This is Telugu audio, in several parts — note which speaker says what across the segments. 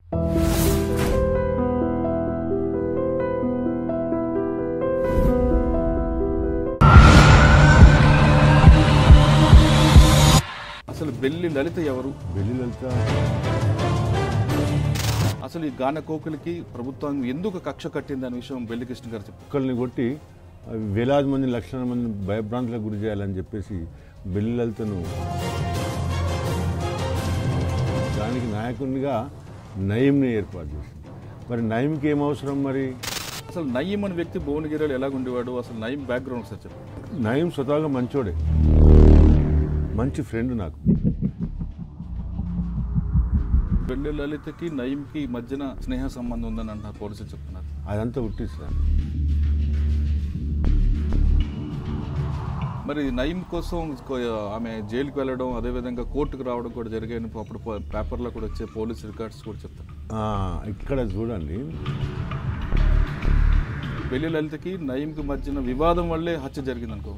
Speaker 1: అసలు బెల్లి లలిత ఎవరు
Speaker 2: వెళ్ళి లలిత
Speaker 1: అసలు ఈ గాన కోకిలకి ప్రభుత్వం ఎందుకు కక్ష కట్టింది అనే విషయం బెల్లి కృష్ణ గారు చెప్పారు
Speaker 2: ఒక్కరిని కొట్టి అవి వేలాది మంది లక్షల మంది భయభ్రాంతులకు గురి చేయాలని చెప్పేసి బెల్లి లలితను దానికి నాయకునిగా నయంని ఏర్పాటు చేసింది మరి నయంకి ఏం అవసరం మరి
Speaker 1: అసలు నయీం అనే వ్యక్తి భువనగిరిలో ఎలా ఉండేవాడు అసలు నయీం బ్యాక్గ్రౌండ్ సార్ చెప్పండి
Speaker 2: నయం స్వతహాగా మంచోడే మంచి ఫ్రెండ్ నాకు
Speaker 1: బెల్లి లలితకి నయీంకి మధ్యన స్నేహ సంబంధం ఉందని అంటున్నారు పోలీసులు చెప్తున్నారు
Speaker 2: అదంతా ఉట్టిస్తాను
Speaker 1: మరి నయీం కోసం కొ- ఆమె జైలుకి వెళ్ళడం అదేవిధంగా కోర్టుకు రావడం కూడా జరిగాయని అప్పుడు ప- పేపర్లో కూడా వచ్చే పోలీస్ రికార్డ్స్ కూడా చెప్తారు
Speaker 2: ఆ, ఇక్కడ చూడండి
Speaker 1: బెల్లి లలితకి నయీంకి మధ్యన వివాదం వల్లే హత్య జరిగింది అనుకో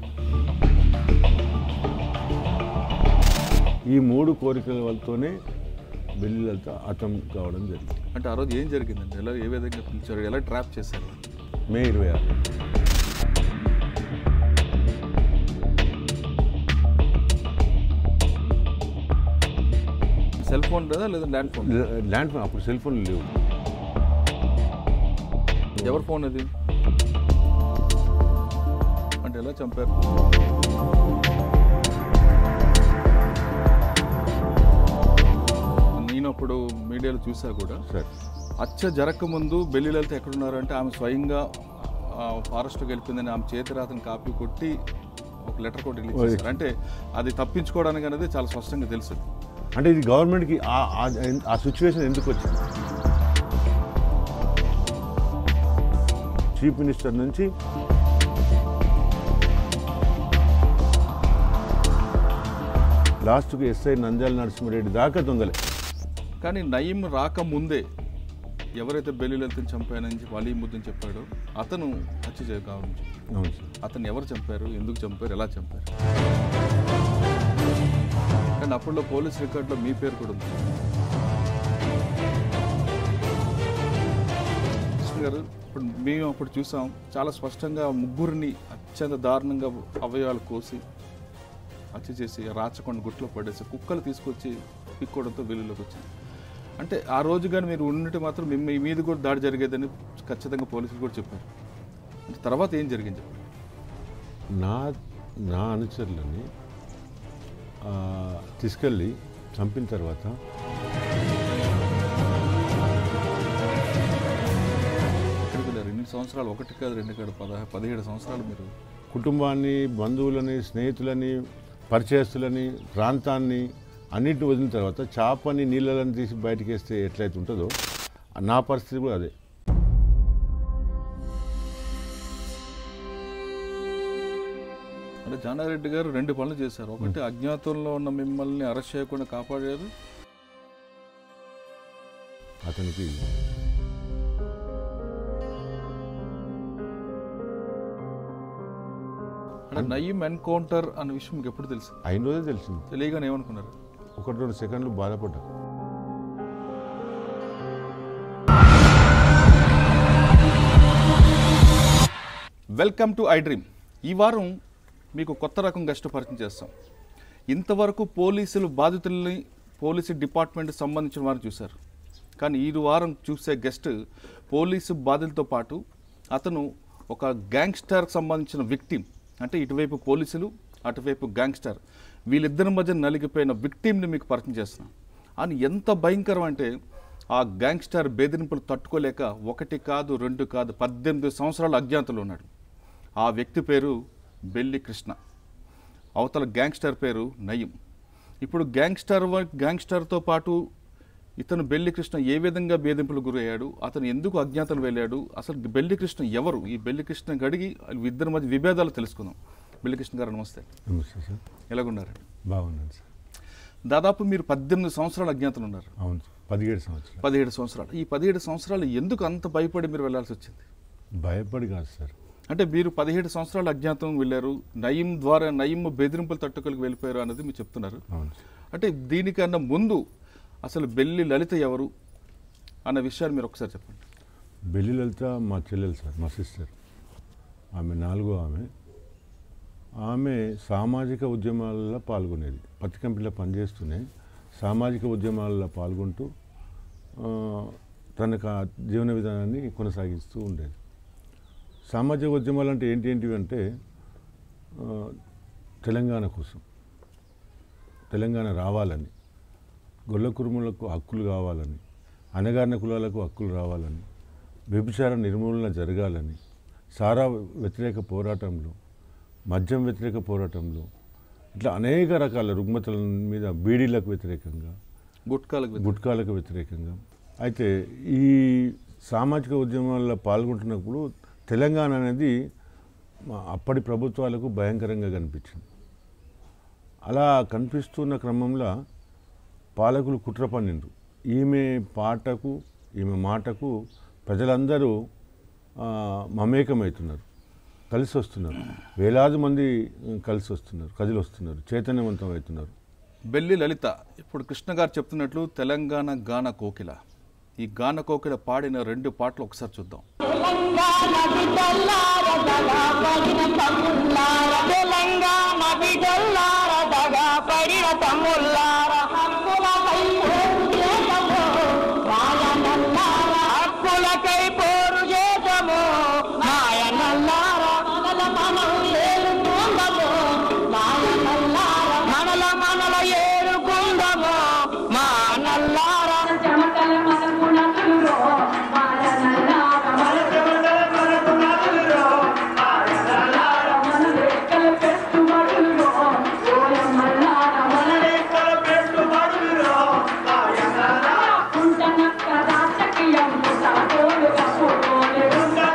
Speaker 2: ఈ మూడు కోరికల వల్లతోనే బెల్లి లలిత అతం కావడం జరిగింది
Speaker 1: అంటే ఆ రోజు ఏం జరిగిందండి ఎలా ఏ విధంగా పిలిచారు ఎలా ట్రాప్ చేశారు
Speaker 2: మే ఇరవై ఆరు
Speaker 1: సెల్ ఫోన్ లేదా లేదా ల్యాండ్ ఫోన్
Speaker 2: ల్యాండ్ ఫోన్ అప్పుడు సెల్ ఫోన్లు లేవు
Speaker 1: ఎవరి ఫోన్ అది అంటే ఎలా చంపారు నేను అప్పుడు మీడియాలో చూసా కూడా
Speaker 2: సార్
Speaker 1: హత్య జరగకముందు బెల్లి లలిత ఎక్కడున్నారు అంటే ఆమె స్వయంగా ఫారెస్ట్కి వెళ్ళిపోయిందని ఆమె చేతి రాతని కాపీ కొట్టి ఒక లెటర్ కూడా రిలీజ్ చేశారు అంటే అది తప్పించుకోవడానికి అనేది చాలా స్పష్టంగా తెలుసు
Speaker 2: అంటే ఇది గవర్నమెంట్కి ఆ- ఆ- ఆ సిచ్యువేషన్ ఎందుకు వచ్చింది చీఫ్ మినిస్టర్ నుంచి లాస్ట్కి ఎస్ఐ నంద్యాల నరసింహారెడ్డి దాకా దొంగలే
Speaker 1: కానీ నయీం రాకముందే ఎవరైతే బెల్లి లలితని చంపానని చెప్పి అలీముద్దని చెప్పాడో అతను హత్య చేయ కావచ్చు
Speaker 2: అవును సార్
Speaker 1: అతను ఎవరు చంపారు ఎందుకు చంపారు ఎలా చంపారు కానీ అప్పుడులో పోలీస్ రికార్డులో మీ పేరు కూడా ఉంది కృష్ణ గారు ఇప్పుడు మేము అప్పుడు చూసాం చాలా స్పష్టంగా ముగ్గురిని అత్యంత దారుణంగా అవయవాలు కోసి హత్య చేసి రాచకొండ గుట్లో పడేసి కుక్కలు తీసుకొచ్చి పిక్కోవడంతో వెలుగులోకి వచ్చింది అంటే ఆ రోజు కానీ మీరు ఉన్నట్టు మాత్రం మీ మీ మీద కూడా దాడి జరిగేదని ఖచ్చితంగా పోలీసులు కూడా చెప్పారు అంటే తర్వాత ఏం జరిగింది చెప్పండి.
Speaker 2: నా నా అనుచరులని ఆ, తీసుకెళ్ళి చంపిన తర్వాత
Speaker 1: ఎక్కడికి వెళ్ళారు ఎన్ని సంవత్సరాలు ఒకటి కాదు రెండు కాదు పదహా పదిహేడు సంవత్సరాలు మీరు
Speaker 2: కుటుంబాన్ని బంధువులని స్నేహితులని పరిచయస్తులని ప్రాంతాన్ని అన్నిటిని వదిలిన తర్వాత చేపని నీళ్ళని తీసి బయటకు వేస్తే ఎట్లయితే ఉంటుందో నా పరిస్థితి కూడా అదే
Speaker 1: అంటే జానారెడ్డి గారు రెండు పనులు చేశారు ఒకటి అజ్ఞాతంలో ఉన్న మిమ్మల్ని అరెస్ట్ చేయకుండా కాపాడారు
Speaker 2: అతనికి
Speaker 1: అంటే నయీం ఎన్కౌంటర్ అన్న విషయం మీకు ఎప్పుడు తెలుసు
Speaker 2: అయిన రోజే తెలిసింది
Speaker 1: తెలియగానే ఏమనుకున్నారు
Speaker 2: ఒకటి రెండు సెకండ్లు బాధపడ్డా
Speaker 1: వెల్కమ్ టు ఐ డ్రీమ్ ఈ వారం మీకు కొత్త రకం గెస్ట్ పరిచయం చేస్తాం ఇంతవరకు పోలీసులు బాధితుల్ని పోలీసు డిపార్ట్మెంట్ సంబంధించిన వారిని చూశారు కానీ ఈ వారం చూసే గెస్ట్ పోలీసు బాధితులతో పాటు అతను ఒక గ్యాంగ్స్టర్కి సంబంధించిన విక్టిమ్ అంటే ఇటువైపు పోలీసులు అటువైపు గ్యాంగ్స్టర్ వీళ్ళిద్దరి మధ్య నలిగిపోయిన విక్టిమ్ని మీకు పరిచయం చేస్తున్నాం అని ఎంత భయంకరం అంటే ఆ గ్యాంగ్స్టర్ బెదిరింపులు తట్టుకోలేక ఒకటి కాదు రెండు కాదు పద్దెనిమిది సంవత్సరాలు అజ్ఞాతంలో ఉన్నాడు ఆ వ్యక్తి పేరు బెల్లి కృష్ణ అవతల గ్యాంగ్స్టర్ పేరు నయీం ఇప్పుడు గ్యాంగ్స్టర్ వ- గ్యాంగ్స్టర్తో పాటు ఇతను బెల్లి కృష్ణ ఏ విధంగా బేదింపులు గురయ్యాడు అతను ఎందుకు అజ్ఞాతం వెళ్ళాడు అసలు బెల్లి కృష్ణ ఎవరు ఈ బెల్లి కృష్ణ గడిగి ఇద్దరి మధ్య విభేదాలు తెలుసుకుందాం బెల్లి కృష్ణ గారు నమస్తే
Speaker 2: నమస్తే సార్
Speaker 1: ఎలాగున్నారు
Speaker 2: బాగున్నాను సార్
Speaker 1: దాదాపు మీరు పద్దెనిమిది సంవత్సరాలు అజ్ఞాతంలో ఉన్నారు
Speaker 2: అవును సార్ పదిహేడు సంవత్సరాలు
Speaker 1: పదిహేడు సంవత్సరాలు ఈ పదిహేడు సంవత్సరాలు ఎందుకు అంత భయపడి మీరు వెళ్ళాల్సి వచ్చింది
Speaker 2: భయపడి కాదు సార్
Speaker 1: అంటే మీరు పదిహేడు సంవత్సరాలు అజ్ఞాతం వెళ్ళారు నయీం ద్వారా నయీం బెదిరింపులు తట్టుకోలకు వెళ్ళిపోయారు అన్నది మీరు చెప్తున్నారు
Speaker 2: అవును సార్
Speaker 1: అంటే దీనికన్నా ముందు అసలు బెల్లి లలిత ఎవరు అన్న విషయాన్ని మీరు ఒకసారి చెప్పండి
Speaker 2: బెల్లి లలిత మా చెల్లెలు సార్ మా సిస్టర్ ఆమె నాలుగో ఆమె ఆమె సామాజిక ఉద్యమాలలో పాల్గొనేది పత్తి కంపెనీలో పనిచేస్తూనే సామాజిక ఉద్యమాలలో పాల్గొంటూ ఆ, తనకు ఆ జీవన విధానాన్ని కొనసాగిస్తూ ఉండేది సామాజిక ఉద్యమాలు అంటే ఏంటి ఏంటివి అంటే ఆ, తెలంగాణ కోసం తెలంగాణ రావాలని గొల్ల కురుములకు హక్కులు కావాలని అనగారిన కులాలకు హక్కులు రావాలని వ్యభిచార నిర్మూలన జరగాలని సారా వ్యతిరేక పోరాటంలో మద్యం వ్యతిరేక పోరాటంలో ఇట్లా అనేక రకాల రుగ్మతల మీద బీడీలకు వ్యతిరేకంగా
Speaker 1: గుట్కాలకు వ్యతిరేకంగా.
Speaker 2: గుట్కాలకు వ్యతిరేకంగా అయితే ఈ సామాజిక ఉద్యమాల్లో పాల్గొంటున్నప్పుడు తెలంగాణ అనేది మా అప్పటి ప్రభుత్వాలకు భయంకరంగా కనిపించింది అలా కనిపిస్తున్న క్రమంలో పాలకులు కుట్ర పన్నిండ్రు ఈమె పాటకు ఈమె మాటకు ప్రజలందరూ ఆ, మమేకమవుతున్నారు కలిసి వస్తున్నారు వేలాది మంది ఉమ్, కలిసి వస్తున్నారు కదిలి వస్తున్నారు చైతన్యవంతం అవుతున్నారు
Speaker 1: బెల్లి లలిత ఇప్పుడు కృష్ణ గారు చెప్తున్నట్లు తెలంగాణ గాన కోకిల ఈ గాన కోకిల పాడిన రెండు పాటలు ఒకసారి చూద్దాం
Speaker 3: తెలంగాణ బిడ్డల్లార దగా పడిన తమ్ముళ్ళార తెలంగాణ బిడ్డల్లార దగా పడిన తమ్ముళ్ళార హక్కులకై పోరు చేతము మాయనల్లార హక్కులకై పోరు చేతము మాయనల్లార మనల మనం ఏలుకుందము మాయనల్లార మనల మనల ఏలుకుందము మానల్లార
Speaker 4: చెమటల మనకు నటులో మాయనల్లార మన లెక్కల పెట్టుబడుల్లో ఓయమ్మల్లార మన కుంటనక్క రాజకీయము సాగోలు కప్పుకోలే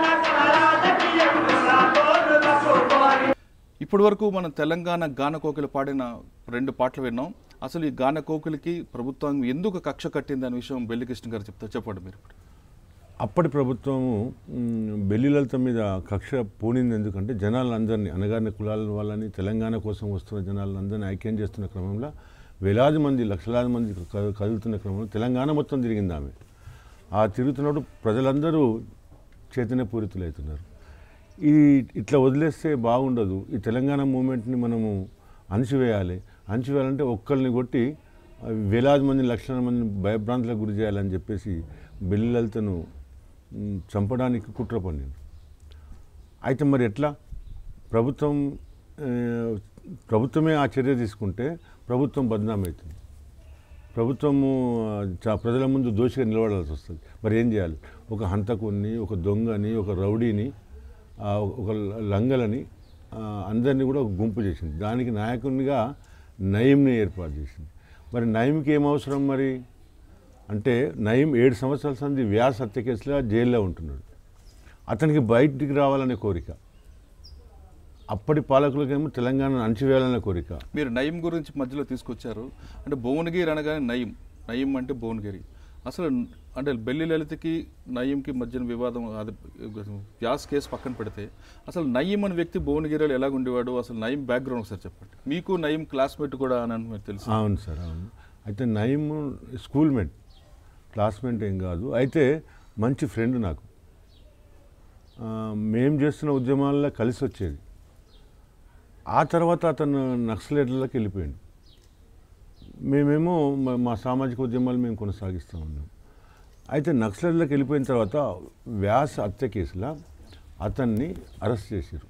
Speaker 1: ఇప్పటి వరకు మనం తెలంగాణ గాన కోకిల పాడిన రెండు పాటలు విన్నాం అసలు ఈ గాన కోకిలకి ప్రభుత్వం ఎందుకు కక్ష కట్టింది అనే విషయం బెల్లి కృష్ణ గారు చెప్తారు చెప్పండి మీరు ఇప్పుడు
Speaker 2: అప్పటి ప్రభుత్వము మ్, బెల్లి లలిత మీద కక్ష పూనింది ఎందుకంటే జనాలందరినీ అనగారిన కులాల వాళ్ళని తెలంగాణ కోసం వస్తున్న జనాలందరినీ ఐక్యం చేస్తున్న క్రమంలో వేలాది మంది లక్షలాది మంది క- కదులుతున్న క్రమంలో తెలంగాణ మొత్తం తిరిగింది ఆమె ఆ తిరుగుతున్నప్పుడు ప్రజలందరూ చైతన్యపూరితులవుతున్నారు ఈ ఇట్లా వదిలేస్తే బాగుండదు ఈ తెలంగాణ మూమెంట్ని మనము అణిచివేయాలి అణిచివేయాలంటే ఒక్కరిని కొట్టి ఆ, వేలాది మంది లక్షల మంది భయభ్రాంతులకు గురి చేయాలని చెప్పేసి బెల్లి లలితను మ్, చంపడానికి కుట్ర పన్నింది అయితే మరి ఎట్లా ప్రభుత్వం ఆ, ప్రభుత్వమే ఆ చర్య తీసుకుంటే ప్రభుత్వం బదనాం అవుతుంది ప్రభుత్వము ఆ, చా- ప్రజల ముందు దోషిగా నిలబడాల్సి వస్తుంది మరి ఏం చేయాలి ఒక హంతకుని ఒక దొంగని ఒక రౌడీని ఆ, ఒక లంగలని ఆ, అందరినీ కూడా ఒక గుంపు చేసింది దానికి నాయకునిగా నయంని ఏర్పాటు చేసింది మరి నయంకి ఏం అవసరం మరి అంటే నయం ఏడు సంవత్సరాల సంది వ్యాస హత్య కేసులో జైల్లో ఉంటున్నాడు అతనికి బయటికి రావాలనే కోరిక అప్పటి పాలకులకేమో తెలంగాణను అణచివేయాలనే కోరిక
Speaker 1: మీరు నయం గురించి మధ్యలో తీసుకొచ్చారు అంటే భువనగిరి అనగానే నయం నయం అంటే భువనగిరి అసలు అంటే బెల్లి లలితకి నయంకి మధ్యన వివాదం అది వ్యాస్ కేసు పక్కన పెడితే అసలు నయం అనే వ్యక్తి భువనగిరిలో ఎలాగ ఉండేవాడు అసలు నయం బ్యాక్గ్రౌండ్ ఒకసారి చెప్పండి మీకు నయం క్లాస్మేట్ కూడా అని మీకు తెలుసు
Speaker 2: అవును సార్ అవును అయితే నయం స్కూల్ మేట్ క్లాస్మేట్ ఏం కాదు అయితే మంచి ఫ్రెండ్ నాకు ఆ, మేం చేస్తున్న ఉద్యమాల్లో కలిసి వచ్చేది ఆ తర్వాత అతను నక్సలైట్లకి వెళ్ళిపోయాడు మేమేమో మా- మా సామాజిక ఉద్యమాలు మేము కొనసాగిస్తూ ఉన్నాం అయితే నక్సలైట్లకు వెళ్ళిపోయిన తర్వాత వ్యాస హత్య కేసులో అతన్ని అరెస్ట్ చేశారు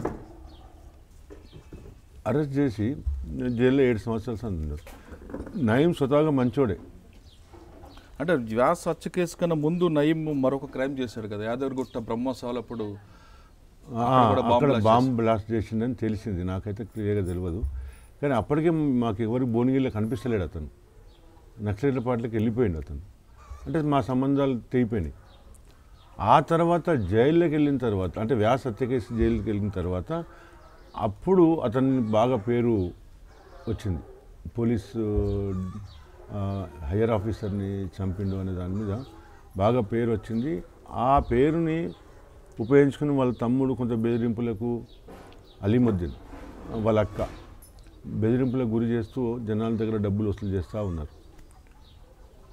Speaker 2: అరెస్ట్ చేసి జైల్లో ఏడు సంవత్సరాలు సందున్నారు నయం స్వతహాగా మంచోడే
Speaker 1: అంటే వ్యాస్ హత్య కేసు కన్నా ముందు నయం మరొక క్రైమ్ చేశాడు కదా యాదగిరిగుట్ట బ్రహ్మోత్సవాలు అప్పుడు
Speaker 2: ఆ,
Speaker 1: కూడా బాంబు
Speaker 2: అక్కడ
Speaker 1: బ్లాస్ట్
Speaker 2: బాంబు బ్లాస్ట్ చేసిందని తెలిసింది నాకైతే క్లియర్గా తెలియదు కానీ అప్పటికే మాకు ఎవరి భువనగిరిలో కనిపిస్తలేడు అతను నక్సలైట్ల పార్టీలకు వెళ్ళిపోయిండు అతను అంటే మా సంబంధాలు తెగిపోయినాయి ఆ తర్వాత జైల్లోకి వెళ్ళిన తర్వాత అంటే వ్యాస హత్య కేసు జైలుకి వెళ్ళిన తర్వాత అప్పుడు అతన్ని బాగా పేరు వచ్చింది పోలీసు ఆ, హయ్యర్ ఆఫీసర్ని చంపిండు అనే దాని మీద బాగా పేరు వచ్చింది ఆ పేరుని ఉపయోగించుకుని వాళ్ళ తమ్ముడు కొంత బెదిరింపులకు అలీముద్దీన్ వాళ్ళ అక్క బెదిరింపులకు గురి చేస్తూ జనాల దగ్గర డబ్బులు వసూలు చేస్తూ ఉన్నారు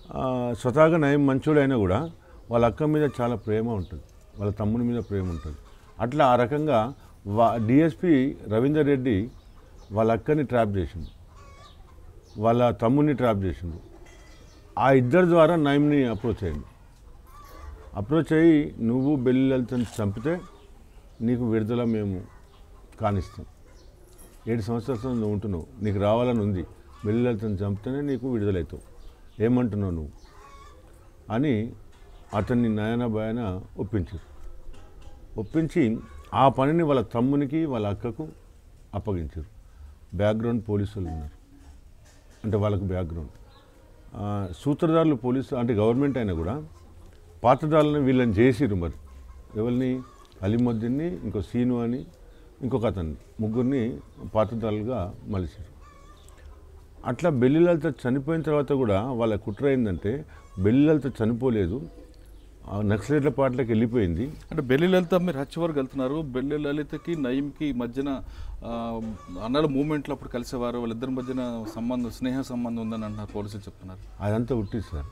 Speaker 2: ఆ, స్వతహాగా నయం మంచోడైనా కూడా వాళ్ళ అక్క మీద చాలా ప్రేమ ఉంటుంది వాళ్ళ తమ్ముని మీద ప్రేమ ఉంటుంది అట్లా ఆ రకంగా వా డిఎస్పి రవీందర్ రెడ్డి వాళ్ళ అక్కని ట్రాప్ చేసిండు వాళ్ళ తమ్ముని ట్రాప్ చేసిండు ఆ ఇద్దరి ద్వారా నయంని అప్రోచ్ అయ్యిండు అప్రోచ్ అయ్యి నువ్వు బెల్లిలతో చంపితే నీకు విడుదల మేము కానిస్తాం ఏడు సంవత్సరాల నువ్వు ఉంటున్నావు నీకు రావాలని ఉంది బెల్లిలతో చంపితేనే నీకు విడుదలవుతావు ఏమంటున్నావు నువ్వు అని అతన్ని నయన భయన ఒప్పించారు ఒప్పించి ఆ పనిని వాళ్ళ తమ్మునికి వాళ్ళ అక్కకు అప్పగించారు బ్యాక్గ్రౌండ్ పోలీసులు ఉన్నారు అంటే వాళ్ళకు బ్యాక్గ్రౌండ్ ఆ, సూత్రధారులు పోలీసు అంటే గవర్నమెంట్ అయినా కూడా పాత్రధారులను వీళ్ళని చేసిరు మరి ఎవరిని అలీముద్దీన్ని ఇంకో సీను అని ఇంకొక అతన్ని ముగ్గురిని పాత్రధారులుగా మలిచారు అట్లా బెల్లిలతో చనిపోయిన తర్వాత కూడా వాళ్ళ కుట్ర ఏంటంటే బెల్లిలతో చనిపోలేదు ఆ నక్సలైట్ల పాటలకు వెళ్ళిపోయింది
Speaker 1: అంటే బెల్లి లలిత మీరు హత్య వరకు వెళ్తున్నారు బెల్లి లలితకి నయీంకి మధ్యన ఆ, అన్నల మూమెంట్లో అప్పుడు కలిసేవారు వాళ్ళిద్దరి మధ్యన సంబంధం స్నేహ సంబంధం ఉందని అంటున్నారు పోలీసులు చెప్తున్నారు
Speaker 2: అదంతా ఉట్టి సార్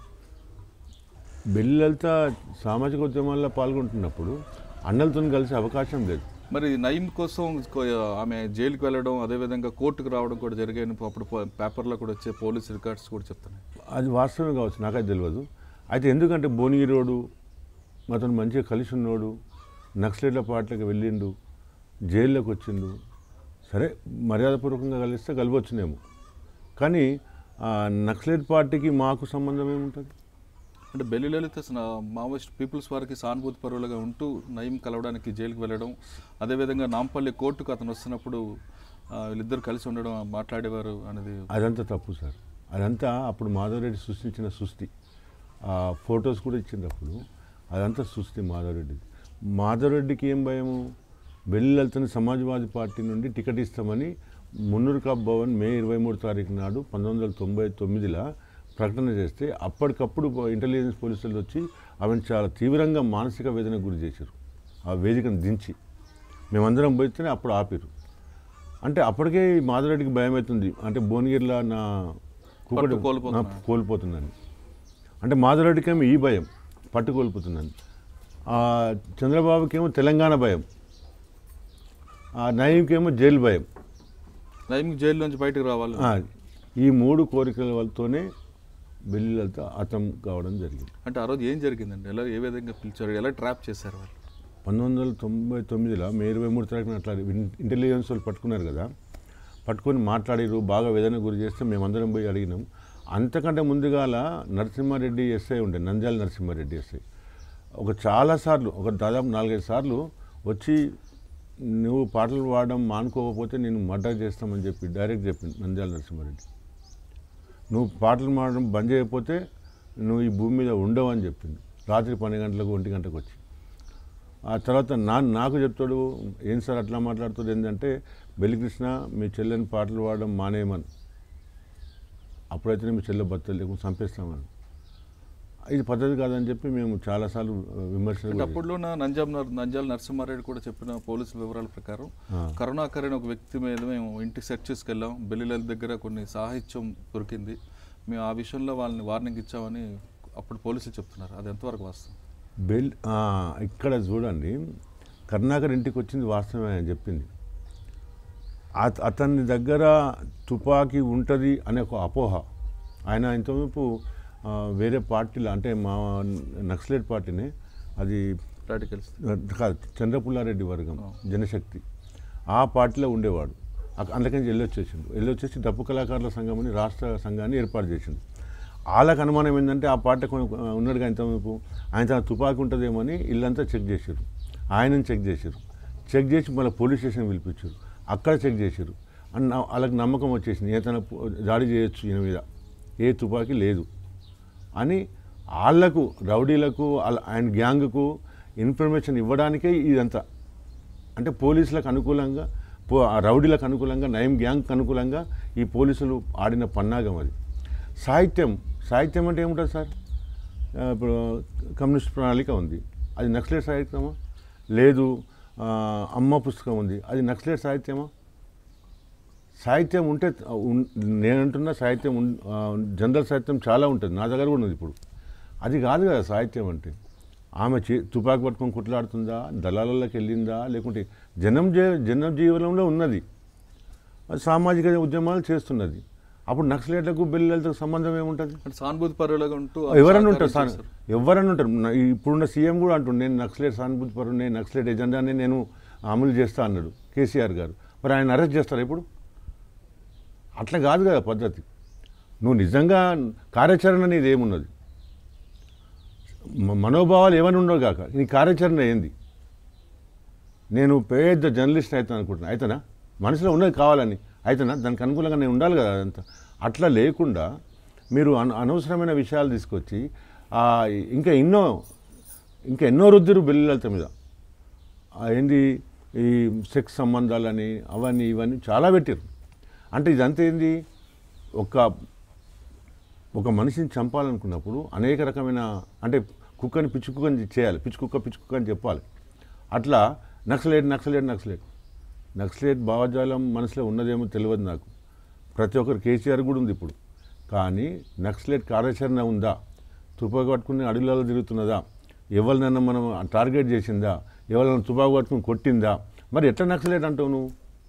Speaker 2: బెల్లిలతో సామాజిక ఉద్యమాల్లో పాల్గొంటున్నప్పుడు అన్నలతో కలిసే అవకాశం లేదు
Speaker 1: మరి నయీం కోసం కో- ఆమె జైలుకి వెళ్ళడం అదేవిధంగా కోర్టుకు రావడం కూడా జరిగాయని అప్పుడు పో- పేపర్లో కూడా వచ్చే పోలీస్ రికార్డ్స్ కూడా చెప్తున్నాయి
Speaker 2: అది వాస్తవమే కావచ్చు నాకైతే తెలియదు అయితే ఎందుకంటే భువనగిరోడు అతను మంచిగా కలిసి ఉన్నోడు నక్సలైట్ల పాటలకు వెళ్ళిండు జైల్లోకి వచ్చిండు సరే మర్యాదపూర్వకంగా కలిస్తే కలవచ్చునేమో కానీ ఆ నక్సలైట్ పార్టీకి మాకు సంబంధం ఏముంటుంది
Speaker 1: అంటే బెల్లి లలిత స- మావోయిస్ట్ పీపుల్స్ వారికి సానుభూతి పరువులుగా ఉంటూ నయీం కలవడానికి జైలుకి వెళ్ళడం అదేవిధంగా నాంపల్లి కోర్టుకు అతను వస్తున్నప్పుడు ఆ, వీళ్ళిద్దరు కలిసి ఉండడం మాట్లాడేవారు అనేది
Speaker 2: అదంతా తప్పు సార్ అదంతా అప్పుడు మాధవరెడ్డి సృష్టించిన సృష్టి ఆ ఫొటోస్ కూడా ఇచ్చినప్పుడు అదంతా సృష్టి మాధవరెడ్డి మాధవరెడ్డికి ఏం భయము బెల్లిలతని సమాజ్వాదీ పార్టీ నుండి టికెట్ ఇస్తామని మున్నూరు కాప్ భవన్ మే ఇరవై మూడు తారీఖు నాడు పంతొమ్మిది వందల తొంభై తొమ్మిదిలో ప్రకటన చేస్తే అప్పటికప్పుడు ఇంటెలిజెన్స్ పోలీసులు వచ్చి ఆమెను చాలా తీవ్రంగా మానసిక వేదనకు గురి చేశారు ఆ వేదికను దించి మేమందరం పోయితేనే అప్పుడు ఆపిరు అంటే అప్పటికే ఈ మాధవరెడ్డికి భయం అవుతుంది అంటే భువనగిరిలో నా కుక్కడు
Speaker 1: పట్టు కోల్పోతున్నా.
Speaker 2: నా కోల్పోతున్నాను అంటే మాధవరెడ్డికి ఏమో ఈ భయం పట్టు కోల్పోతున్నాను ఆ చంద్రబాబుకి ఏమో తెలంగాణ భయం ఆ నయీంకేమో జైలు భయం
Speaker 1: నయీం జైలు నుంచి బయటకు రావాలి
Speaker 2: ఆ, ఈ మూడు కోరికల వల్లతోనే బిల్లులతో అతం కావడం జరిగింది
Speaker 1: అంటే ఆ రోజు ఏం జరిగిందండి ఎలా ఏ విధంగా పిలిచారు ఎలా ట్రాప్ చేశారు వాళ్ళు
Speaker 2: పంతొమ్మిది వందల తొంభై తొమ్మిదిలో మే ఇరవై మూడు తారీఖున అట్లా ఇన్- ఇంటెలిజెన్స్ వాళ్ళు పట్టుకున్నారు కదా పట్టుకొని మాట్లాడిరు బాగా వేదన గురి చేస్తే మేమందరం పోయి అడిగినాం అంతకంటే ముందుగాల నరసింహారెడ్డి ఎస్ఐ ఉండే నంద్యాల నరసింహారెడ్డి ఎస్ఐ ఒక చాలాసార్లు ఒక దాదాపు నాలుగైదు సార్లు వచ్చి నువ్వు పాటలు పాడడం మానుకోకపోతే నేను మర్డర్ చేస్తామని చెప్పి డైరెక్ట్ చెప్పింది నంద్యాల నరసింహారెడ్డి నువ్వు పాటలు పాడడం బంద్ చేయకపోతే నువ్వు ఈ భూమి మీద ఉండవు అని చెప్పింది రాత్రి పన్నెండు గంటలకు ఒంటి గంటకు వచ్చి ఆ తర్వాత నా నాకు చెప్తాడు ఏం సార్ అట్లా మాట్లాడుతుంది ఏంటంటే బెల్లికృష్ణ మీ చెల్లెని పాటలు పాడడం మానేయమని అప్పుడైతేనే మీ చెల్లె బత్తలు లేకుండా చంపేస్తామని ఇది పద్ధతి కాదని చెప్పి మేము చాలాసార్లు విమర్శలు
Speaker 1: అంటే
Speaker 2: కూడా
Speaker 1: అప్పుడులో నా నంజాం నర్- నంజాల నరసింహారెడ్డి కూడా చెప్పిన పోలీసుల వివరాల ప్రకారం
Speaker 2: ఆ.
Speaker 1: కరుణాకర్ అనే ఒక వ్యక్తి మీద మేము ఇంటి సెర్చ్ చేసుకెళ్ళాం బెల్లిల దగ్గర కొన్ని సాహిత్యం దొరికింది మేము ఆ విషయంలో వాళ్ళని వార్నింగ్ ఇచ్చామని అప్పుడు పోలీసులు చెప్తున్నారు అది ఎంతవరకు వాస్తవం
Speaker 2: బెల్ ఆ, ఇక్కడ చూడండి కరుణాకర్ ఇంటికి వచ్చింది వాస్తవమే అని చెప్పింది అత- అతని దగ్గర తుపాకీ ఉంటుంది అనే ఒక అపోహ ఆయన ఇంతవైపు ఆ, వేరే పార్టీలో అంటే మా నక్సలైట్ పార్టీనే అది
Speaker 1: రాడికల్స్
Speaker 2: కాదు చంద్రపుల్లారెడ్డి వర్గం జనశక్తి ఆ పార్టీలో ఉండేవాడు అక- అందుకని వెళ్ళొచ్చేసిండు వెళ్ళొచ్చేసి డప్పు కళాకారుల సంఘం అని రాష్ట్ర సంఘాన్ని ఏర్పాటు చేసిండు వాళ్ళకి అనుమానం ఏంటంటే ఆ పార్టీ కొ- ఉన్నాడు కానీ ఇంతవైపు ఆయన తన తుపాకీ ఉంటుందేమో అని ఇల్లంతా చెక్ చేశారు ఆయనని చెక్ చేశారు చెక్ చేసి మళ్ళీ పోలీస్ స్టేషన్ పిలిపించారు అక్కడ చెక్ చేశారు అని నా- వాళ్ళకి నమ్మకం వచ్చేసింది ఏ తన పు- దాడి చేయొచ్చు ఈయన మీద ఏ తుపాకీ లేదు అని వాళ్లకు రౌడీలకు వాళ్ళ- ఆయన గ్యాంగ్కు ఇన్ఫర్మేషన్ ఇవ్వడానికే ఇదంతా అంటే పోలీసులకు అనుకూలంగా పో ఆ రౌడీలకు అనుకూలంగా నయం గ్యాంగ్కి అనుకూలంగా ఈ పోలీసులు ఆడిన పన్నాగం అది సాహిత్యం సాహిత్యం అంటే ఏముంటుంది సార్ ఆ, ఇప్పుడు కమ్యూనిస్ట్ ప్రణాళిక ఉంది అది నక్సలైట్ సాహిత్యమా లేదు ఆ, అమ్మ పుస్తకం ఉంది అది నక్సలైట్ సాహిత్యమా సాహిత్యం ఉంటే ఉన్- నేనంటున్న సాహిత్యం ఉన్- ఆ, జనరల్ సాహిత్యం చాలా ఉంటుంది నా దగ్గర కూడా ఉన్నది ఇప్పుడు అది కాదు కదా సాహిత్యం అంటే ఆమె చే తుపాకి పట్టుకొని కుట్లాడుతుందా దళాలలోకి వెళ్ళిందా లేకుంటే జనం జీ జనం జీవనంలో ఉన్నది అది సామాజిక ఉద్యమాలు చేస్తున్నది అప్పుడు నక్సలైట్లకు బిల్లులతో సంబంధం ఏముంటుంది
Speaker 1: అంటే సానుభూతి పరులుగా ఉంటూ
Speaker 2: ఎవరన్నా ఉంటారు
Speaker 1: సహకారం
Speaker 2: సార్
Speaker 1: చేస్తారు.
Speaker 2: ఎవరన్నా ఉంటారు నా- ఇప్పుడున్న సీఎం కూడా అంటుండు నేను నక్సలైట్ సానుభూతి పరుడు నేను నక్సలైట్ ఎజెండాని నేను అమలు చేస్తా అన్నాడు కేసీఆర్ గారు మరి ఆయన అరెస్ట్ చేస్తారు ఇప్పుడు అట్లా కాదు కదా పద్ధతి నువ్వు నిజంగా కార్యాచరణ అనేది ఏమున్నది మ- మనోభావాలు ఏమైనా ఉండవు కాక నీ కార్యాచరణ ఏంది నేను పెద్ద జర్నలిస్ట్ అవుతాను అనుకుంటున్నా అయితేనా మనసులో ఉన్నది కావాలని అయితేనా దానికి అనుకూలంగా నేను ఉండాలి కదా అదంతా అట్లా లేకుండా మీరు అన అనవసరమైన విషయాలు తీసుకొచ్చి ఆ, ఇంకా ఎన్నో ఇంకా ఎన్నో రుద్దురు బిల్లులత మీద ఆ, ఏంది ఈ సెక్స్ సంబంధాలని అవన్నీ ఇవన్నీ చాలా పెట్టారు అంటే ఇదంతా ఏంది ఒక ఒక మనిషిని చంపాలనుకున్నప్పుడు అనేక రకమైన అంటే కుక్కని పిచ్చి కుక్కని చేయాలి పిచ్చి కుక్క పిచ్చి కుక్క అని చెప్పాలి అట్లా నక్సలేట్ నక్సలేట్ నక్సలేట్ నక్సలేట్ భావజాలం మనసులో ఉన్నదేమో తెలియదు నాకు ప్రతి ఒక్కరు కేసీఆర్ కూడా ఉంది ఇప్పుడు కానీ నక్సలేట్ కార్యాచరణ ఉందా తుపాకు పట్టుకుని అడవులలో తిరుగుతున్నదా ఎవరినైనా మనం టార్గెట్ చేసిందా ఎవరైనా తుపాకు పట్టుకుని కొట్టిందా మరి ఎట్లా నక్సలేట్ అంటావు నువ్వు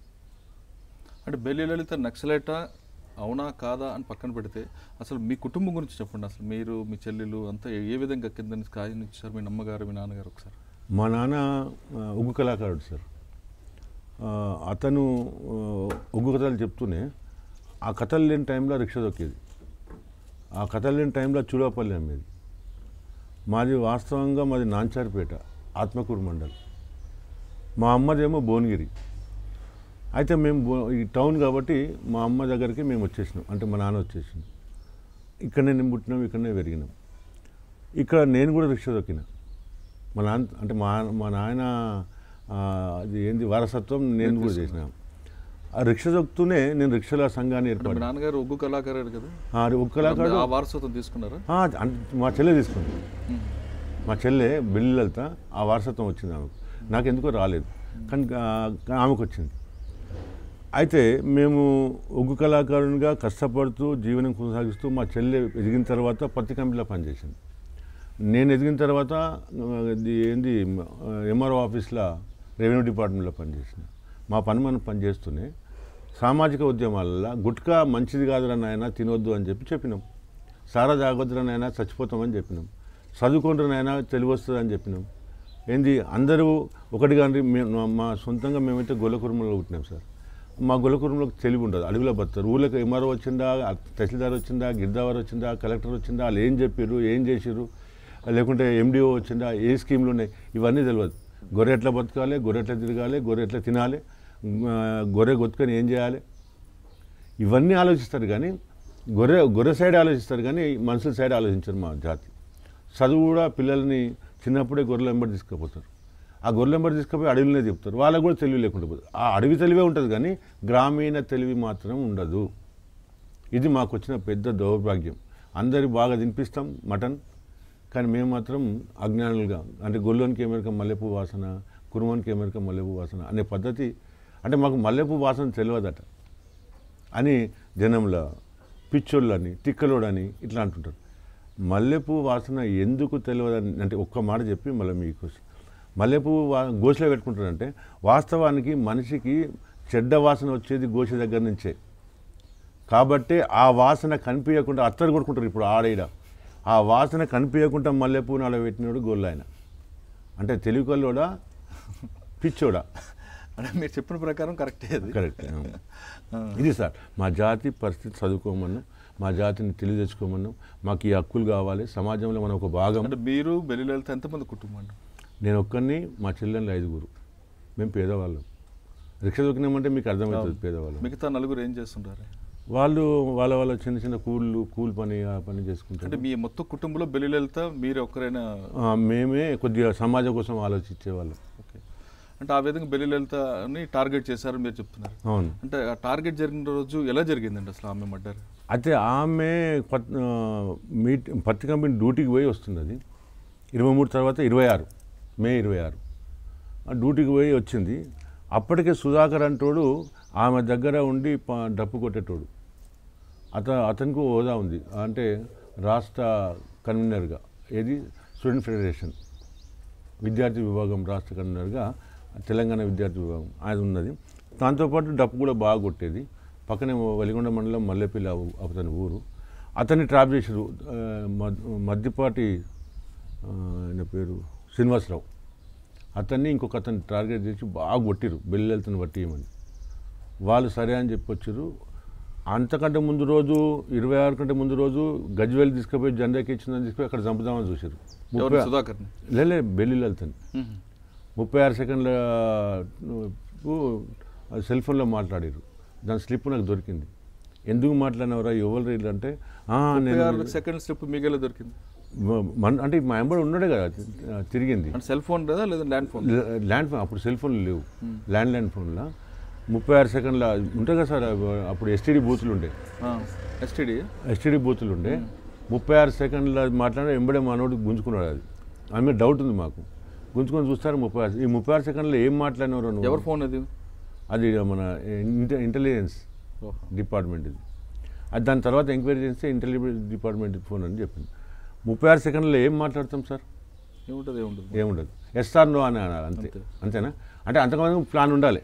Speaker 1: అంటే బెల్లి లలిత నక్సలైటా అవునా కాదా అని పక్కన పెడితే అసలు మీ కుటుంబం గురించి చెప్పండి అసలు మీరు మీ చెల్లెలు అంతా ఏ- ఏ విధంగా కింద నుంచి కాయ నుంచి సార్ మీ అమ్మగారు మీ నాన్నగారు ఒకసారి
Speaker 2: మా నాన్న ఆ, ఉగ్గు కళాకారుడు సార్ ఆ, అతను ఆ, ఉగ్గు కథలు చెప్తూనే ఆ కథలు లేని టైంలో రిక్షా దొక్కేది ఆ కథలు లేని టైంలో చూడపల్లి అమ్మేది మాది వాస్తవంగా మాది నాంచారిపేట ఆత్మకూరు మండల్ మా అమ్మదేమో భువనగిరి అయితే మేము భువ- ఈ టౌన్ కాబట్టి మా అమ్మ దగ్గరికి మేము వచ్చేసినాం అంటే మా నాన్న వచ్చేసినాం ఇక్కడనే నేను పుట్టినాం ఇక్కడనే పెరిగినాం ఇక్కడ నేను కూడా రిక్షా దొక్కినా మా నాన్న అంటే మా మా నాయన ఆ, అది ఏంది వారసత్వం నేను కూడా చేసిన ఆ రిక్షా దొక్కుతూనే నేను రిక్షాల సంఘాన్ని
Speaker 1: అంటే మీ
Speaker 2: ఏర్పాటు
Speaker 1: నాన్నగారు ఒగ్గు కళాకారుడు కదా
Speaker 2: ఆ, ఒక కళాకారుడు
Speaker 1: ఆ వారసత్వం తీసుకున్నారా
Speaker 2: ఆ, అంటే మా చెల్లె తీసుకుంది మా చెల్లె బిల్లులత ఆ వారసత్వం వచ్చింది ఆమెకు నాకు ఎందుకో రాలేదు కానీ ఆ, ఆమెకు వచ్చింది అయితే మేము ఒగ్గు కళాకారునిగా కష్టపడుతూ జీవనం కొనసాగిస్తూ మా చెల్లె ఎదిగిన తర్వాత పత్తి కంపెనీలో పనిచేసింది నేను ఎదిగిన తర్వాత ఆ, ఇది ఏంది ఎంఆర్ఓ ఆఫీస్లో రెవెన్యూ డిపార్ట్మెంట్లో పనిచేసిన మా పని మనం పనిచేస్తూనే సామాజిక ఉద్యమాలలో గుట్కా మంచిది కాదురా నాయన తినొద్దు అని చెప్పి చెప్పినాం సారా తాగొద్దురా నాయన చచ్చిపోతామని చెప్పినాం చదువుకుంటారు నాయన తెలివి వస్తుంది అని చెప్పినాం ఏంది అందరూ ఒకటి కానీ మేము మా సొంతంగా మేమైతే గొల్లకురుమలో పుట్టినాం సార్ మా గొల్లకురుమలో తెలివి ఉండదు అడవిలో బతారు ఊళ్ళకి ఎంఆర్ఓ వచ్చిందా తహసీల్దార్ వచ్చిందా గిర్దావారు వచ్చిందా కలెక్టర్ వచ్చిందా వాళ్ళు ఏం చెప్పారు ఏం చేసిర్రు లేకుంటే ఎండిఓ వచ్చిందా ఏ స్కీమ్లు ఉన్నాయి ఇవన్నీ తెలియదు గొర్రె ఎట్లా బతకాలి గొర్రె ఎట్లా తిరగాలి గొర్రె ఎట్లా తినాలి ఆ, గొర్రె గొత్తుకొని ఏం చేయాలి ఇవన్నీ ఆలోచిస్తారు కానీ గొర్రె గొర్రె సైడ్ ఆలోచిస్తారు కానీ మనుషుల సైడ్ ఆలోచించరు మా జాతి చదువు కూడా పిల్లల్ని చిన్నప్పుడే గొర్రెల వెంబడి తీసుకుపోతారు ఆ గొర్రెల వెంబడి తీసుకుపోయి అడవిలోనే చెప్తారు వాళ్ళకు కూడా తెలివి లేకుండా పోతుంది ఆ అడవి తెలివే ఉంటుంది కానీ గ్రామీణ తెలివి మాత్రం ఉండదు ఇది మాకు వచ్చిన పెద్ద దౌర్భాగ్యం అందరికి బాగా తినిపిస్తాం మటన్ కానీ మేము మాత్రం అజ్ఞానులుగా అంటే గొల్లోనికి ఏమరిక మల్లెపూ వాసన కురుమనికి ఏమరిక మల్లెపూ వాసన అనే పద్ధతి అంటే మాకు మల్లెపూ వాసన తెలియదట అని జనంలో పిచ్చోళ్ళని తిక్కలోడని ఇట్లా అంటుంటారు మల్లెపూ వాసన ఎందుకు తెలియదని అంటే ఒక్క మాట చెప్పి మళ్ళీ మీకు మల్లెపూ వా గోషలో పెట్టుకుంటారంటే వాస్తవానికి మనిషికి చెడ్డ వాసన వచ్చేది గోష దగ్గర నుంచే కాబట్టి ఆ వాసన కనిపించకుండా అత్తరు కొట్టుకుంటారు ఇప్పుడు ఆడైడ ఆ వాసన కనిపించకుండా మల్లెపూ నాడ పెట్టినోడు గొల్లాయన అంటే తెలుగు కల్లోడా పిచ్చోడా
Speaker 1: అంటే మీరు చెప్పిన ప్రకారం కరెక్టే అది
Speaker 2: కరెక్ట్ ఇది సార్ మా జాతి పరిస్థితి చదువుకోమన్నాం మా జాతిని తెలివి తెచ్చుకోమన్నాం మాకు ఈ హక్కులు కావాలి సమాజంలో మనం ఒక భాగం
Speaker 1: అంటే మీరు బెల్లి లలిత ఎంతమంది కుటుంబం అండి
Speaker 2: నేను ఒక్కరిని మా చెల్లెళ్ళు ఐదుగురు మేము పేదవాళ్ళం రిక్షా దొరికినామంటే మీకు అర్థమవుతుంది పేదవాళ్ళం
Speaker 1: మిగతా నలుగురు ఏం చేస్తుంటారు
Speaker 2: వాళ్ళు వాళ్ళ వాళ్ళ చిన్న చిన్న కూళ్ళు కూలి పని ఆ పని
Speaker 1: అంటే
Speaker 2: చేసుకుంటారు
Speaker 1: మీ మొత్తం కుటుంబంలో బెల్లి లలిత మీరు ఒక్కరైనా
Speaker 2: ఆ, మేమే కొద్దిగా సమాజం కోసం ఆలోచించేవాళ్ళం
Speaker 1: ఓకే అంటే ఆ విధంగా బెల్లి లలితని టార్గెట్ చేశారని మీరు చెప్తున్నారు
Speaker 2: అవును
Speaker 1: అంటే ఆ టార్గెట్ జరిగిన రోజు ఎలా జరిగిందండి అసలు ఆమె మర్డర్
Speaker 2: అయితే ఆమె పత్ ఆ, మీట్ పత్తి కంపెనీ డ్యూటీకి పోయి వస్తున్నది ఇరవై మూడు తర్వాత ఇరవై ఆరు మే ఇరవై ఆరు ఆ డ్యూటీకి పోయి వచ్చింది అప్పటికే సుధాకర్ అంటోడు ఆమె దగ్గర ఉండి ప- డప్పు కొట్టేటోడు అత అతనికి హోదా ఉంది అంటే రాష్ట్ర కన్వీనర్గా ఏది స్టూడెంట్ ఫెడరేషన్ విద్యార్థి విభాగం రాష్ట్ర కన్వీనర్గా తెలంగాణ విద్యార్థి విభాగం అది ఉన్నది దాంతోపాటు డప్పు కూడా బాగా కొట్టేది పక్కనే వలిగొండ మండలం మల్లెపల్లి అవు- అతని ఊరు అతన్ని ట్రాప్ చేసారు ఆ, మద్- మద్దిపాటి ఆ, ఆయన పేరు శ్రీనివాసరావు అతన్ని ఇంకొక అతన్ని టార్గెట్ చేసి బాగా కొట్టిరు బెల్లెళ్తుని పట్టియమని వాళ్ళు సరే అని చెప్పొచ్చారు అంతకంటే ముందు రోజు ఇరవై ఆరు కంటే ముందు రోజు గజ్వేల్ తీసుకుపోయి జెండాకి ఇచ్చిందని తీసుకుపోయి అక్కడ చంపుదామని చూశారు
Speaker 1: ఎవరు
Speaker 2: ముప్పై
Speaker 1: సుధాకర్ని
Speaker 2: లేలే బెల్లి వెళ్తాను
Speaker 1: మ్మ్.
Speaker 2: ముప్పై ఆరు సెకండ్ల సెల్ ఫోన్లో మాట్లాడారు దాని స్లిప్ నాకు దొరికింది ఎందుకు మాట్లాడినవరా ఎవరు వీళ్ళు అంటే "ఆ,
Speaker 1: ముప్పై
Speaker 2: నేను
Speaker 1: ఆరు సెకండ్ స్లిప్ మీకెలా దొరికింది
Speaker 2: మ- మన అంటే మా ఎంబడి ఉన్నాడే కదా ఆ, తిరిగింది
Speaker 1: అంటే సెల్ ఫోన్ లేదా లేదా ల్యాండ్ ఫోన్
Speaker 2: ల- ల్యాండ్ ఫోన్ అప్పుడు సెల్ ఫోన్లు లేవు ల్యాండ్ లైన్ ఫోన్లో ముప్పై ఆరు సెకండ్ల ఉంటాయి కదా సార్ అవి- అప్పుడు ఎస్టీడీ బూతులు ఉండే
Speaker 1: ఎస్టీడీ
Speaker 2: ఎస్టీడీ బూతులు ఉండే ముప్పై ఆరు సెకండ్ల మాట్లాడే ఎంబడే మనోడు గుంజుకున్నాడు అది దాని మీద డౌట్ ఉంది మాకు గుంజుకొని చూస్తారు ముప్పై ఆరు ఈ ముప్పై ఆరు సెకండ్లో ఏం మాట్లాడినవరు నువ్వు?
Speaker 1: ఎవరి ఫోన్ అది
Speaker 2: అది మన ఇంట- ఇంటెలిజెన్స్
Speaker 1: ఓహో.
Speaker 2: డిపార్ట్మెంట్ ఇది అది దాని తర్వాత ఎంక్వైరీ చేస్తే ఇంటెలిజెన్స్ డిపార్ట్మెంట్ ఫోన్ అని చెప్పింది ముప్పై ఆరు సెకండ్లో ఏం మాట్లాడతాం సార్
Speaker 1: ఏముంటుంది ఏముంటుంది
Speaker 2: ఏముండదు ఎస్ఆర్ నో అని అనాలి అంతే
Speaker 1: అంతే.
Speaker 2: అంతేనా అంటే అంతకంటే ప్లాన్ ఉండాలి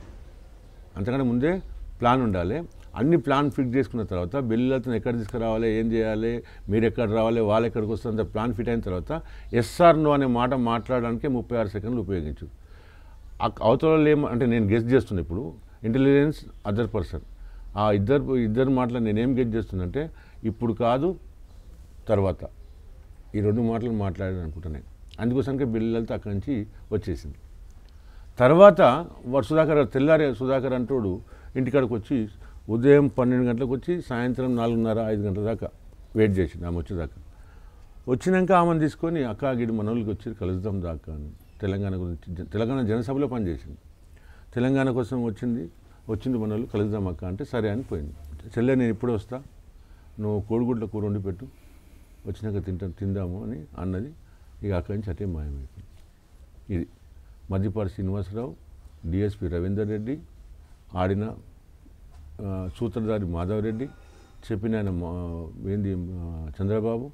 Speaker 2: అంతకంటే ముందే ప్లాన్ ఉండాలి అన్ని ప్లాన్ ఫిక్స్ చేసుకున్న తర్వాత బిల్లులతో ఎక్కడ తీసుకురావాలి ఏం చేయాలి మీరు ఎక్కడ రావాలి వాళ్ళు ఎక్కడికి వస్తారంత ప్లాన్ ఫిట్ అయిన తర్వాత ఎస్ఆర్ నో అనే మాట మాట్లాడడానికే ముప్పై ఆరు సెకండ్లు ఉపయోగించు ఆ- అవతల వాళ్ళు ఏం అంటే నేను గెస్ట్ చేస్తున్నా ఇప్పుడు ఇంటెలిజెన్స్ అదర్ పర్సన్ ఆ ఇద్దరు ఇద్దరు మాటలు నేనేం గెస్ట్ చేస్తున్నంటే ఇప్పుడు కాదు తర్వాత ఈ రెండు మాటలు మాట్లాడాను అనుకుంటున్నాను అందుకోసానికి బిల్లులతో అక్కడి నుంచి వచ్చేసింది తర్వాత వాడు సుధాకర్ గారు తెల్లారే సుధాకర్ అంటోడు ఇంటికాడికి వచ్చి ఉదయం పన్నెండు గంటలకు వచ్చి సాయంత్రం నాలుగున్నర ఐదు గంటల దాకా వెయిట్ చేసింది ఆమె వచ్చేదాకా వచ్చినాక ఆమెను తీసుకొని అక్క గిడి మనోళ్ళకి వచ్చి కలుద్దాం దాకా అని తెలంగాణ గురించి జ- తెలంగాణ జనసభలో పనిచేసింది తెలంగాణ కోసం వచ్చింది వచ్చింది మనోళ్ళు కలుద్దాం అక్క అంటే సరే అని పోయింది చెల్లె నేను ఇప్పుడే వస్తా నువ్వు కోడిగుడ్ల కూర వండి పెట్టు వచ్చినాక తింటా తిందాము అని అన్నది ఇక అక్కడి నుంచి అటే మాయమైపోయింది ఇది మధ్యపాటి శ్రీనివాసరావు డిఎస్పి రవీందర్ రెడ్డి ఆడిన ఆ, సూత్రధారి మాధవరెడ్డి చెప్పిన ఆయన మా- ఏంది ఆ, చంద్రబాబు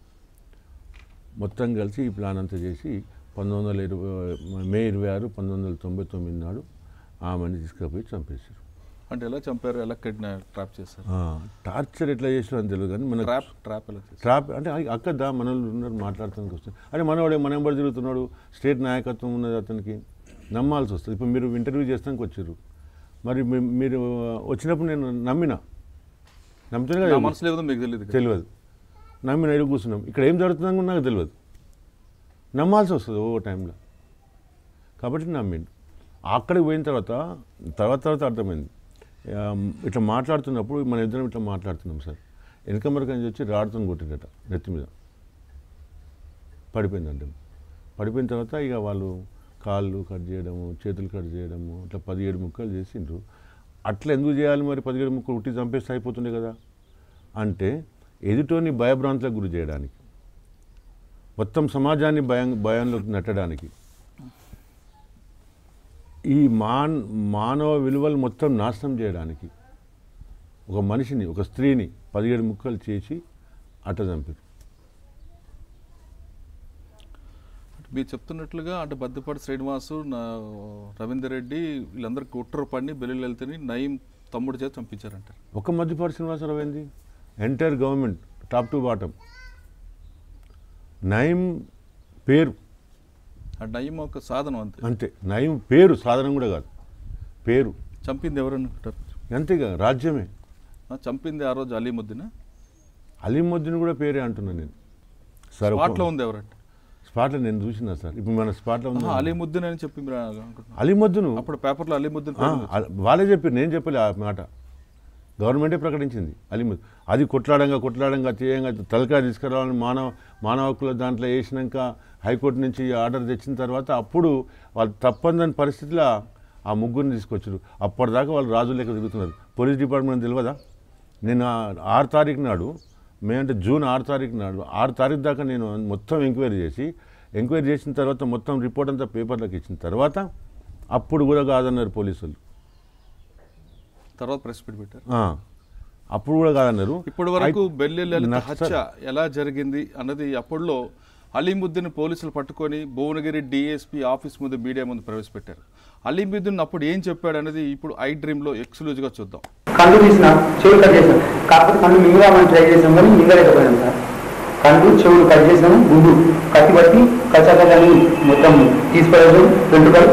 Speaker 2: మొత్తం కలిసి ఈ ప్లాన్ అంతా చేసి పంతొమ్మిది వందల ఇరవై మే ఇరవై ఆరు పంతొమ్మిది వందల తొంభై తొమ్మిది నాడు ఆమెను తీసుకుపోయి చంపేశారు
Speaker 1: అంటే ఎలా చంపారు ఎలా కిడ్నా ట్రాప్ చేశారు
Speaker 2: ఆ, టార్చర్ ఎట్లా చేసారు అని తెలియదు కానీ మన
Speaker 1: ట్రాప్ ట్రాప్ ఎలా చేశారు
Speaker 2: ట్రాప్ అంటే అయ్ అక్క దా మన వాళ్ళు ఉన్నారు మాట్లాడటానికి వస్తుంది అరే మనవాడే మన ఎంబడి తిరుగుతున్నాడు స్టేట్ నాయకత్వం ఉన్నది అతనికి నమ్మాల్సి వస్తుంది ఇప్పుడు మీరు ఇంటర్వ్యూ చేస్తానికి వచ్చారు మరి మీ- మీరు వచ్చినప్పుడు నేను నమ్మిన నమ్మితేనే
Speaker 1: నా
Speaker 2: కదా
Speaker 1: మనసులో ఏదో మీకు తెలియదు కదా.
Speaker 2: తెలియదు నమ్మిన ఎదురు కూర్చున్నాం ఇక్కడ ఏం జరుగుతుందని కూడా నాకు తెలియదు నమ్మాల్సి వస్తుంది ఓ టైంలో కాబట్టి నమ్మిండు అక్కడికి పోయిన తర్వాత తర్వాత తర్వాత అర్థమైంది ఆ, ఇట్లా మాట్లాడుతున్నప్పుడు మన ఇద్దరం ఇట్లా మాట్లాడుతున్నాం సార్ వెనక మరొక నుంచి వచ్చి రాడుతో కొట్టిరట నెత్తి మీద పడిపోయిందంటే పడిపోయిన తర్వాత ఇక వాళ్ళు కాళ్ళు కట్ చేయడము చేతులు కట్ చేయడము ఇట్లా పదిహేడు ముక్కలు చేసిండ్రు అట్లా ఎందుకు చేయాలి మరి పదిహేడు ముక్కలు ఉట్టి చంపేస్తే అయిపోతుండే కదా అంటే ఎదుటోని భయభ్రాంతులకు గురి చేయడానికి మొత్తం సమాజాన్ని భయం భయంలోకి నెట్టడానికి ఈ మాన్ మానవ విలువలు మొత్తం నాశనం చేయడానికి ఒక మనిషిని ఒక స్త్రీని పదిహేడు ముక్కలు చేసి అట్ట చంపారు
Speaker 1: మీరు చెప్తున్నట్లుగా అంటే బద్దపాటి శ్రీనివాసు నా రవీందర్ రెడ్డి వీళ్ళందరూ కుట్ర పడిని బెల్లులు వెళ్తేని నయం తమ్ముడు చేత చంపించారంటారు
Speaker 2: ఒక మధ్యపాటి శ్రీనివాసరావు ఏంది entire government top to bottom నయం పేరు
Speaker 1: ఆ నయం ఒక సాధనం అంతే
Speaker 2: అంతే నయం పేరు సాధనం కూడా కాదు పేరు
Speaker 1: చంపింది ఎవరనుకుంటారు
Speaker 2: అంతేగా రాజ్యమే
Speaker 1: ఆ, చంపింది ఆ రోజు అలీముద్దీన్
Speaker 2: అలీముద్దీన్ కూడా పేరే అంటున్నాను నేను సార్ ఒక-
Speaker 1: స్పాట్లో ఉంది ఎవరంటే
Speaker 2: స్పాట్లో నేను చూసిన సార్ ఇప్పుడు మన స్పాట్లో ఉంది
Speaker 1: ఆహా, అలీముద్దీన్ అని చెప్పి మీరు అనుకుంటున్నారు
Speaker 2: అలీముద్దును
Speaker 1: అప్పుడు పేపర్లో అలీముద్దీన్
Speaker 2: ఆ, అ- వాళ్ళే చెప్పారు నేను చెప్పలే ఆ మాట గవర్నమెంటే ప్రకటించింది అలీముద్ అది కొట్లాడంగా కొట్లాడంగా తీయంగా తలకాయ తీసుకురావాలని మానవ మానవ హక్కుల దాంట్లో వేసినాక హైకోర్టు నుంచి ఆర్డర్ తెచ్చిన తర్వాత అప్పుడు వాళ్ళు తప్పందని పరిస్థితిలో ఆ ముగ్గురిని తీసుకొచ్చారు అప్పటిదాకా వాళ్ళు రాజు లెక్క తిరుగుతున్నారు పోలీస్ డిపార్ట్మెంట్ తెలియదా నేను ఆ- ఆరు తారీఖు నాడు మే అంటే జూన్ ఆరు తారీఖు నాడు ఆరు తారీఖు దాకా నేను మొత్తం ఎంక్వైరీ చేసి ఎంక్వైరీ చేసిన తర్వాత మొత్తం రిపోర్ట్ అంతా పేపర్లకు ఇచ్చిన తర్వాత అప్పుడు కూడా కాదన్నారు పోలీసులు
Speaker 1: తర్వాత ప్రెస్ మీట్ పెట్టారు
Speaker 2: ఆ, అప్పుడు కూడా కాదన్నారు
Speaker 1: ఇప్పటి వరకు
Speaker 2: ఐ-
Speaker 1: బెల్లి లలిత
Speaker 2: నక్సల్-
Speaker 1: హత్య ఎలా జరిగింది అన్నది అప్పుడులో అలీముద్దీన్ పోలీసులు పట్టుకొని భువనగిరి డిఎస్పీ ఆఫీస్ ముందు మీడియా ముందు ప్రవేశపెట్టారు అలీముద్దీన్ అప్పుడు ఏం చెప్పాడు అనేది ఇప్పుడు ఐ డ్రీమ్లో ఎక్స్క్లూజివ్గా చూద్దాం
Speaker 5: కళ్ళు తీసిన చెవులు కట్ చేసాం కాకపోతే కళ్ళు మింగదామని ట్రై చేసాం కానీ మింగలేకపోయాం సార్ కళ్ళు చెవులు కట్ చేసాము గుండు కత్తి పట్టి కచ్చాకల్ని మొత్తం తీసిపడేసాం వెంట్రుకలు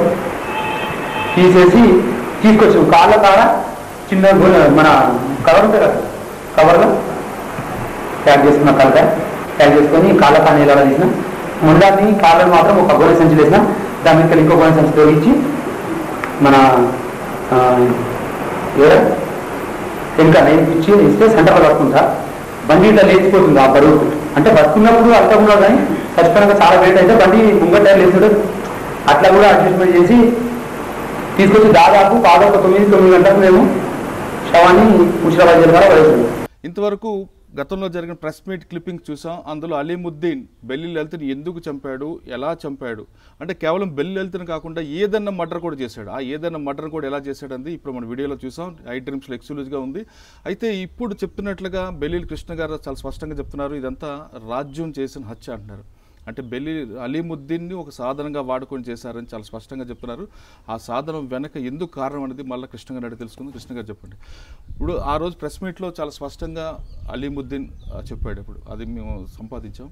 Speaker 5: తీసేసి తీసుకొచ్చాం కాళ్ళ కాడ చిన్న గొ- మన కవర్ ఉంటుంది కదా కవర్లో ప్యాక్ చేసుకున్న కలక ప్యాక్ చేసుకొని కాళ్ళ కాడ నీళ్ళ తీసిన ముందాన్ని కాళ్ళని మాత్రం ఒక గోనె సంచి వేసిన దాని మీద ఇంకో గోనె సంచి తోగించి మన ఆ, ఏరా ఇంకా నేను ఇచ్చి ఇస్తే సెంటర్లో పట్టుకుంటా బండి ఇట్లా లేచిపోతుంది ఆ బరువు అంటే బతుకున్నప్పుడు అంతా కూడా కానీ చచ్చిపోయినాక చాలా వెయిట్ అయితే బండి ముంగట లేచుడు అట్లా కూడా అడ్జస్ట్మెంట్ చేసి తీసుకొచ్చి దాదాపు పాదొక తొమ్మిది తొమ్మిది గంటలకు మేము శవాన్ని ముషిరాబాద్ జిల్లా పడేసాము
Speaker 1: ఇంతవరకు గతంలో జరిగిన ప్రెస్ మీట్ క్లిప్పింగ్ చూసాం అందులో అలీముద్దీన్ బెల్లి లలితని ఎందుకు చంపాడు ఎలా చంపాడు అంటే కేవలం బెల్లి లలితని కాకుండా ఏదన్నా మర్డర్ కూడా చేశాడు ఆ ఏదన్నా మర్డర్ కూడా ఎలా చేశాడు అనేది ఇప్పుడు మన వీడియోలో చూసాం ఐ డ్రీమ్స్లో ఎక్స్క్లూజివ్గా ఉంది అయితే ఇప్పుడు చెప్తున్నట్లుగా బెల్లి కృష్ణ గారు చాలా స్పష్టంగా చెప్తున్నారు ఇదంతా రాజ్యం చేసిన హత్య అంటున్నారు అంటే బెల్లి అలీముద్దీన్ని ఒక సాధనంగా వాడుకొని చేశారని చాలా స్పష్టంగా చెప్తున్నారు ఆ సాధనం వెనక ఎందుకు కారణం అనేది మళ్ళీ కృష్ణ గారు అడిగి తెలుసుకుంది కృష్ణ గారు చెప్పండి ఇప్పుడు ఆ రోజు ప్రెస్ మీట్లో చాలా స్పష్టంగా అలీముద్దీన్ ఆ, చెప్పాడు ఇప్పుడు అది మేము సంపాదించాం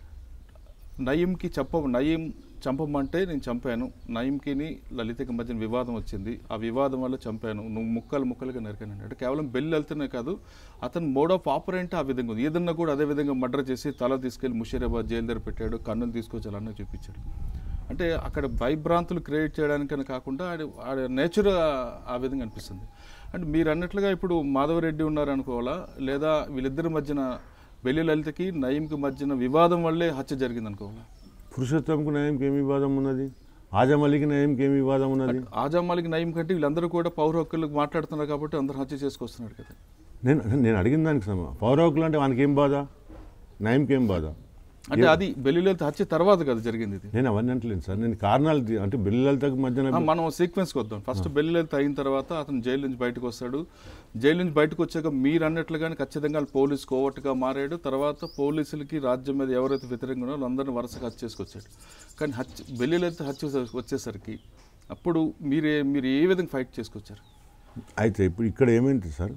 Speaker 1: నయీంకి చెప్ప నయీం చంపమంటే నేను చంపాను నయీంకిని లలితకి మధ్యన వివాదం వచ్చింది ఆ వివాదం వల్ల చంపాను నువ్వు ముక్కలు ముక్కలుగా నరికాను అంటే కేవలం బెల్లి వెళ్తేనే కాదు అతను మోడ్ ఆఫ్ ఆపరెంట్ ఆ విధంగా ఉంది ఏదన్నా కూడా అదే విధంగా మర్డర్ చేసి తల తీసుకెళ్లి ముషీరాబాద్ జైలు దగ్గర పెట్టాడు కన్నులు తీసుకొచ్చి అలానే చూపించాడు అంటే అక్కడ భయభ్రాంతులు క్రియేట్ చేయడానికని కాకుండా ఆడి ఆడి నేచర్ ఆ విధంగా అనిపిస్తుంది అంటే మీరు అన్నట్లుగా ఇప్పుడు మాధవరెడ్డి ఉన్నారు అనుకోవాలా లేదా వీళ్ళిద్దరి మధ్యన బెల్లి లలితకి నయీంకి మధ్యన వివాదం వల్లే హత్య జరిగింది అనుకోవాలా
Speaker 2: పురుషోత్తంకు నయంకి ఏమి వివాదం ఉన్నది ఆజం అలీకి నయంకి ఏమి వివాదం ఉన్నది
Speaker 1: ఆజాం మాలిక్ నయీం కంటే వీళ్ళందరూ కూడా పౌర హక్కులకు మాట్లాడుతున్నారు కాబట్టి అందరూ హత్య చేసుకొస్తున్నారు కదా
Speaker 2: నేను నేను అడిగిన దానికి సమ పౌర హక్కులు అంటే వానికి ఏం బాధ నయంకి ఏం బాధ
Speaker 1: అంటే అది బెల్లిలలిత హత్య తర్వాత కదా జరిగింది ఇది
Speaker 2: నేను అవన్నీ అంటలేను సార్ నేను కారణాలు ది- అంటే బిల్లలతకు మధ్యన
Speaker 1: ఆ, మనం సీక్వెన్స్కి వద్దాం ఫస్ట్ బెల్లిలలిత అయిన తర్వాత అతను జైలు నుంచి బయటకు వస్తాడు జైలు నుంచి బయటకు వచ్చాక మీరు అన్నట్లుగానే ఖచ్చితంగా పోలీస్ కోవట్టుగా మారాడు తర్వాత పోలీసులకి రాజ్యం మీద ఎవరైతే వ్యతిరేకంగా ఉన్నారో వాళ్ళందరినీ వరుసగా హత్య చేసుకొచ్చాడు కానీ హత్య బెల్లిలలిత హత్య వచ్చేసరికి అప్పుడు మీరే మీరు ఏ విధంగా ఫైట్ చేసుకొచ్చారు
Speaker 2: అయితే ఇప్పుడు ఇక్కడ ఏమైంది సార్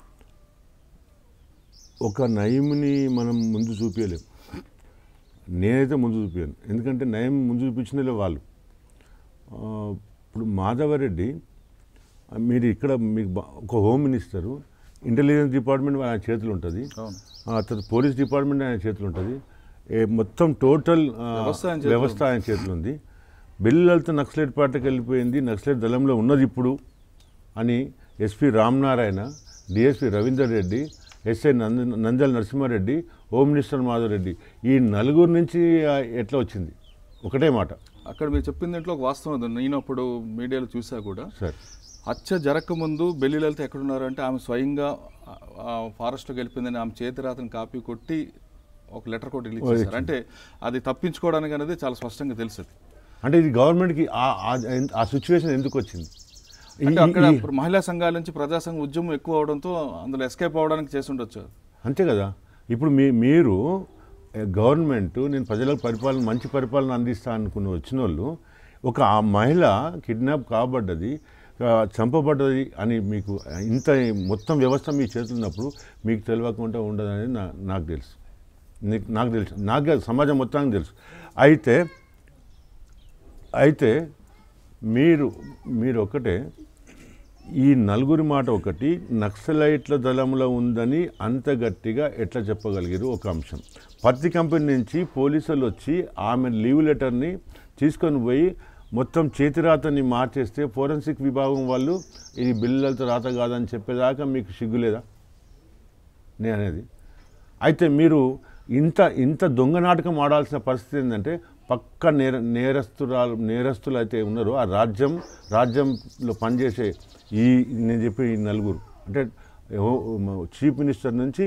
Speaker 2: ఒక నయముని మనం ముందు చూపించలేం నేనైతే ముందు చూపించాను ఎందుకంటే నయం ముందు చూపించినలే వాళ్ళు ఆ, ఇప్పుడు మాధవరెడ్డి ఆ, మీరు ఇక్కడ మీకు బా- ఒక హోమ్ మినిస్టరు ఇంటెలిజెన్స్ డిపార్ట్మెంట్ ఆయన చేతులు ఉంటుంది
Speaker 1: అవును
Speaker 2: ఆ తర్వాత పోలీస్ డిపార్ట్మెంట్ ఆయన చేతులు ఉంటుంది ఏ మొత్తం టోటల్ ఆ,
Speaker 1: వ్యవస్థ ఆయన చేతిలో
Speaker 2: వ్యవస్థ ఆయన చేతులు ఉంది బిల్లులతో నక్సలైట్ పార్టీకి వెళ్ళిపోయింది నక్సలైట్ దళంలో ఉన్నది ఇప్పుడు అని SP Ramanarayana DSP Ravinder Reddy SI నంద నందల్ నరసింహారెడ్డి హోమ్ మినిస్టర్ మాధవరెడ్డి ఈ నలుగురు నుంచి ఆ, ఎట్లా వచ్చింది ఒకటే మాట
Speaker 1: అక్కడ మీరు చెప్పిన దాంట్లో ఒక వాస్తవం ఉంది నేను అప్పుడు మీడియాలో చూసా కూడా
Speaker 2: సార్
Speaker 1: హత్య జరగకముందు బెల్లి లలిత ఎక్కడున్నారు అంటే ఆమె స్వయంగా ఆ, ఫారెస్ట్లోకి వెళ్ళిపోయిందని ఆమె చేతి రాతని కాపీ కొట్టి ఒక లెటర్ కూడా రిలీజ్ చేశారు అంటే అది తప్పించుకోవడానికి అనేది చాలా స్పష్టంగా తెలుసు
Speaker 2: అంటే ఇది గవర్నమెంట్కి ఆ- ఆ- ఆ సిచ్యువేషన్ ఎందుకు వచ్చింది ఈ-
Speaker 1: అంటే అక్కడ
Speaker 2: ఈ-
Speaker 1: ఇప్పుడు మహిళా సంఘాల నుంచి ప్రజా సంఘ ఉద్యమం ఎక్కువ అవడంతో అందులో ఎస్కేప్ అవడానికి చేసి ఉండొచ్చు
Speaker 2: అంతే కదా ఇప్పుడు మీ మీరు ఏ, గవర్నమెంట్ నేను ప్రజలకు పరిపాలన మంచి పరిపాలన అందిస్తా అనుకుని వచ్చిన వాళ్ళు ఒక ఆ మహిళ కిడ్నాప్ కాబడ్డది ఆ, చంపబడ్డది అని మీకు ఇంత మొత్తం వ్యవస్థ మీ చేతులు ఉన్నప్పుడు మీకు తెలియకుండా ఉండదనేది నా నాకు తెలుసు నీకు నాకు తెలుసు నాకు కాదు, సమాజం మొత్తానికి తెలుసు అయితే అయితే మీరు మీరు ఒకటే ఈ నలుగురి మాట ఒకటి నక్సలైట్ల దళంలో ఉందని అంత గట్టిగా ఎట్లా చెప్పగలిగారు ఒక అంశం పత్తి కంపెనీ నుంచి పోలీసులు వచ్చి ఆమె లీవ్ లెటర్ని తీసుకొని పోయి మొత్తం చేతిరాతని మార్చేస్తే ఫోరెన్సిక్ విభాగం వాళ్ళు ఇది బిల్లులతో రాత కాదని చెప్పేదాకా మీకు సిగ్గులేదా నేను అనేది అయితే మీరు ఇంత ఇంత దొంగ నాటకం ఆడాల్సిన పరిస్థితి ఏంటంటే పక్క నేర నేరస్తురాలు నేరస్తులు అయితే ఉన్నారో ఆ రాజ్యం రాజ్యంలో పనిచేసే ఈ నేను చెప్పే ఈ నలుగురు అంటే చీఫ్ మినిస్టర్ నుంచి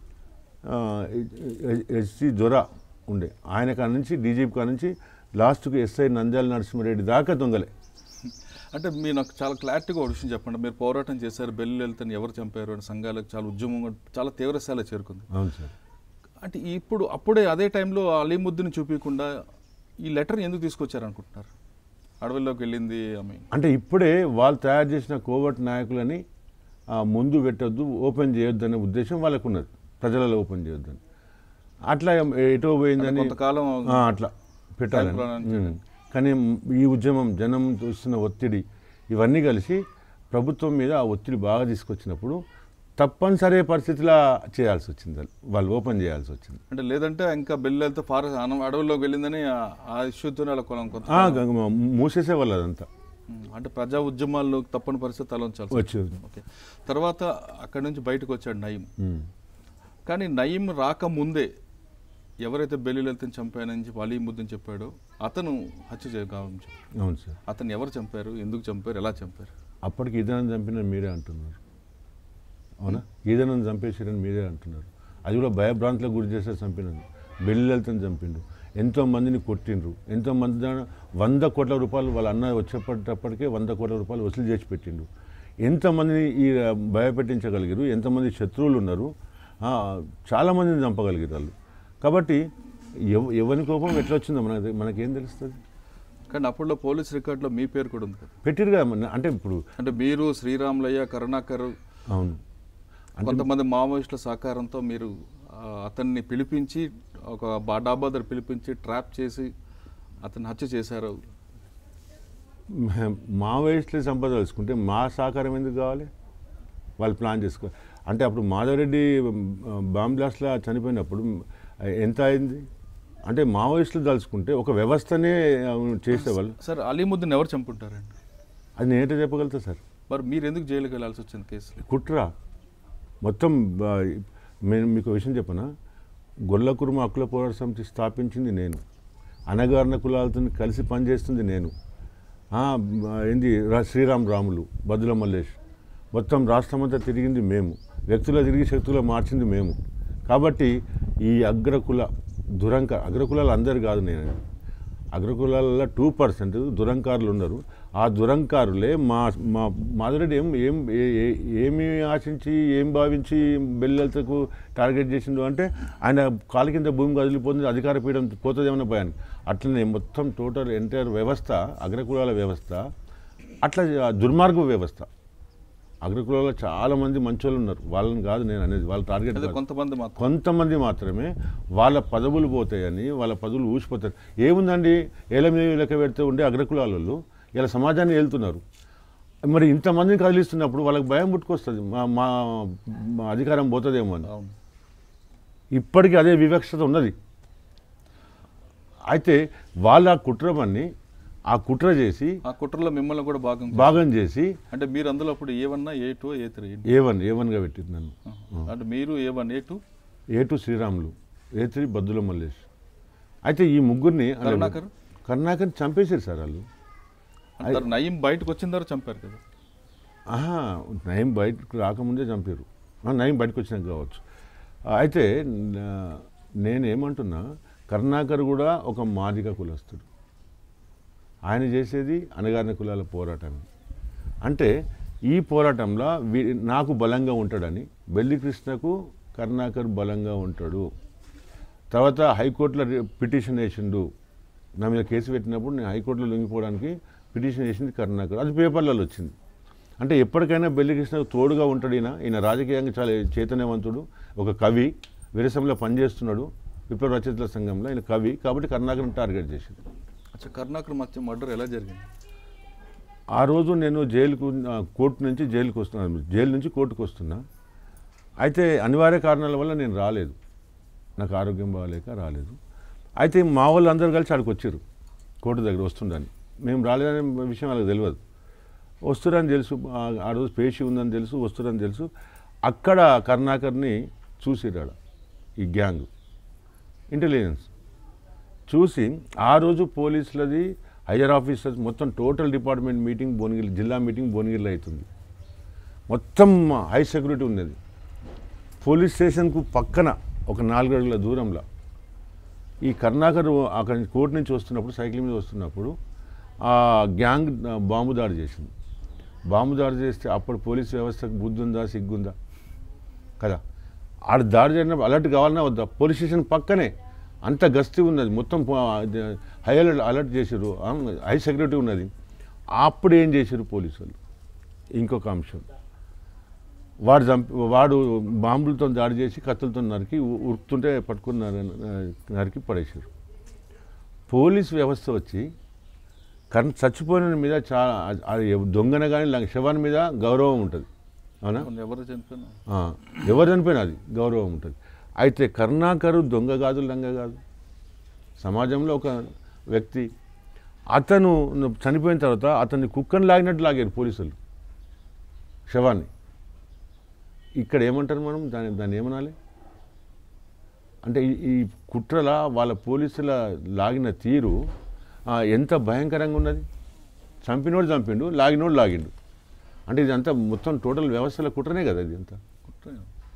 Speaker 2: ఎస్సీ జొరా ఉండే ఆయన కాడ నుంచి డీజీపీ కాడ నుంచి లాస్ట్కు ఎస్ఐ నంద్యాల నరసింహారెడ్డి దాకా దొంగలే
Speaker 1: అంటే మీరు నాకు చాలా క్లారిటీగా ఒక విషయం చెప్పండి మీరు పోరాటం చేశారు బెల్లి వెళ్తాను ఎవరు చంపారు అని సంఘాలకు చాలా ఉద్యమం కూడా చాలా తీవ్ర స్థాయిలో చేరుకుంది
Speaker 2: అవును సార్
Speaker 1: అంటే ఇప్పుడు అప్పుడే అదే టైంలో అలీముద్దుని చూపించకుండా ఈ లెటర్ ఎందుకు తీసుకొచ్చారు అనుకుంటున్నారు అడవుల్లోకి వెళ్ళింది ఆమె
Speaker 2: అంటే ఇప్పుడే వాళ్ళు తయారు చేసిన కోవట్ నాయకులని ఆ, ముందు పెట్టొద్దు ఓపెన్ చేయొద్దు అనే ఉద్దేశం వాళ్ళకు ఉన్నది ప్రజలలో ఓపెన్ చేయొద్దని అట్లా ఎటో పోయిందని
Speaker 1: కొంతకాలం
Speaker 2: ఆ, అట్లా పెట్టాలని
Speaker 1: ప్రయాణం
Speaker 2: ఉమ్. కానీ ఈ ఉద్యమం జనం చూస్తున్న ఒత్తిడి ఇవన్నీ కలిసి ప్రభుత్వం మీద ఆ ఒత్తిడి బాగా తీసుకొచ్చినప్పుడు తప్పనిసరి పరిస్థితిలో చేయాల్సి వచ్చింది వాళ్ళు. వాళ్ళు ఓపెన్ చేయాల్సి వచ్చింది
Speaker 1: అంటే లేదంటే ఇంకా బెల్లి వెళ్తే ఫారెస్ట్ అడవుల్లోకి వెళ్ళిందని ఆ- ఆ ఇష్యూతోనే వాళ్ళ కొలం కొంత
Speaker 2: ఆ, గ- గ- మూసేసే వాళ్ళు అదంతా
Speaker 1: ఉమ్, అంటే ప్రజా ఉద్యమాల్లో తప్పని పరిస్థితి తలొంచాల్సి
Speaker 2: వచ్చేది
Speaker 1: ఓకే తర్వాత అక్కడి నుంచి బయటకు వచ్చాడు నయీం
Speaker 2: ఉమ్.
Speaker 1: కానీ నయీం రాకముందే ఎవరైతే బెల్లిలెత్తిని చంపానని చెప్పి అలీముద్దని చెప్పాడో అతను హత్య చేయ గావించాడు
Speaker 2: అవును సార్
Speaker 1: అతను ఎవరు చంపారు ఎందుకు చంపారు ఎలా చంపారు
Speaker 2: అప్పటికి ఈదనం చంపిన మీరే అంటున్నారు అవునా ఈదనం చంపేసారని మీరే అంటున్నారు అది కూడా భయభ్రాంతులకు గురి చేస్తే చంపినది బెల్లిలతను చంపిండు ఎంతో మందిని కొట్టిండ్రు ఎంతో మంది దాని వంద కోట్ల రూపాయలు వాళ్ళ అన్న వచ్చేటప్పటికే వంద కోట్ల రూపాయలు వసూలు చేసి పెట్టిండు ఎంతమందిని ఈ భయపెట్టించగలిగారు ఎంతమంది శత్రువులు ఉన్నారు ఆ, చాలామందిని చంపగలిగారు వాళ్ళు కాబట్టి ఎవ ఎవరి కోపం ఎట్లా వచ్చిందో మనకి మనకేం తెలుస్తుంది
Speaker 1: కానీ అప్పట్లో పోలీస్ రికార్డులో మీ పేరు కూడా ఉంది కదా
Speaker 2: పెట్టిరు కదా మన- అంటే ఇప్పుడు
Speaker 1: అంటే మీరు శ్రీరాములయ్య కరుణాకర్
Speaker 2: అవును
Speaker 1: కొంతమంది మావోయిస్టుల సహకారంతో మీరు ఆ, అతన్ని పిలిపించి ఒక బా- డాబా దగ్గర పిలిపించి ట్రాప్ చేసి అతన్ని హత్య చేశారు
Speaker 2: మ- మావోయిస్టులు సంపదలుచుకుంటే మా సహకారం ఎందుకు కావాలి వాళ్ళు ప్లాన్ చేసుకో అంటే అప్పుడు మాధవరెడ్డి బాంబ్ బ్లాస్ట్లో చనిపోయినప్పుడు ఎంత అయింది అంటే మావోయిస్టులు తలుచుకుంటే ఒక వ్యవస్థనే ఆ, చేసేవాళ్ళు
Speaker 1: సార్ అలీముద్దీన్ ఎవరు చంపుంటారండి
Speaker 2: అది నేనే చెప్పగలుగుతా సార్
Speaker 1: మరి మీరు ఎందుకు జైలుకి వెళ్ళాల్సి వచ్చింది కేసులో
Speaker 2: కుట్ర మొత్తం ఆ, నేను మీకు ఒక విషయం చెప్పనా గొల్ల కుర్మ హక్కుల పోరాట సమితి స్థాపించింది నేను అనగారిన కులాలతో కలిసి పనిచేస్తుంది నేను ఆ, ఏంది రా- శ్రీరామ్ రాములు బదుల మల్లేష్ మొత్తం రాష్ట్రమంతా తిరిగింది మేము వ్యక్తుల తిరిగి శక్తులు మార్చింది మేము కాబట్టి ఈ అగ్రకుల దురంక అగ్రకులాలు అందరు కాదు నేను అగ్రకులాలలో టూ పర్సెంట్ దురంకారులు ఉన్నారు ఆ దురంకారులే మా మా మాధురెడ్డి ఏం ఏం ఏ- ఏ- ఏమి ఆశించి ఏం భావించి బెల్లెలతకు టార్గెట్ చేసిండు అంటే ఆయన కాలు కింద భూమి కదిలిపోతుంది అధికార పీఠం పోతుందేమన్న భయాన్ని అట్లనే మొత్తం టోటల్ ఎంటైర్ వ్యవస్థ అగ్రకులాల వ్యవస్థ అట్లా దుర్మార్గ వ్యవస్థ అగ్రకులాల్లో చాలా మంది మంచోళ్ళు ఉన్నారు వాళ్ళని కాదు నేను అనేది వాళ్ళ టార్గెట్
Speaker 1: అదే
Speaker 2: కాదు.
Speaker 1: కొంతమంది మాత్రం
Speaker 2: కొంతమంది మాత్రమే వాళ్ళ పదవులు పోతాయని వాళ్ళ పదవులు ఊసిపోతారు ఏముందండి ఏళ్ళ మీద లెక్క పెడితే ఉండే అగ్రకులాలలో ఇలా సమాజాన్ని వెళ్తున్నారు మరి ఇంతమందిని కదిలిస్తున్నప్పుడు వాళ్ళకి భయం పుట్టుకొస్తుంది మా మా మా అధికారం పోతుందేమో అని
Speaker 1: అవును
Speaker 2: ఇప్పటికీ అదే వివక్షత ఉన్నది అయితే వాళ్ళ కుట్రమని ఆ కుట్ర చేసి
Speaker 1: ఆ కుట్రలో మిమ్మల్ని కూడా భాగం
Speaker 2: భాగం చేసి
Speaker 1: అంటే మీరు అందులో అప్పుడు A one A two A three
Speaker 2: A one A వన్గా పెట్టింది నన్ను
Speaker 1: అంటే మీరు A one A two
Speaker 2: A two Sriramulu A three Baddula Mallesh అయితే ఈ ముగ్గురిని అంటే
Speaker 1: కరుణాకర్?
Speaker 2: కరుణాకర్ చంపేశారు సార్ వాళ్ళు
Speaker 1: అంటారు నయీం బయటకు వచ్చిన తర్వాత చంపారు కదా
Speaker 2: ఆహా నయం బయటకు రాకముందే చంపారు ఆ, నయం బయటకు వచ్చినాక కావచ్చు అయితే నా- నేనేమంటున్నా కరుణాకర్ కూడా ఒక మాదిక కులస్తుడు ఆయన చేసేది అనగారిన కులాల పోరాటమే అంటే ఈ పోరాటంలో వీ- నాకు బలంగా ఉంటాడని బెల్లి కృష్ణకు కరుణాకర్ బలంగా ఉంటాడు తర్వాత హైకోర్టులో రి- పిటిషన్ వేసిండు నా మీద కేసు పెట్టినప్పుడు నేను హైకోర్టులో లొంగిపోవడానికి పిటిషన్ వేసింది కరుణాకర్ అది పేపర్లలో వచ్చింది అంటే ఎప్పటికైనా బెల్లి కృష్ణకు తోడుగా ఉంటాడు ఈయన ఈయన రాజకీయంగా చాలా చైతన్యవంతుడు ఒక కవి విరసంలో పనిచేస్తున్నాడు విప్లవ రచయితల సంఘంలో ఆయన కవి కాబట్టి కరుణాకర్ని టార్గెట్ చేసింది
Speaker 1: అచ్చా కరుణాకర్ మధ్య మర్డర్ ఎలా జరిగింది
Speaker 2: ఆ రోజు నేను జైలుకు ఆ, కోర్టు నుంచి జైలుకు వస్తున్నాను జైలు నుంచి కోర్టుకు వస్తున్నా అయితే అనివార్య కారణాల వల్ల నేను రాలేదు నాకు ఆరోగ్యం బాగాలేక రాలేదు అయితే మా వాళ్ళు అందరూ కలిసి ఆడికి వచ్చారు కోర్టు దగ్గర వస్తుండని మేము రాలేదనే విషయం వాళ్ళకి తెలియదు వస్తురని తెలుసు ఆ- ఆ రోజు పేషి ఉందని తెలుసు వస్తురని తెలుసు అక్కడ కరుణాకర్ని చూసిరాడ ఈ గ్యాంగ్ ఇంటెలిజెన్స్ చూసి ఆ రోజు పోలీసులది హయ్యర్ ఆఫీసర్స్ మొత్తం టోటల్ డిపార్ట్మెంట్ మీటింగ్ భువనగిరి జిల్లా మీటింగ్ భువనగిరిలో అవుతుంది మొత్తం హై సెక్యూరిటీ ఉన్నది పోలీస్ స్టేషన్కు పక్కన ఒక నాలుగు అడుగుల దూరంలో ఈ కరుణాకర్ అక్కడి నుంచి కోర్టు నుంచి వస్తున్నప్పుడు సైకిల్ మీద వస్తున్నప్పుడు ఆ గ్యాంగ్ బాంబు దాడి చేసింది బాంబు దాడి చేస్తే అప్పుడు పోలీస్ వ్యవస్థకు బుద్ధి ఉందా సిగ్గుందా కదా ఆడ దాడి జరిగినప్పుడు అలర్ట్ కావాలన్నా వద్దా పోలీస్ స్టేషన్ పక్కనే అంత గస్తీ ఉన్నది మొత్తం పో- అది హై అలర్ట్ అలర్ట్ చేసారు హై సెక్యూరిటీ ఉన్నది అప్పుడు ఏం చేశారు పోలీసు వాళ్ళు ఇంకొక అంశం వాడు చంపి వాడు బాంబులతో దాడి చేసి కత్తులతో నరికి ఉ- ఉరుకుతుంటే పట్టుకుని నర- నరికి పడేశారు పోలీస్ వ్యవస్థ వచ్చి కన్ చచ్చిపోయిన మీద చాలా అది దొంగన కానీ శవాన్ని మీద గౌరవం ఉంటుంది అవునా
Speaker 1: అవును, ఎవరు చనిపోయినా
Speaker 2: ఆ, ఎవరు చనిపోయినా అది గౌరవం ఉంటుంది అయితే కరుణాకరు దొంగ కాదు లంగ కాదు సమాజంలో ఒక వ్యక్తి అతను చనిపోయిన తర్వాత అతన్ని కుక్కను లాగినట్టు లాగారు పోలీసులు శవాన్ని ఇక్కడ ఏమంటారు మనం దాన్ని దాన్ని ఏమనాలి అంటే ఈ- ఈ కుట్రల వాళ్ళ పోలీసుల లాగిన తీరు ఆ, ఎంత భయంకరంగా ఉన్నది చంపినోడు చంపిండు లాగినోడు లాగిండు అంటే ఇదంతా మొత్తం టోటల్ వ్యవస్థల కుట్రనే కదా ఇది అంతా
Speaker 1: కుట్ర.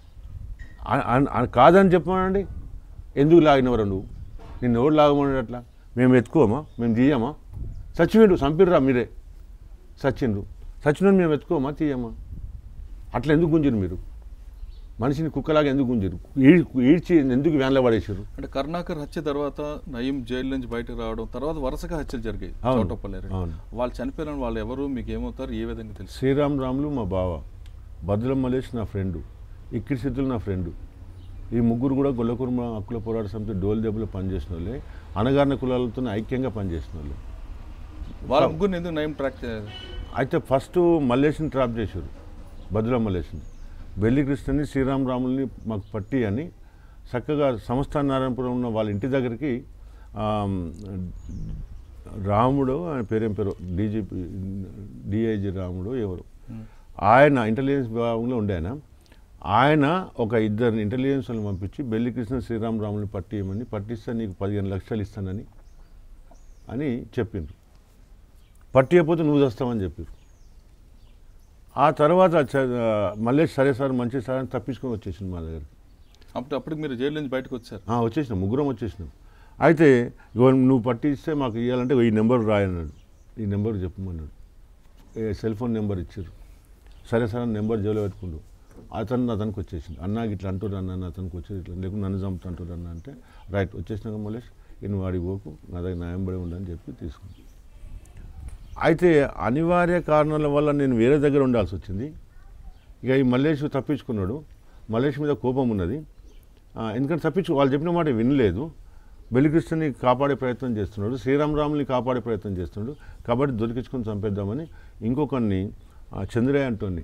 Speaker 2: ఆ- ఆ- ఆ- కాదని చెప్పమనండి ఎందుకు లాగినవరా నువ్వు నిన్ను ఎవరు లాగమన్నాడు అట్లా మేము ఎత్తుకోమా మేము తీయమా చచ్చిపోయిండు చంపిర్రా మీరే సచ్చిండ్రు సచ్చినోడు మేము ఎత్తుకోమా తీయమా అట్లా ఎందుకు గుంజిరు మీరు మనిషిని కుక్కలాగా ఎందుకు గుంజిరు ఈ- ఈడ్చి ఎందుకు వ్యాన్లో పడేసారు
Speaker 1: అంటే కరుణాకర్ హత్య తర్వాత నయీం జైలు నుంచి బయటకు రావడం తర్వాత వరుసగా హత్యలు జరిగాయి
Speaker 2: అవును.
Speaker 1: చోటపల్లి
Speaker 2: అవును.
Speaker 1: వాళ్ళు చనిపోయిన వాళ్ళు ఎవరు మీకు ఏమవుతారు ఏ విధంగా తెలుసు
Speaker 2: శ్రీరామ్ రాములు మా బావ భద్రం మలేష్ నా ఫ్రెండు ఇక్కిరి సిద్ధులు నా ఫ్రెండు ఈ ముగ్గురు కూడా గొల్లకుర్మ హక్కుల పోరాట సమితి డోల్ దెబ్బలు పనిచేసిన వాళ్ళే అనగారిన కులాలతో ఐక్యంగా పనిచేసిన వాళ్ళు
Speaker 1: వాళ్ళ ముగ్గురిని ఎందుకు నయం ట్రాక్ చేయాలి
Speaker 2: అయితే ఫస్ట్ మల్లేష్ని ట్రాప్ చేశారు భద్రం మల్లేష్ని బెల్లి కృష్ణని శ్రీరామ్ రాముల్ని మాకు పట్టి అని చక్కగా సంస్థాన నారాయణపురం ఉన్న వాళ్ళ ఇంటి దగ్గరికి ఆమ్, రాముడు ఆయన పేరేం పేరు డీజీపీ డిఐజీ రాముడు ఎవరు ఆయన ఇంటెలిజెన్స్ విభాగంలో ఉండే ఆయన ఆయన ఒక ఇద్దరిని ఇంటెలిజెన్స్ వాళ్ళని పంపించి బెల్లి కృష్ణ శ్రీరామ్ రాముల్ని పట్టియమని పట్టిస్తే నీకు పదిహేను లక్షలు ఇస్తానని అని చెప్పిండ్రు పట్టియకపోతే నువ్వు చేస్తావని చెప్పారు ఆ తర్వాత చ- మల్లేష్ సరే సార్ మంచి సార్ అని తప్పించుకొని వచ్చేసింది మా దగ్గరికి
Speaker 1: అప్పుడు అప్పటికి మీరు జైలు నుంచి బయటకు వచ్చారు
Speaker 2: ఆ, వచ్చేసినాం ముగ్గురం వచ్చేసినాం అయితే ఇగో నువ్వు పట్టిస్తే మాకు ఇవ్వాలంటే ఈ నెంబర్ రాయన్నాడు ఈ నెంబర్ చెప్పమన్నాడు ఏ సెల్ ఫోన్ నెంబర్ ఇచ్చారు సరే సార్ అని నెంబర్ జైల్లో పెట్టుకుండు అతను అతనికి వచ్చేసింది అన్న ఇట్లా అంటాడు అన్న అని అతనికి వచ్చేది ఇట్లా లేకుండా నన్ను చంపుతా అంటాడు అన్న అంటే రైట్ వచ్చేసినాక మల్లేష్ "ఇక నువ్వు వాడికి పోకు నా దగ్గర న్యాయం పడి ఉండని చెప్పి తీసుకుంది అయితే అనివార్య కారణాల వల్ల నేను వేరే దగ్గర ఉండాల్సి వచ్చింది ఇక ఈ మల్లేష్ తప్పించుకున్నాడు మల్లేష్ మీద కోపం ఉన్నది ఆ, ఎందుకంటే తప్పించు వాళ్ళు చెప్పిన మాట వినలేదు బెల్లికృష్ణని కాపాడే ప్రయత్నం చేస్తున్నాడు శ్రీరామరాముని కాపాడే ప్రయత్నం చేస్తున్నాడు కాబట్టి దొరికించుకొని చంపేద్దామని ఇంకొకరిని ఆ, చంద్రయ్య అంటోని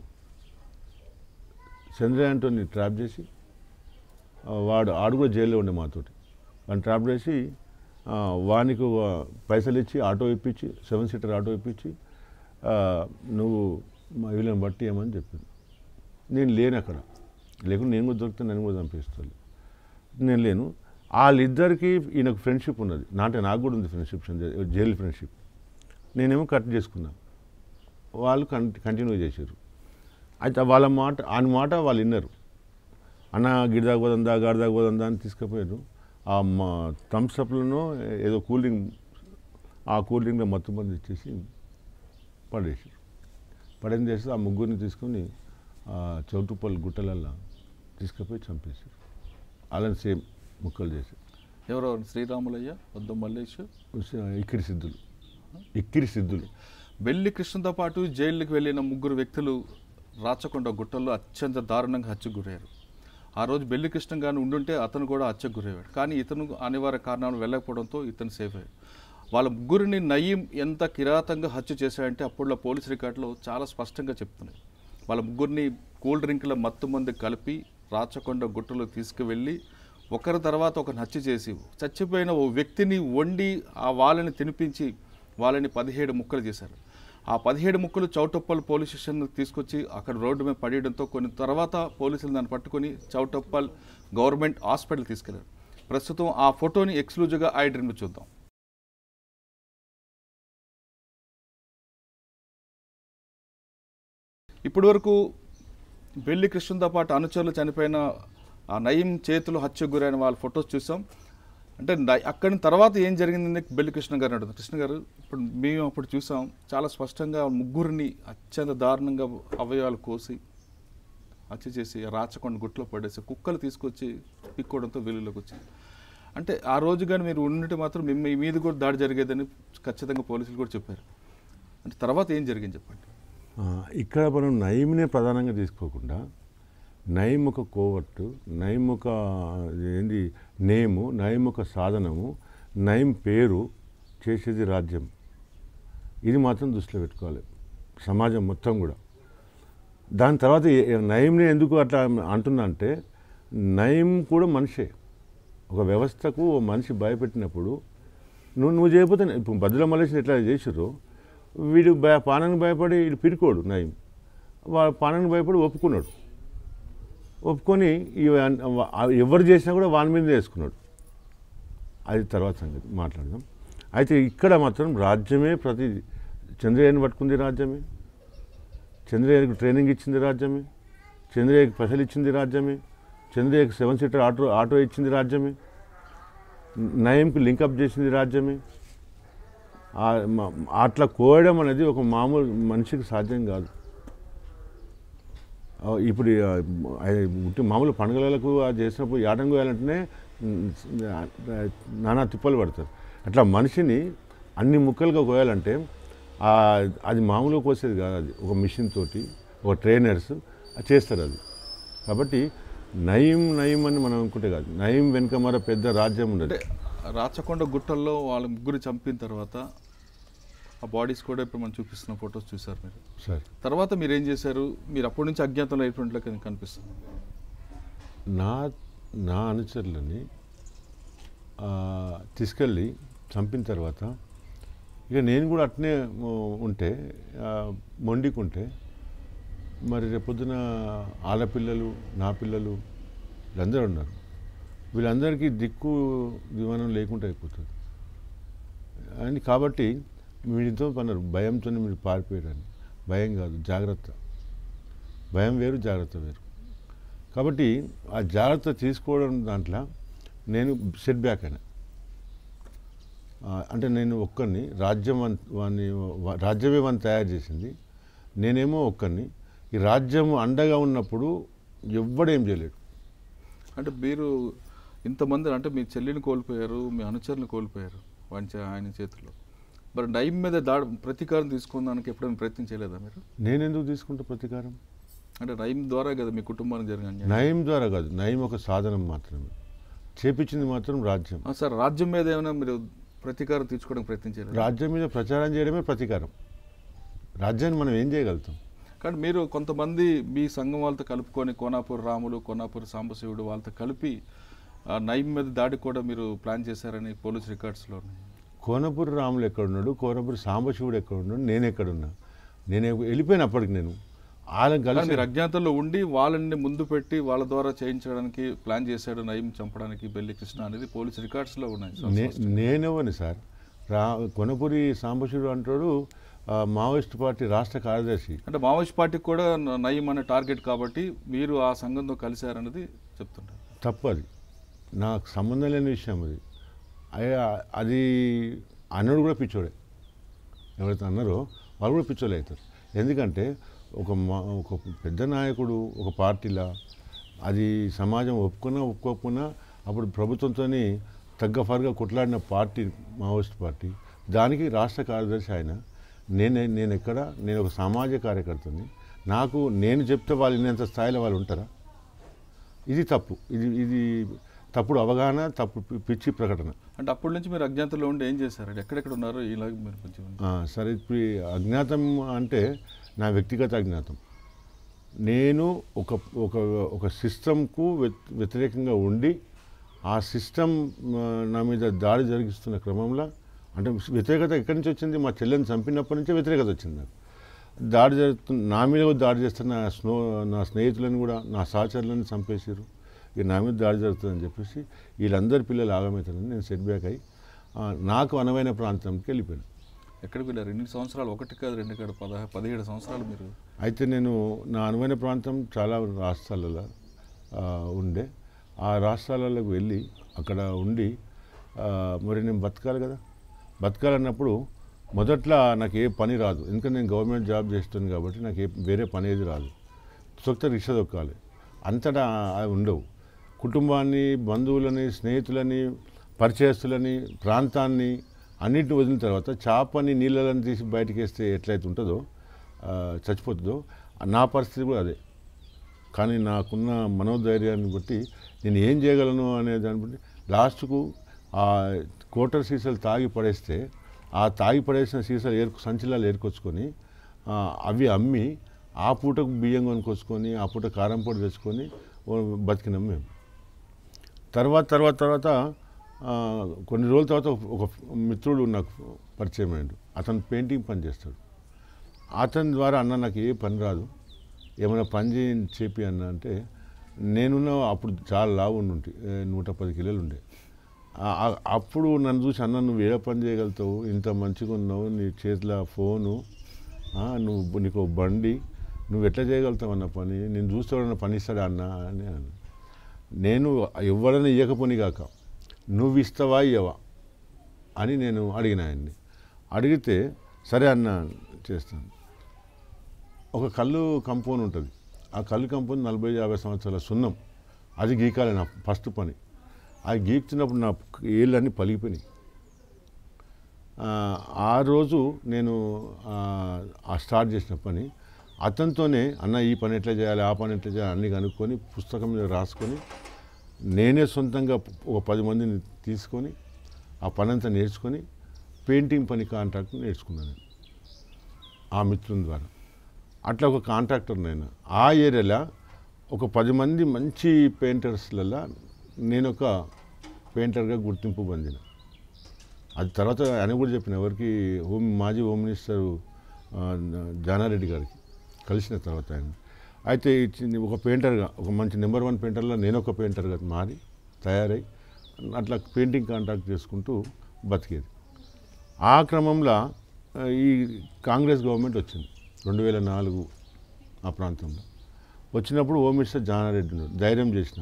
Speaker 2: చంద్రయ్య అంటోని ట్రాప్ చేసి ఆ, వాడు ఆడు కూడా జైల్లో ఉండే మాతోటి వాడిని ట్రాప్ చేసి ఆ, వానికి ఒక పైసలు ఇచ్చి ఆటో ఇప్పించి సెవెన్ సీటర్ ఆటో ఇప్పించి ఆ, నువ్వు మా వీళ్ళని బట్టి ఏమని చెప్పింది నేను లేను అక్కడ లేకుంటే నేను కూడా దొరికితే నన్ను కూడా చంపేస్తాను నేను లేను వాళ్ళిద్దరికి ఈయనకు ఫ్రెండ్షిప్ ఉన్నది నా అంటే నాకు కూడా ఉంది ఫ్రెండ్షిప్ జైలు ఫ్రెండ్షిప్ నేనేమో కట్ చేసుకున్నా వాళ్ళు కన్ కంటిన్యూ చేశారు అయితే వాళ్ళ మాట ఆయన మాట వాళ్ళు విన్నారు అన్న గిడిదాకా పోదందా గాడిదాకా పోదందా అని తీసుకుపోయారు ఆ మా థమ్స్అప్లను ఏదో కూల్ డ్రింక్ ఆ కూల్ డ్రింక్లో మొత్తం మంది ఇచ్చేసి పడేసారు పడేం చేస్తే ఆ ముగ్గురిని తీసుకొని ఆ చౌటుపల్లి గుట్టలల్లో తీసుకుపోయి చంపేశారు అలాని సేమ్ ముక్కలు చేసి
Speaker 1: ఎవరో శ్రీరాములయ్య వద్ద మల్లేష్
Speaker 2: ఇక్కిరి సిద్ధులు ఇక్కిరి సిద్ధులు
Speaker 1: బెల్లి కృష్ణతో పాటు జైలుకి వెళ్ళిన ముగ్గురు వ్యక్తులు రాచకొండ గుట్టల్లో అత్యంత దారుణంగా హత్యకు గురయ్యారు ఆ రోజు బెల్లి కృష్ణ గాని ఉండుంటే అతను కూడా హత్యకు గురయ్యాడు కానీ ఇతను అనివార్య కారణాలు వెళ్ళకపోవడంతో ఇతను సేఫ్ అయ్యాడు వాళ్ళ ముగ్గురిని నయీం ఎంత కిరాతంగా హత్య చేశాడంటే అప్పుడులో పోలీస్ రికార్డులో చాలా స్పష్టంగా చెప్తున్నాయి వాళ్ళ ముగ్గురిని కూల్ డ్రింక్ల మత్తు మంది కలిపి రాచకొండ గుట్టలో తీసుకువెళ్ళి ఒకరి తర్వాత ఒకరిని హత్య చేసి చచ్చిపోయిన ఓ వ్యక్తిని వండి ఆ వాళ్ళని తినిపించి వాళ్ళని పదిహేడు ముక్కలు చేశారు ఆ పదిహేడు ముక్కలు చౌటప్పల్ పోలీస్ స్టేషన్ తీసుకొచ్చి అక్కడ రోడ్డు మీద పడేయడంతో కొన్ని తర్వాత పోలీసులు దాన్ని పట్టుకొని చౌటప్పల్ గవర్నమెంట్ హాస్పిటల్ తీసుకెళ్లారు ప్రస్తుతం ఆ ఫోటోని ఎక్స్క్లూజివ్గా ఐ డ్రీమ్లో చూద్దాం ఇప్పటి వరకు బెల్లి కృష్ణతో పాటు అనుచరులు చనిపోయిన ఆ నయీం చేతులు హత్య గురైన వాళ్ళ ఫొటోస్ చూసాం అంటే నై- అక్కడి తర్వాత ఏం జరిగిందని బెల్లి కృష్ణ గారు అడుగుతారు కృష్ణ గారు ఇప్పుడు మేము అప్పుడు చూసాం చాలా స్పష్టంగా ముగ్గురిని అత్యంత దారుణంగా అవయవాలు కోసి హత్య చేసి రాచకొండ గుట్లో పడేసి కుక్కలు తీసుకొచ్చి పిక్కోవడంతో వెలుగులోకి వచ్చింది అంటే ఆ రోజు కానీ మీరు ఉన్నట్టు మాత్రం మిమ్మ మీ మీద కూడా దాడి జరిగేదని ఖచ్చితంగా పోలీసులు కూడా చెప్పారు అంటే తర్వాత ఏం జరిగింది చెప్పండి
Speaker 2: ఆ, ఇక్కడ మనం నయీంనే ప్రధానంగా తీసుకోకుండా నయీం ఒక కోవట్టు నయీం ఒక ఏంది నేము నయీం ఒక సాధనము నయీం పేరు చేసేది రాజ్యం ఇది మాత్రం దృష్టిలో పెట్టుకోవాలి సమాజం మొత్తం కూడా దాని తర్వాత ఏ- ఏ- నయీంని ఎందుకు అట్లా అంటున్నా అంటే నయీం కూడా మనిషే ఒక వ్యవస్థకు ఓ మనిషి భయపెట్టినప్పుడు నువ్వు నువ్వు చేయకపోతే ఇప్పుడు బద్దుల మలేసిన ఎట్లా చేసిర్రో వీడు భయ పానానికి భయపడి వీడు పిరుకోడు నయం వాడు పానానికి భయపడి ఒప్పుకున్నాడు ఒప్పుకొని ఇవి అన్- వా- ఎవరు చేసినా కూడా వాని మీద వేసుకున్నాడు అది తర్వాత సంగతి మాట్లాడదాం అయితే ఇక్కడ మాత్రం రాజ్యమే ప్రతి చంద్రయ్యని పట్టుకుంది రాజ్యమే చంద్రయ్యకు ట్రైనింగ్ ఇచ్చింది రాజ్యమే చంద్రయ్యకి పైసలు ఇచ్చింది రాజ్యమే చంద్రయ్యకి సెవెన్ సీటర్ ఆటో ఆటో ఇచ్చింది రాజ్యమే నయంకి లింకప్ చేసింది రాజ్యమే ఆ మ- అట్లా కోయడం అనేది ఒక మామూలు మనిషికి సాధ్యం కాదు ఆ, ఇప్పుడు ఆ, అది ఉట్టి మామూలు పండుగలకు అది చేసినప్పుడు యాటం కోయాలంటేనే ఉమ్, ఆ, నానా తిప్పలు పడతారు అట్లా మనిషిని అన్ని ముక్కలుగా కోయాలంటే ఆ, అది మామూలుగా కోసేది కాదు అది ఒక మిషన్ తోటి ఒక ట్రైనర్స్ చేస్తారు అది కాబట్టి నయం నయం అని మనం అనుకుంటే కాదు నయం వెనుక మరో పెద్ద రాజ్యం ఉండదు
Speaker 1: అంటే రాచకొండ గుట్టల్లో వాళ్ళ ముగ్గురు చంపిన తర్వాత ఆ బాడీస్ కూడా ఇప్పుడు మనం చూపిస్తున్న ఫొటోస్ చూసారు మీరు
Speaker 2: సరే
Speaker 1: తర్వాత మీరు ఏం చేశారు మీరు అప్పటి నుంచి అజ్ఞాతంలో అయినట్లుగా కనిపిస్తుంది
Speaker 2: నా నా అనుచరులని ఆ, తీసుకెళ్ళి చంపిన తర్వాత ఇక నేను కూడా అట్నే ఆ, ఉంటే ఆ, మొండికుంటే మరి రేపొద్దున ఆడపిల్లలు నా పిల్లలు వీళ్ళందరూ ఉన్నారు వీళ్ళందరికీ దిక్కు దివానం లేకుండా అయిపోతుంది అని కాబట్టి మీతో పన్నారు భయంతో మీరు పారిపోయారని భయం కాదు జాగ్రత్త భయం వేరు జాగ్రత్త వేరు కాబట్టి ఆ జాగ్రత్త తీసుకోవడం దాంట్లో నేను సెట్ బ్యాక్ అయినా ఆ, అంటే నేను ఒక్కరిని రాజ్యం వన్- వాన్ని వా- రాజ్యమే వాన్ని తయారు చేసింది నేనేమో ఒక్కరిని ఈ రాజ్యం అండగా ఉన్నప్పుడు ఎవ్వడేం చేయలేడు
Speaker 1: అంటే మీరు ఇంతమంది అంటే మీ చెల్లిని కోల్పోయారు మీ అనుచరుని కోల్పోయారు వాని చే- ఆయన చేతిలో మరి నయం మీద దాడి ప్రతీకారం తీసుకుందానికి ఎప్పుడైనా ప్రయత్నం చేయలేదా మీరు
Speaker 2: నేనెందుకు తీసుకుంటా ప్రతీకారం
Speaker 1: అంటే నయం ద్వారా కదా మీ కుటుంబానికి జరిగిన అన్యాయం.
Speaker 2: నయం ద్వారా కాదు నయం ఒక సాధనం మాత్రమే చేపించింది మాత్రం రాజ్యం
Speaker 1: ఆ, సార్ రాజ్యం మీద ఏమైనా మీరు ప్రతీకారం తీర్చుకోవడానికి ప్రయత్నం చేయలేదు
Speaker 2: రాజ్యం మీద ప్రచారం చేయడమే ప్రతీకారం రాజ్యాన్ని మనం ఏం చేయగలుగుతాం
Speaker 1: కానీ మీరు కొంతమంది మీ సంఘం వాళ్ళతో కలుపుకొని కోనాపూర్ రాములు కోనాపూర్ సాంబశివుడు వాళ్ళతో కలిపి ఆ నయం మీద దాడి కూడా మీరు ప్లాన్ చేశారని పోలీస్ రికార్డ్స్లో ఉన్నాయి
Speaker 2: కోనపూరి రాములు ఎక్కడున్నాడు కోనపూరి సాంబశివుడు ఎక్కడున్నాడు నేను ఎక్కడున్నా నేను వెళ్ళిపోయిన అప్పటికి నేను వాళ్ళని
Speaker 1: కానీ
Speaker 2: కలిసి
Speaker 1: మీరు అజ్ఞాతంలో ఉండి వాళ్ళని ముందు పెట్టి వాళ్ళ ద్వారా చేయించడానికి ప్లాన్ చేశాడు నయం చంపడానికి బెల్లి కృష్ణ అనేది పోలీస్ రికార్డ్స్లో ఉన్నాయి సో
Speaker 2: నే- నేనెవని సార్ రా కొనపూరి సాంబశివుడు అంటాడు ఆ, మావోయిస్ట్ పార్టీ రాష్ట్ర కార్యదర్శి
Speaker 1: అంటే మావోయిస్ట్ పార్టీకి కూడా న- నయం అనే టార్గెట్ కాబట్టి మీరు ఆ సంఘంతో కలిశారన్నది చెప్తుంటారు
Speaker 2: తప్పది నాకు సంబంధం లేని విషయం అది అయ్యా అది అన్నడు కూడా పిచ్చోడే ఎవరైతే అన్నారో వాళ్ళు కూడా పిచ్చోలే అవుతారు ఎందుకంటే ఒక మా ఒక పెద్ద నాయకుడు ఒక పార్టీలా అది సమాజం ఒప్పుకున్నా ఒప్పుకోకపోయినా అప్పుడు ప్రభుత్వంతో తగ్గఫరుగా కొట్లాడిన పార్టీ మావోయిస్ట్ పార్టీ దానికి రాష్ట్ర కార్యదర్శి ఆయన నేను నేను ఎక్కడ నేను ఒక సామాజిక కార్యకర్తని నాకు నేను చెప్తే వాళ్ళు వినేంత స్థాయిలో వాళ్ళు ఉంటారా ఇది తప్పు ఇది ఇది తప్పుడు అవగాహన తప్పు పి- పిచ్చి ప్రకటన
Speaker 1: అంటే అప్పటి నుంచి మీరు అజ్ఞాతంలో ఉండి ఏం చేశారు ఎక్కడెక్కడ ఉన్నారు ఇలాగ మీరు కొంచెం
Speaker 2: ఆ, సరే ఇప్పుడు ఈ అజ్ఞాతం అంటే నా వ్యక్తిగత అజ్ఞాతం నేను ఒక ఒక ఒక సిస్టమ్కు వ్యత్- వ్యతిరేకంగా ఉండి ఆ సిస్టమ్ ఆ, నా మీద దాడి జరిగిస్తున్న క్రమంలో అంటే వ్యతిరేకత ఎక్కడి నుంచి వచ్చింది మా చెల్లెని చంపినప్పటి నుంచే వ్యతిరేకత వచ్చింది నాకు దాడి జరుగుతున్న నా మీద కూడా దాడి చేస్తున్న నా స్నో నా స్నేహితులను కూడా నా సహచరులను చంపేసారు ఇక నా మీద దాడి జరుగుతుందని చెప్పేసి వీళ్ళందరి పిల్లలు ఆగమవుతారని నేను సెట్ బ్యాక్ అయ్యి ఆ, నాకు అనువైన ప్రాంతంకి వెళ్ళిపోయాను
Speaker 1: ఎక్కడికి వెళ్ళారు ఎన్ని సంవత్సరాలు ఒకటి కాదు రెండు కాదు పదహా పదిహేడు సంవత్సరాలు మీరు
Speaker 2: అయితే నేను నా అనువైన ప్రాంతం చాలా రాష్ట్రాలలో ఆ, ఉండే ఆ రాష్ట్రాలకు వెళ్ళి అక్కడ ఉండి ఆ, మరి నేను బతకాలి కదా బతకాలన్నప్పుడు మొదట్లో నాకు ఏ పని రాదు ఎందుకంటే నేను గవర్నమెంట్ జాబ్ చేస్తాను కాబట్టి నాకు ఏ వేరే పని ఏది రాదు సొంత రిక్షా దొక్కాలి అంతటా అవి ఉండవు కుటుంబాన్ని బంధువులని స్నేహితులని పరిచయస్తులని ప్రాంతాన్ని అన్నిటిని వదిలిన తర్వాత చేపని నీళ్ళని తీసి బయటకు వేస్తే ఎట్లయితే ఉంటుందో ఆ, చచ్చిపోతుందో నా పరిస్థితి కూడా అదే కానీ నాకున్న మనోధైర్యాన్ని బట్టి నేను ఏం చేయగలను అనే దాన్ని బట్టి లాస్ట్కు ఆ కోటర్ సీసాలు తాగి పడేస్తే ఆ తాగి పడేసిన సీసాలు ఏరుకు సంచిలాలు ఏరుకొచ్చుకొని ఆ, అవి అమ్మి ఆ పూటకు బియ్యం కొనుక్కొచ్చుకొని ఆ పూట కారం పొడి తెచ్చుకొని ఓ బతికినాం మేము తర్వాత తర్వాత తర్వాత ఆ, కొన్ని రోజుల తర్వాత ఒక మిత్రుడు నాకు పరిచయం అయ్యాడు అతను పెయింటింగ్ పని చేస్తాడు అతని ద్వారా అన్న నాకు ఏ పని రాదు ఏమైనా పని చేయి చెప్పి అన్న అంటే నేనున్న అప్పుడు చాలా లావు ఉండి నూట పది కిలోలు ఉండే ఆ- ఆ- అప్పుడు నన్ను చూసి అన్న నువ్వు ఏ పని చేయగలుగుతావు ఇంత మంచిగా ఉన్నావు నీ చేతిలో ఫోను ఆ, నువ్వు నీకు ఒక బండి నువ్వు ఎట్లా చేయగలుగుతావు అన్న పని నేను చూస్తాడన్న పని ఇస్తాడా అన్న అని అన్న నేను ఎవరైనా ఇవ్వకపోని కాక నువ్వు ఇస్తావా ఇవ్వవా అని నేను అడిగిన ఆయన్ని అడిగితే సరే అన్న చేస్తాను ఒక కళ్ళు కంపౌండ్ ఉంటుంది ఆ కళ్ళు కంపౌండ్ నలభై యాభై సంవత్సరాల సున్నం అది గీకాలి నా ఫస్ట్ పని అది గీకుతున్నప్పుడు నా ఏళ్ళన్నీ పలిగిపోయినాయి ఆ, ఆ రోజు నేను ఆ, ఆ స్టార్ట్ చేసిన పని అతనితోనే అన్న ఈ పని ఎట్లా చేయాలి ఆ పని ఎట్లా చేయాలి అన్నీ కనుక్కొని పుస్తకం మీద రాసుకొని నేనే సొంతంగా ఒక పది మందిని తీసుకొని ఆ పని అంతా నేర్చుకొని పెయింటింగ్ పని కాంట్రాక్ట్ నేర్చుకున్నాను నేను. ఆ మిత్రుని ద్వారా అట్లా ఒక కాంట్రాక్టర్ నేను ఆ ఏరియాలో ఒక పది మంది మంచి పెయింటర్స్లలో నేను ఒక పెయింటర్గా గుర్తింపు పొందిన అది తర్వాత ఆయన కూడా చెప్పిన ఎవరికి హోమ్ మాజీ హోమ్ మినిస్టర్ ఆ, జానారెడ్డి గారికి కలిసిన తర్వాత ఆయన అయితే ఈ చిన్న- ఒక పెయింటర్గా ఒక మంచి నెంబర్ వన్ పెయింటర్లో నేను ఒక పెయింటర్గా మారి తయారై అట్లా పెయింటింగ్ కాంట్రాక్ట్ చేసుకుంటూ బతికేది ఆ క్రమంలో ఆ, ఈ కాంగ్రెస్ గవర్నమెంట్ వచ్చింది రెండు వేల నాలుగు ఆ ప్రాంతంలో వచ్చినప్పుడు హోమ్ మినిస్టర్ జానారెడ్డి ఉన్నాడు ధైర్యం చేసిన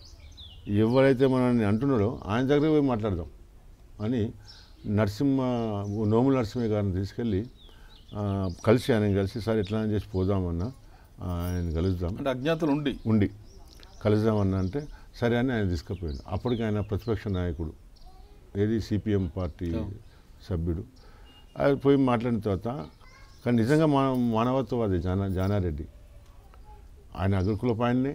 Speaker 2: ఎవరైతే మనల్ని అంటున్నాడో ఆయన దగ్గర పోయి మాట్లాడదాం అని నరసింహ నోముల నరసింహ గారిని తీసుకెళ్ళి ఆ, కలిసి ఆయన కలిసి సార్ ఎట్లా చేసి పోదామన్నా ఆ, ఆయన కలుద్దాం
Speaker 1: అంటే అజ్ఞాతులు ఉండి
Speaker 2: ఉండి కలుద్దామన్నా అంటే సరే అని ఆయన తీసుకుపోయాడు అప్పటికి ఆయన ప్రతిపక్ష నాయకుడు ఏది సిపిఎం పార్టీ సభ్యుడు అది పోయి మాట్లాడిన తర్వాత కానీ నిజంగా మన మానవత్వవాది జానా జానారెడ్డి ఆయన అగ్రకుల పాయన్నే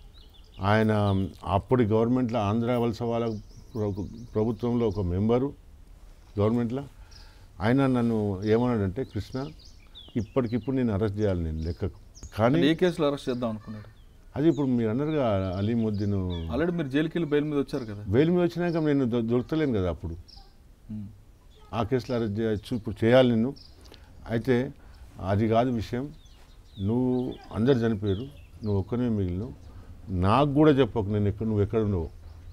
Speaker 2: ఆయన అప్పటి గవర్నమెంట్లో ఆంధ్ర వలస వాళ్ళ ప్ర- ప్రభుత్వంలో ఒక మెంబరు గవర్నమెంట్లో ఆయన నన్ను ఏమన్నాడంటే కృష్ణ ఇప్పటికిప్పుడు నేను అరెస్ట్ చేయాలి నేను లెక్కకు కానీ
Speaker 1: ఏ కేసులో అరెస్ట్ చేద్దాం అనుకున్నాడు
Speaker 2: అది ఇప్పుడు మీరు అన్నారుగా అలీముద్దీన్
Speaker 1: ఆల్రెడీ మీరు జైలుకి వెళ్ళి బెయిల్ మీద వచ్చారు కదా
Speaker 2: బెయిల్ మీద వచ్చినాక నేను దొ- దొరకలేను కదా అప్పుడు
Speaker 1: ఉమ్.
Speaker 2: ఆ కేసులో అరెస్ట్ చేయొచ్చు ఇప్పుడు చేయాలి నిన్ను అయితే అది కాదు విషయం నువ్వు అందరు చనిపోయారు నువ్వు ఒక్కనే మిగిలిన నాకు కూడా చెప్పకు నేను ఎక్కడ నువ్వు ఎక్కడ ఉన్నావు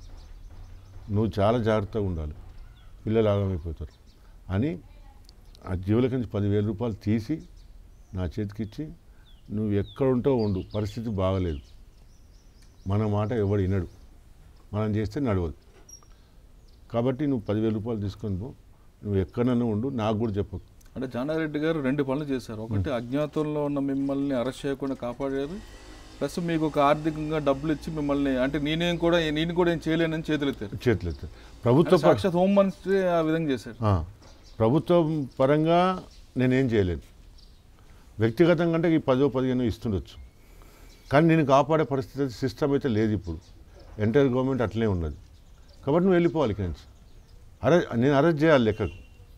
Speaker 2: నువ్వు చాలా జాగ్రత్తగా ఉండాలి పిల్లలు ఆగమైపోతారు అని ఆ జీవులకి నుంచి పదివేల రూపాయలు తీసి నా చేతికిచ్చి నువ్వు ఎక్కడ ఉంటావు ఉండు పరిస్థితి బాగలేదు మన మాట ఎవడు వినడు మనం చేస్తే నడవదు కాబట్టి నువ్వు పదివేల రూపాయలు తీసుకొని పో నువ్వు ఎక్కడన్నా ఉండు నాకు కూడా చెప్పకు
Speaker 1: అంటే జానారెడ్డి గారు రెండు పనులు చేశారు ఒకటి అజ్ఞాతంలో ఉన్న మిమ్మల్ని అరెస్ట్ చేయకుండా కాపాడారు ప్లస్ మీకు ఒక ఆర్థికంగా డబ్బులు ఇచ్చి మిమ్మల్ని అంటే నేనేం కూడా నేను కూడా ఏం చేయలేనని చేతులు ఎత్తారు
Speaker 2: చేతులు ఎత్తారు ప్రభుత్వ ప-
Speaker 1: సాక్షాత్ హోమ్ మినిస్ట్రీ ఆ విధంగా చేశారు
Speaker 2: ఆ, ప్రభుత్వం పరంగా నేనేం చేయలేను వ్యక్తిగతంగా అంటే ఈ పదో పదిహేను ఇస్తుండొచ్చు కానీ నేను కాపాడే పరిస్థితి సిస్టమ్ అయితే లేదు ఇప్పుడు ఎంటైర్ గవర్నమెంట్ అట్లే ఉన్నది కాబట్టి నువ్వు వెళ్ళిపోవాలి ఇక్కడి నుంచి అరె నేను అరెస్ట్ చేయాలి లెక్కకు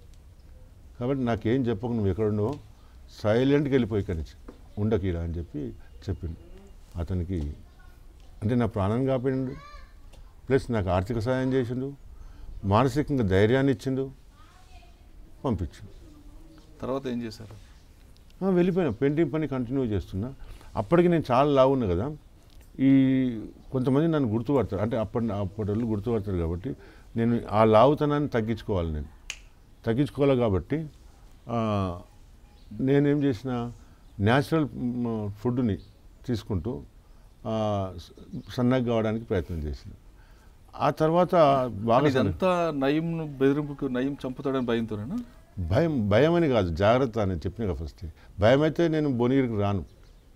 Speaker 2: కాబట్టి నాకేం చెప్పకు నువ్వు ఎక్కడ ఉన్నావో సైలెంట్గా వెళ్ళిపోయి ఇక్కడి నుంచి ఉండకీరా అని చెప్పి చెప్పిండు అతనికి అంటే నా ప్రాణం కాపాడిండు ప్లస్ నాకు ఆర్థిక సహాయం చేసిండు మానసికంగా ధైర్యాన్ని ఇచ్చిండు పంపించిండు
Speaker 1: తర్వాత ఏం చేశారు
Speaker 2: ఆ, వెళ్ళిపోయినా పెయింటింగ్ పని కంటిన్యూ చేస్తున్నా అప్పటికి నేను చాలా లావు ఉన్నా కదా ఈ కొంతమంది నన్ను గుర్తుపడతారు అంటే అప్పటి అప్పటి వాళ్ళు గుర్తుపడతారు కాబట్టి నేను ఆ లావుతనాన్ని తగ్గించుకోవాలి నేను తగ్గించుకోవాలి కాబట్టి ఆ, నేనేం చేసిన న్యాచురల్ ఫుడ్ని తీసుకుంటూ ఆ, స- సన్నగా కావడానికి ప్రయత్నం చేసిన ఆ తర్వాత బాగా సన్న-
Speaker 1: ఇదంతా నయం బెదిరింపుకు నయం చంపుతాడని భయంతోనేనా
Speaker 2: భయం భయం అని కాదు జాగ్రత్త అని చెప్పిన కదా ఫస్ట్ భయం అయితే నేను భువనగిరికి రాను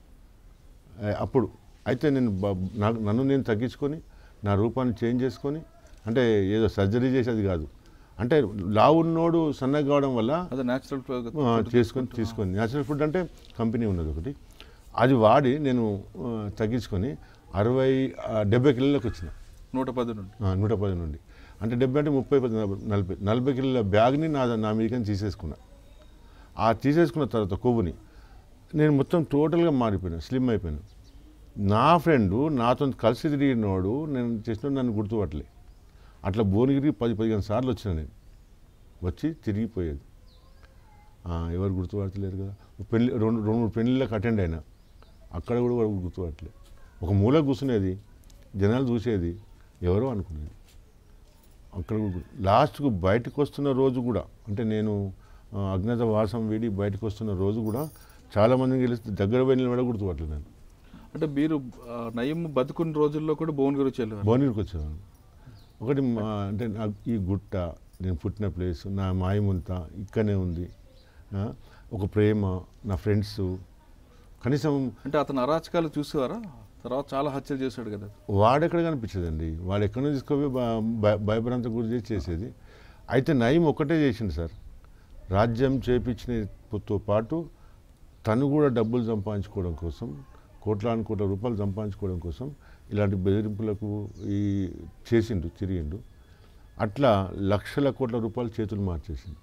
Speaker 2: ఏ, అప్పుడు అయితే నేను బ- నాకు నన్ను నేను తగ్గించుకొని నా రూపాన్ని చేంజ్ చేసుకొని అంటే ఏదో సర్జరీ చేసేది కాదు అంటే లావు ఉన్నోడు సన్నగా కావడం వల్ల
Speaker 1: అదే న్యాచురల్
Speaker 2: ఆ, చేసుకొని తీసుకొని న్యాచురల్ ఫుడ్ అంటే కంపెనీ ఉన్నది ఒకటి అది వాడి నేను ఆ, తగ్గించుకొని అరవై ఆ, డెబ్బై కిలోలకు వచ్చిన
Speaker 1: నూట పది నుండి
Speaker 2: ఆ, నూట పది నుండి అంటే డెబ్బై అంటే ముప్పై పది నలభై నలభై నలభై కిలోల బ్యాగ్ని నా నా మీదకి తీసేసుకున్నా ఆ తీసేసుకున్న తర్వాత కొవ్వుని నేను మొత్తం టోటల్గా మారిపోయాను స్లిమ్ అయిపోయాను నా ఫ్రెండ్ నాతో కలిసి తిరిగినోడు నేను చేసిన నన్ను గుర్తుపట్టలే అట్లా భువనగిరికి పది పదిహేను సార్లు వచ్చిన నేను వచ్చి తిరిగిపోయేది ఆ, ఎవరు గుర్తుపడతలేరు కదా పెళ్ళి రెండు రెండు మూడు పెళ్ళిళ్ళకి అటెండ్ అయినా అక్కడ కూడా వాడు గుర్తుపట్టలే ఒక మూల కూర్చునేది జనాలు చూసేది ఎవరో అనుకునేది అక్కడ కూడా గుర్తు- లాస్ట్కు బయటకు వస్తున్న రోజు కూడా అంటే నేను ఆ, అజ్ఞాత వాసం వీడి బయటకు వస్తున్న రోజు కూడా చాలామందిని గెలిస్తే దగ్గర పోయి నిలబడ గుర్తుపట్టలేదు నేను
Speaker 1: అంటే మీరు ఆ, నయం బతుకున్న రోజుల్లో కూడా భువనగిరి వచ్చి వెళ్ళారు
Speaker 2: భువనగిరికి వచ్చేవాను ఒకటి మా అంటే నాకు ఈ గుట్ట నేను పుట్టిన ప్లేస్ నా మాయముంత ఇక్కడనే ఉంది ఆ, ఒక ప్రేమ నా ఫ్రెండ్స్ కనీసం
Speaker 1: అంటే అతను అరాచకాలు చూసేవారా తర్వాత చాలా హత్యలు చేశాడు కదా
Speaker 2: వాడెక్కడ కనిపించదండి వాడు ఎక్కడో తీసుకొని భయభ్రాంత గురి చేసి చేసేది అయితే నయం ఒక్కటే చేసిండు సార్ రాజ్యం చేపించినతో పాటు తను కూడా డబ్బులు సంపాదించుకోవడం కోసం కోట్లాను కోట్ల రూపాయలు సంపాదించుకోవడం కోసం ఇలాంటి బెదిరింపులకు ఈ చేసిండు తిరిగిండు అట్లా లక్షల కోట్ల రూపాయలు చేతులు మార్చేసిండు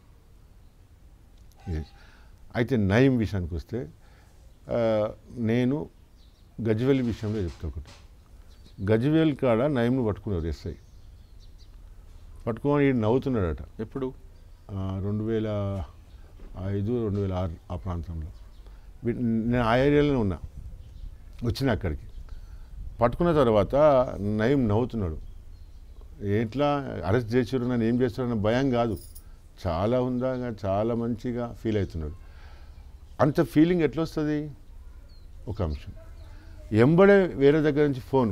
Speaker 2: Yes. అయితే నయం విషయానికి వస్తే ఆ, నేను గజ్వెల్లి విషయంలో చెప్తా ఒకటి గజ్వేల్ కాడ నయంను పట్టుకున్నారు ఎస్ఐ పట్టుకొని ఈడు నవ్వుతున్నాడట
Speaker 1: ఎప్పుడు
Speaker 2: ఆ, రెండు వేల ఐదు రెండు వేల ఆరు ఆ ప్రాంతంలో వీ- నేను ఆ ఏరియాలోనే ఉన్నా వచ్చిన అక్కడికి పట్టుకున్న తర్వాత నయం నవ్వుతున్నాడు ఎట్లా అరెస్ట్ చేసారు నన్ను ఏం చేస్తారన్న భయం కాదు చాలా ఉందాగా చాలా మంచిగా ఫీల్ అవుతున్నాడు అంత ఫీలింగ్ ఎట్లా వస్తుంది ఒక అంశం ఎంబడే వేరే దగ్గర నుంచి ఫోన్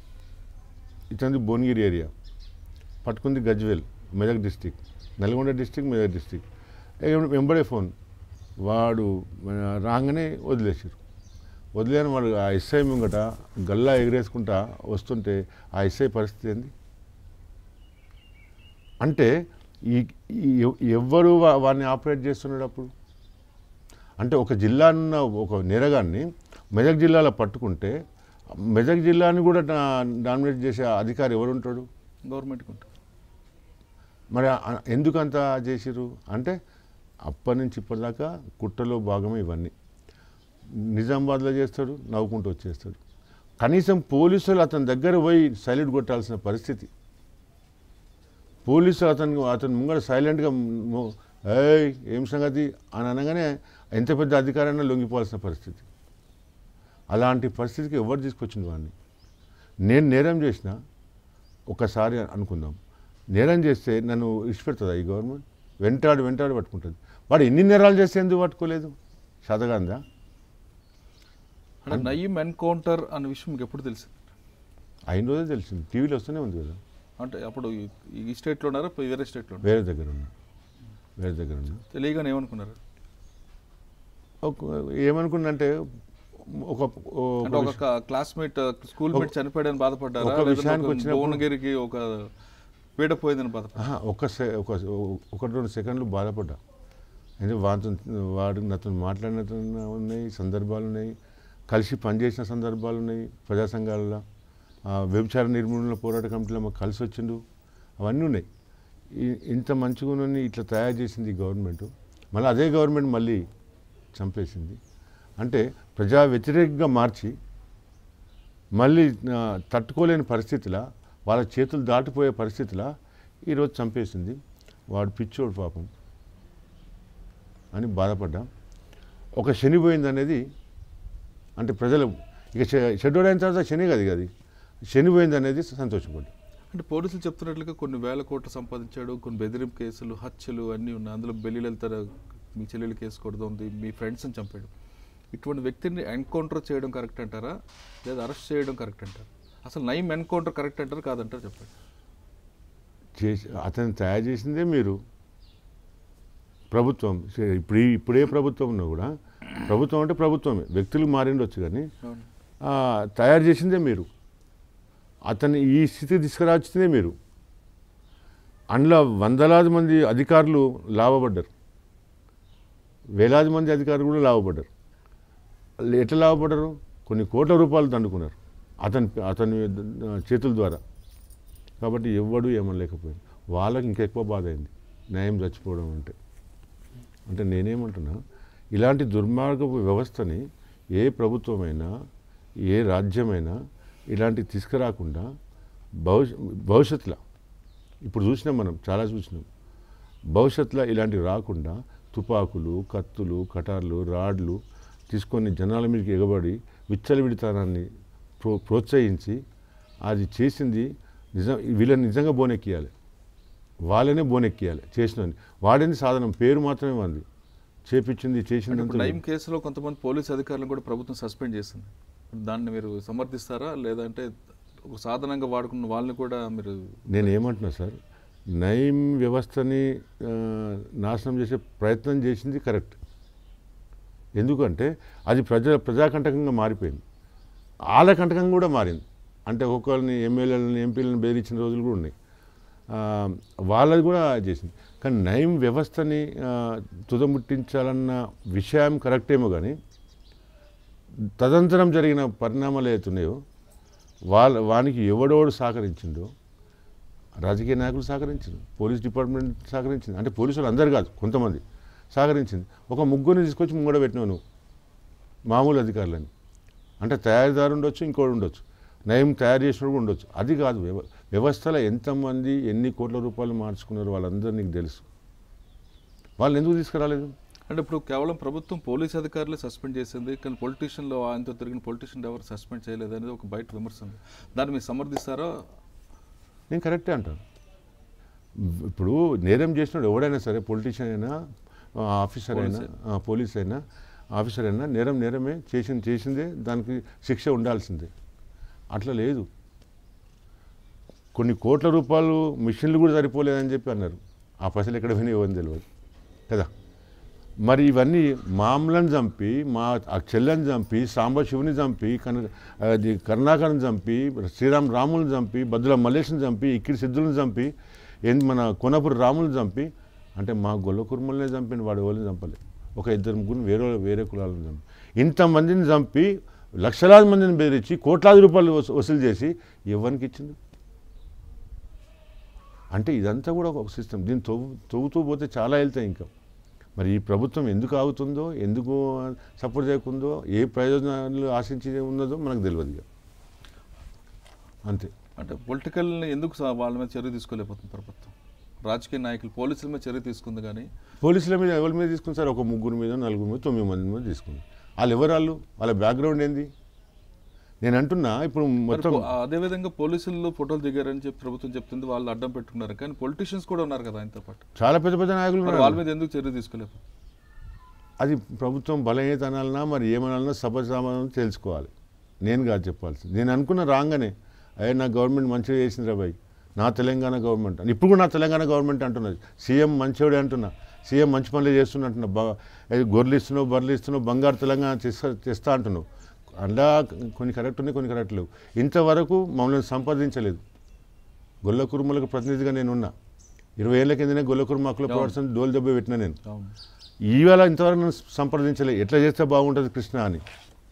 Speaker 2: ఇతనిది భువనగిరి ఏరియా పట్టుకుంది Gajwel Medak district Nalgonda district Medak district వెంబడే ఫోన్ వాడు మన రాగానే వదిలేసారు వదిలేని వాడు ఆ ఎస్ఐ ముంగట గల్లా ఎగరేసుకుంటా వస్తుంటే ఆ ఎస్ఐ పరిస్థితి ఏంది అంటే ఈ ఈ ఎవ్- ఎవ్వరు వా- వాడిని ఆపరేట్ చేస్తున్నాడు అప్పుడు అంటే ఒక జిల్లానున్న ఒక నేరగాన్ని మెదక్ జిల్లాలో పట్టుకుంటే మెదక్ జిల్లాని కూడా డా- డామినేట్ చేసే అధికారి ఎవరు ఉంటాడు
Speaker 1: గవర్నమెంట్కి ఉంటుంది
Speaker 2: మరి ఆ- ఎందుకు అంత చేసిరు అంటే అప్పటి నుంచి ఇప్పటిదాకా కుట్రలో భాగమే ఇవన్నీ నిజామాబాద్లో చేస్తాడు నవ్వుకుంటూ వచ్చేస్తాడు కనీసం పోలీసులు అతని దగ్గర పోయి సైలెంట్ కొట్టాల్సిన పరిస్థితి పోలీసులు అతను అతని ముంగడ సైలెంట్గా మో- ఏయ్ ఏం సంగతి అని అనగానే ఎంత పెద్ద అధికారైనా లొంగిపోవాల్సిన పరిస్థితి అలాంటి పరిస్థితికి ఎవరు తీసుకొచ్చింది వాడిని నేను నేరం చేసిన ఒకసారి అనుకుందాం నేరం చేస్తే నన్ను ఇష్టపెడుతుందా ఈ గవర్నమెంట్ వెంటాడు వెంటాడు పట్టుకుంటుంది వాడు ఎన్ని నేరాలు చేస్తే ఎందుకు పట్టుకోలేదు శతగాందా
Speaker 1: అంటే నయీం ఎన్కౌంటర్ అన్న విషయం మీకు ఎప్పుడు తెలిసింది
Speaker 2: అయిన రోజే తెలిసింది టీవీలో వస్తూనే ఉంది కదా
Speaker 1: అంటే అప్పుడు ఈ- ఈ స్టేట్లో ఉన్నారా వేరే స్టేట్లో ఉన్నారా
Speaker 2: వేరే దగ్గర ఉన్నా వేరే దగ్గర ఉన్నా
Speaker 1: తెలియగానే ఏమనుకున్నారు
Speaker 2: ఒక ఏమనుకున్నంటే ఒక ఒక
Speaker 1: అంటే ఒక క్లాస్మేట్ స్కూల్ మేట్ చనిపోయాడని బాధపడ్డారా
Speaker 2: ఒక
Speaker 1: లేదంటే
Speaker 2: విషయానికి
Speaker 1: ఒక
Speaker 2: వచ్చినప్పుడు-
Speaker 1: భువనగిరికి ఒక పీడ పోయిందని బాధపడ్డారా
Speaker 2: ఆహా, ఒక సె- ఒక ఒకటి రెండు సెకండ్లు బాధపడ్డా అంటే వాటితో వాడు నాతో మాట్లాడిన ఉన్నాయి సందర్భాలు ఉన్నాయి కలిసి పనిచేసిన సందర్భాలు ఉన్నాయి ప్రజా సంఘాలలో ఆ, వ్యభిచార నిర్మూలన పోరాట కమిటీలో మాకు కలిసి వచ్చిండు అవన్నీ ఉన్నాయి ఈ- ఇంత మంచిగా ఉన్నన్ని ఇట్లా తయారు చేసింది ఈ గవర్నమెంట్ మళ్ళీ అదే గవర్నమెంట్ మళ్ళీ చంపేసింది అంటే ప్రజా వ్యతిరేకంగా మార్చి మళ్ళీ ఆ, తట్టుకోలేని పరిస్థితిలా వాళ్ళ చేతులు దాటిపోయే పరిస్థితిలా ఈరోజు చంపేసింది వాడు పిచ్చోడు పాపం అని బాధపడ్డాం ఒక శని పోయింది అనేది అంటే ప్రజలు ఇక షె- షెడ్యూల్ అయిన తర్వాత శని కదా ఇక అది శని పోయింది అనేది సంతోషపడ్డాం
Speaker 1: అంటే పోలీసులు చెప్తున్నట్లుగా కొన్ని వేల కోట్లు సంపాదించాడు కొన్ని బెదిరింపు కేసులు హత్యలు అన్నీ ఉన్నాయి అందులో బెల్లి వెళ్తారు మీ చెల్లెలు కేసు కూడా ఉంది మీ ఫ్రెండ్స్ని చంపాడు ఇటువంటి వ్యక్తిని ఎన్కౌంటర్ చేయడం కరెక్ట్ అంటారా లేదా అరెస్ట్ చేయడం కరెక్ట్ అంటారా అసలు నయం ఎన్కౌంటర్ కరెక్ట్ అంటారు కాదంటారు చెప్పండి
Speaker 2: చేసి అతను తయారు చేసిందే మీరు ప్రభుత్వం సే- ఇప్పుడు ఈ- ఇప్పుడే ప్రభుత్వం ఉన్నా కూడా ప్రభుత్వం అంటే ప్రభుత్వమే వ్యక్తులు మారిండొచ్చు కానీ
Speaker 1: అవును.
Speaker 2: ఆ, తయారు చేసిందే మీరు అతన్ని ఈ స్థితి తీసుకురావచ్చిందే మీరు అందులో వందలాది మంది అధికారులు లాభపడ్డారు వేలాది మంది అధికారులు కూడా లాభపడ్డారు వాళ్ళు ఎట్లా లాభపడ్డారు కొన్ని కోట్ల రూపాయలు దండుకున్నారు అతని అతని చేతుల ద్వారా కాబట్టి ఎవ్వడు ఏమనలేకపోయింది వాళ్ళకి ఇంకెక్కువ బాధ అయింది న్యాయం చచ్చిపోవడం అంటే అంటే నేనేమంటున్నా ఇలాంటి దుర్మార్గపు వ్యవస్థని ఏ ప్రభుత్వమైనా ఏ రాజ్యమైనా ఇలాంటి తీసుకురాకుండా భవిష్య భవిష్యత్తులో ఇప్పుడు చూసినాం మనం చాలా చూసినాం భవిష్యత్తులో ఇలాంటివి రాకుండా తుపాకులు కత్తులు కటార్లు రాడ్లు తీసుకొని జనాల మీదకి ఎగబడి విచ్చలవిడితనాన్ని ప్రో ప్రోత్సహించి అది చేసింది నిజం వీళ్ళని నిజంగా బోనెక్కియాలి వాళ్ళనే బోనెక్కియాలి చేసిన వాడింది సాధనం పేరు మాత్రమే ఉంది చేపించింది
Speaker 1: అంటే
Speaker 2: చేసింది
Speaker 1: ఇప్పుడు నయం కేసులో కొంతమంది పోలీస్ అధికారులను కూడా ప్రభుత్వం సస్పెండ్ చేసింది దాన్ని మీరు సమర్థిస్తారా లేదంటే ఒక సాధనంగా వాడుకున్న వాళ్ళని కూడా మీరు
Speaker 2: నేను ఏమంటున్నా సార్ నయం వ్యవస్థని ఆ, నాశనం చేసే ప్రయత్నం చేసింది కరెక్ట్ ఎందుకంటే అది ప్రజా ప్రజాకంటకంగా మారిపోయింది వాళ్ళ కంటకంగా కూడా మారింది అంటే ఒక్కొక్కరిని ఎమ్మెల్యేలని ఎంపీలను బెదిరించిన రోజులు కూడా ఉన్నాయి ఆ, వాళ్ళది కూడా చేసింది కానీ నయం వ్యవస్థని ఆ, తుదముట్టించాలన్న విషయం కరెక్టేమో కానీ తదంతరం జరిగిన పరిణామాలు ఏవైతున్నాయో వాళ్ళ వానికి ఎవడోడు సహకరించిండో రాజకీయ నాయకులు సహకరించింది పోలీస్ డిపార్ట్మెంట్ సహకరించింది అంటే పోలీసులు అందరు కాదు కొంతమంది సహకరించింది ఒక ముగ్గురిని తీసుకొచ్చి ముంగడ పెట్టినావు నువ్వు మామూలు అధికారులని అంటే తయారీదారు ఉండొచ్చు ఇంకోటి ఉండొచ్చు నయం తయారు చేసినప్పుడు ఉండొచ్చు అది కాదు వ్యవ వ్యవస్థలో ఎంతమంది ఎన్ని కోట్ల రూపాయలు మార్చుకున్నారో వాళ్ళందరూ నీకు తెలుసు వాళ్ళు ఎందుకు తీసుకురాలేదు
Speaker 1: అంటే ఇప్పుడు కేవలం ప్రభుత్వం పోలీస్ అధికారులే సస్పెండ్ చేసింది కానీ పొలిటీషియన్లో ఆయనతో తిరిగిన పొలిటీషియన్ ఎవరు సస్పెండ్ చేయలేదు అనేది ఒక బయట విమర్శ ఉంది దాన్ని మీరు సమర్థిస్తారా
Speaker 2: నేను కరెక్టే అంటాను ఇప్పుడు నేరం చేసినాడు ఎవడైనా సరే పొలిటీషియన్ అయినా ఆ, ఆఫీసర్ అయినా ఆ, పోలీస్ అయినా ఆఫీసర్ అయినా నేరం నేరమే చేసింది చేసిందే దానికి శిక్ష ఉండాల్సిందే అట్లా లేదు కొన్ని కోట్ల రూపాయలు మిషన్లు కూడా సరిపోలేదని చెప్పి అన్నారు ఆ పైసలు ఎక్కడ పోయినా ఇవ్వని తెలియదు కదా మరి ఇవన్నీ మామలను చంపి మా ఆ చెల్లెని చంపి సాంబశివుని చంపి కన అది కరుణాకర్ని చంపి శ్రీరామ్ రాముని చంపి బద్దుల మల్లేష్ని చంపి ఇక్కిడి సిద్ధులను చంపి ఏంది మన కొనపురి రాముని చంపి అంటే మా గొల్ల కుర్మల్నే చంపిన వాడు ఎవరిని చంపలే ఒక ఇద్దరు ముగ్గురు వేరే వేరే కులాలను చంపి ఇంతమందిని చంపి లక్షలాది మందిని బెదిరించి కోట్లాది రూపాయలు వసూ- వసూలు చేసి ఎవరికి ఇచ్చింది అంటే ఇదంతా కూడా ఒక సిస్టమ్ దీన్ని తవ్వు తవ్వుతూ పోతే చాలా వెళ్తాయి ఇంకా మరి ఈ ప్రభుత్వం ఎందుకు ఆగుతుందో ఎందుకు సపోర్ట్ చేయకుందో ఏ ప్రయోజనాలు ఆశించి ఉన్నదో మనకు తెలియదు ఇక అంతే
Speaker 1: అంటే పొలిటికల్ ఎందుకు స- వాళ్ళ మీద చర్య తీసుకోలేకపోతుంది ప్రభుత్వం రాజకీయ నాయకులు పోలీసుల మీద చర్య తీసుకుంది కానీ
Speaker 2: పోలీసుల మీద ఎవరి మీద తీసుకుని సార్ ఒక ముగ్గురు మీద నలుగురు మీద తొమ్మిది మంది మీద తీసుకుంది వాళ్ళు ఎవరు వాళ్ళు వాళ్ళ బ్యాక్గ్రౌండ్ ఏంది నేను అంటున్నా ఇప్పుడు
Speaker 1: మరి
Speaker 2: మొత్తం
Speaker 1: పో- అదేవిధంగా పోలీసులు ఫోటోలు దిగారని చెప్పి ప్రభుత్వం చెప్తుంది వాళ్ళు అడ్డం పెట్టుకున్నారు కానీ పొలిటీషియన్స్ కూడా ఉన్నారు కదా ఆయనతో పాటు
Speaker 2: చాలా పెద్ద పెద్ద నాయకులు
Speaker 1: మరి
Speaker 2: ఉన్నారు.
Speaker 1: వాళ్ళ మీద ఎందుకు చర్య తీసుకోలేకపోతుంది
Speaker 2: అది ప్రభుత్వం బలహీనతనాలన్నా మరి ఏమనాలన్నా సభ సమాధానం తెలుసుకోవాలి నేను కాదు చెప్పాల్సింది నేను అనుకున్న రాగానే అయ్యే నా గవర్నమెంట్ మంచిగా చేసింది రాబాయ్ నా తెలంగాణ గవర్నమెంట్ అని ఇప్పుడు కూడా నా తెలంగాణ గవర్నమెంట్ అంటున్నది సీఎం మంచివాడే అంటున్నా సీఎం మంచి పనులు చేస్తున్నా అంటున్నా బా అది గొర్రెలు ఇస్తున్నావు బర్రెలు ఇస్తున్నావు బంగారు తెలంగాణ తెస్తా తెస్తా అంటున్నావు అలా కొన్ని కరెక్ట్ ఉన్నాయి కొన్ని కరెక్ట్ లేవు ఇంతవరకు మమ్మల్ని సంపాదించలేదు గొల్ల కురుమలకు ప్రతినిధిగా నేను ఉన్నా ఇరవై ఏళ్ళ కిందనే గొల్ల కురుమ హక్కుల ప్రవర్తన డోల్ దెబ్బ పెట్టినా నేను
Speaker 1: అవును
Speaker 2: ఈవేళ ఇంతవరకు నన్ను సంప్రదించలే ఎట్లా చేస్తే బాగుంటుంది కృష్ణ అని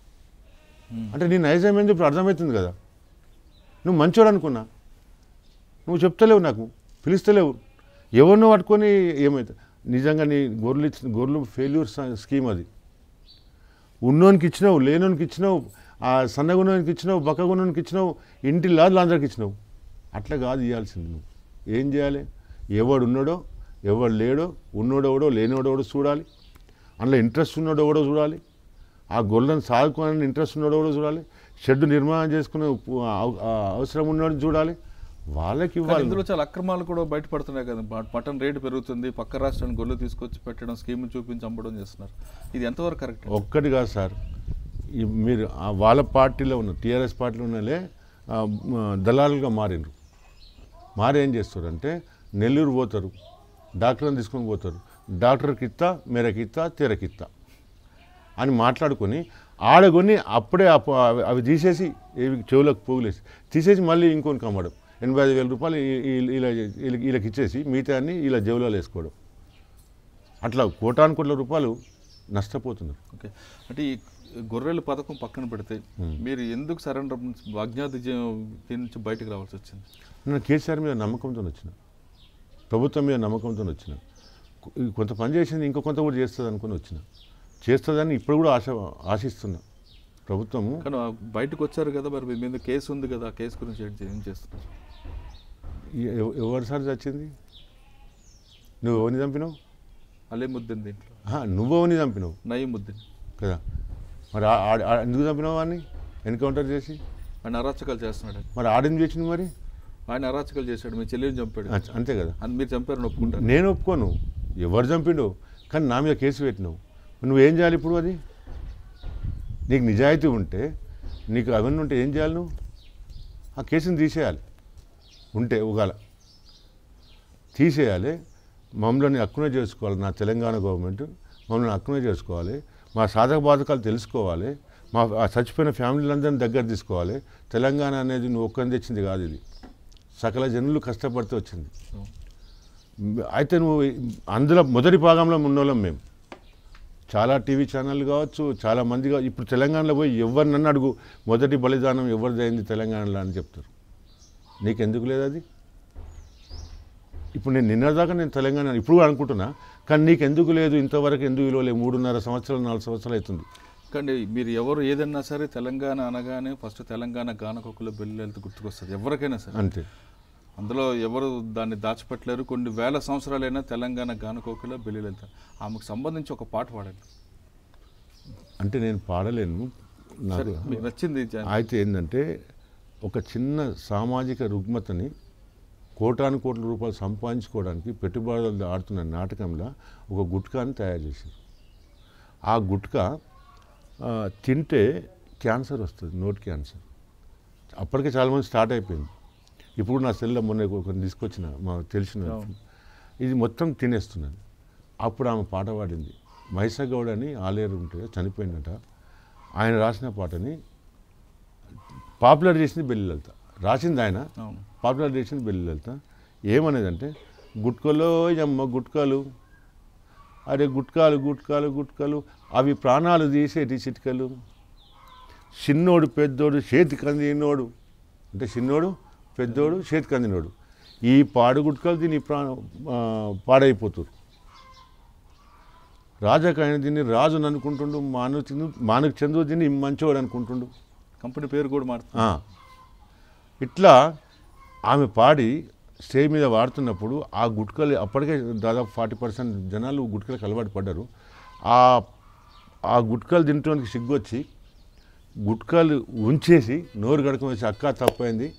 Speaker 2: అంటే నీ నైజం ఏంది ఇప్పుడు అర్థమవుతుంది కదా నువ్వు మంచోడు అనుకున్నా నువ్వు చెప్తలేవు నాకు పిలుస్తలేవు ఎవరినో పట్టుకొని ఏమవుతుంది నిజంగా నీ గొర్రెలు ఇచ్చిన గొర్రెలు ఫెయిల్యూర్ స్కీమ్ అది ఉన్నోనికి ఇచ్చినావు లేనోనికి ఇచ్చినావు ఆ సన్నగున్నోనికి ఇచ్చినావు బక్కగున్నోనికి ఇచ్చినావు ఇంటి లాదులు అందరికి ఇచ్చినావు అట్లా కాదు ఇవ్వాల్సింది నువ్వు ఏం చేయాలి ఎవడు ఉన్నాడో ఎవడు లేడో ఉన్నోడెవడో లేనోడెవడో చూడాలి అందులో ఇంట్రెస్ట్ ఉన్నోడు ఎవడో చూడాలి ఆ గొర్రెలను సాదుకోవాలని ఇంట్రెస్ట్ ఉన్నోడు ఎవడో చూడాలి షెడ్ నిర్మాణం చేసుకునే ఉప్పు- అవ- ఆ అవసరం ఉన్నోడు చూడాలి వాళ్ళకి
Speaker 1: కానీ
Speaker 2: ఇవ్వాలి
Speaker 1: ఇందులో చాలా అక్రమాలు కూడా బయటపడుతున్నాయి కదా మట్- మటన్ రేటు పెరుగుతుంది పక్క రాష్ట్రానికి గొర్రెలు తీసుకొచ్చి పెట్టడం స్కీమ్ చూపించి అమ్మడం చేస్తున్నారు ఇది ఎంతవరకు కరెక్ట్
Speaker 2: ఒక్కటి కాదు సార్ ఈ మీరు ఆ వాళ్ళ పార్టీలో ఉన్న టీఆర్ఎస్ పార్టీలో ఉన్నలే ఆ, మ, దళాలుగా మారిండ్రు మారు ఏం చేస్తారంటే నెల్లూరు పోతారు డాక్టర్ని తీసుకొని పోతారు డాక్టర్కి ఇత్తా మేరకి ఇత్తా తీరకిత్తా అని మాట్లాడుకొని ఆడకొని అప్పుడే అప్పు- అవి- అవి తీసేసి ఇవి చెవులకు పోగులేసి తీసేసి మళ్ళీ ఇంకొని కమ్మడం ఎనభై ఐదు వేల రూపాయలు ఈ- ఈ- ఇలా వీళ్ళకి- వీళ్ళకి ఇచ్చేసి మిగతాన్ని ఇలా జేబులో వేసుకోవడం అట్లా కోటాను కోట్ల రూపాయలు నష్టపోతున్నారు
Speaker 1: ఓకే అంటే ఈ గొర్రెల పథకం పక్కన పెడితే మీరు ఎందుకు సరెండర్ అజ్ఞాత జీ- దీని నుంచి బయటకు రావాల్సి వచ్చింది
Speaker 2: నేను కేసీఆర్ మీద నమ్మకంతో వచ్చిన ప్రభుత్వం మీద నమ్మకంతో వచ్చిన కొ- కొంత పని చేసింది ఇంకో కొంత కూడా చేస్తుంది అనుకుని వచ్చిన చేస్తుందని ఇప్పుడు కూడా ఆశ ఆశిస్తున్నా ప్రభుత్వము
Speaker 1: కానీ ఆ బయటకు వచ్చారు కదా మరి మీ మీద కేసు ఉంది కదా ఆ కేసు గురించి ఏంటి- ఏం చేస్తున్నారు
Speaker 2: ఎ- ఎవ- ఎవరిసారి చచ్చింది నువ్వు ఎవరిని చంపినావు
Speaker 1: అలే ముద్దిన్ దీంట్లో
Speaker 2: ఆహా, నువ్వు ఎవరిని చంపినావు
Speaker 1: నయం ముద్దిన్
Speaker 2: కదా మరి ఆ- ఆ- ఆ- ఎందుకు చంపినావు వాడిని ఎన్కౌంటర్ చేసి
Speaker 1: ఆయన అరాచకాలు చేస్తున్నాడు ఆయన.
Speaker 2: మరి ఆడేం చేసింది మరి
Speaker 1: ఆయన అరాచకాలు చేశాడు మీ చెల్లిని చంపాడు
Speaker 2: అంతే- అంతే కదా
Speaker 1: అని మీరు చంపారని ఒప్పుకుంటారు
Speaker 2: నేను ఒప్పుకోను ఎవరు చంపిండు కానీ నా మీద కేసు పెట్టినావు నువ్వేం చేయాలి ఇప్పుడు అది నీకు నిజాయితీ ఉంటే నీకు అవన్నీ ఉంటే ఏం చేయాలి నువ్వు ఆ కేసుని తీసేయాలి ఉంటే ఉగాల తీసేయాలి మమ్మల్ని హక్కునే చేసుకోవాలి నా తెలంగాణ గవర్నమెంట్ మమ్మల్ని హక్కునే చేసుకోవాలి మా సాధక బాధకాలు తెలుసుకోవాలి మా ఆ చచ్చిపోయిన ఫ్యామిలీలందరినీ దగ్గర తీసుకోవాలి తెలంగాణ అనేది నువ్వు ఒక్కరిని తెచ్చింది కాదు ఇది సకల జనులు కష్టపడితే వచ్చింది అయితే నువ్వు అందులో మొదటి భాగంలో ఉన్నోళ్ళం మేము చాలా టీవీ ఛానల్ కావచ్చు చాలా మంది కావచ్చు ఇప్పుడు తెలంగాణలో పోయి ఎవరినన్ను అడుగు మొదటి బలిదానం ఎవరిది అయింది తెలంగాణలో అని చెప్తారు నీకెందుకు లేదు అది ఇప్పుడు నేను నిన్నదాకా నేను తెలంగాణ ఇప్పుడు కూడా అనుకుంటున్నా కానీ నీకెందుకు లేదు ఇంతవరకు ఎందుకు విలువ లేదు మూడున్నర సంవత్సరాలు నాలుగు సంవత్సరాలు అవుతుంది
Speaker 1: కానీ మీరు ఎవరు ఏదన్నా సరే తెలంగాణ అనగానే ఫస్ట్ తెలంగాణ గానకొక్కులో బెల్లి వెళ్తే గుర్తుకొస్తుంది ఎవరికైనా సరే
Speaker 2: అంతే
Speaker 1: అందులో ఎవరు దాన్ని దాచిపెట్టలేరు కొన్ని వేల సంవత్సరాలైనా తెలంగాణ గానకోకిలో బెల్లి వెళ్తారు ఆమెకు సంబంధించి ఒక పాట పాడండి
Speaker 2: అంటే నేను పాడలేను
Speaker 1: సరే
Speaker 2: నాకు
Speaker 1: మీకు నచ్చింది జా-
Speaker 2: అయితే ఏంటంటే ఒక చిన్న సామాజిక రుగ్మతని కోటాను కోట్ల రూపాయలు సంపాదించుకోవడానికి పెట్టుబడులు ఆడుతున్న నాటకంలో ఒక గుట్కాని తయారు చేశారు ఆ గుట్కా ఆ, తింటే క్యాన్సర్ వస్తుంది నోట్ క్యాన్సర్ అప్పటికే చాలామంది స్టార్ట్ అయిపోయింది ఇప్పుడు నా సెల్లో మొన్న ఒకరిని తీసుకొచ్చిన మా తెలిసిన
Speaker 1: అవును.
Speaker 2: ఇది మొత్తం తినేస్తున్నాను అప్పుడు ఆమె పాట పాడింది మైసగౌడ్ అని ఆలేరు ఉంటే చనిపోయిందట ఆయన రాసిన పాటని పాపులర్ చేసింది బెల్లి లలిత రాసింది ఆయన
Speaker 1: అవును
Speaker 2: పాపులర్ చేసింది బెల్లి లలిత ఏమనేదంటే గుట్కలో అమ్మ గుట్కాలు అరే గుట్కాలు గుట్కాలు గుట్కాలు అవి ప్రాణాలు తీసేటి చిట్కలు చిన్నోడు పెద్దోడు చేతికి అందినోడు అంటే చిన్నోడు పెద్దోడు చేతికి అందినోడు ఈ పాడు గుట్కలు దీని ప్రా ఆ, పాడైపోతారు రాజకైన దీన్ని రాజుని అనుకుంటుండు మాను తిను మానకు చంద్రు దీన్ని మంచోడు అనుకుంటుండు
Speaker 1: కంపెనీ పేరు కూడా మారుతుంది
Speaker 2: ఆ. ఇట్లా ఆమె పాడి స్టేజ్ మీద వాడుతున్నప్పుడు ఆ గుట్కలు అప్పటికే దాదాపు ఫార్టీ పర్సెంట్ జనాలు గుట్కలకు అలవాటు పడ్డారు ఆ ఆ గుట్కలు తినడానికి సిగ్గొచ్చి గుట్కలు ఉంచేసి నోరు గడకం వేసి అక్క తప్పైంది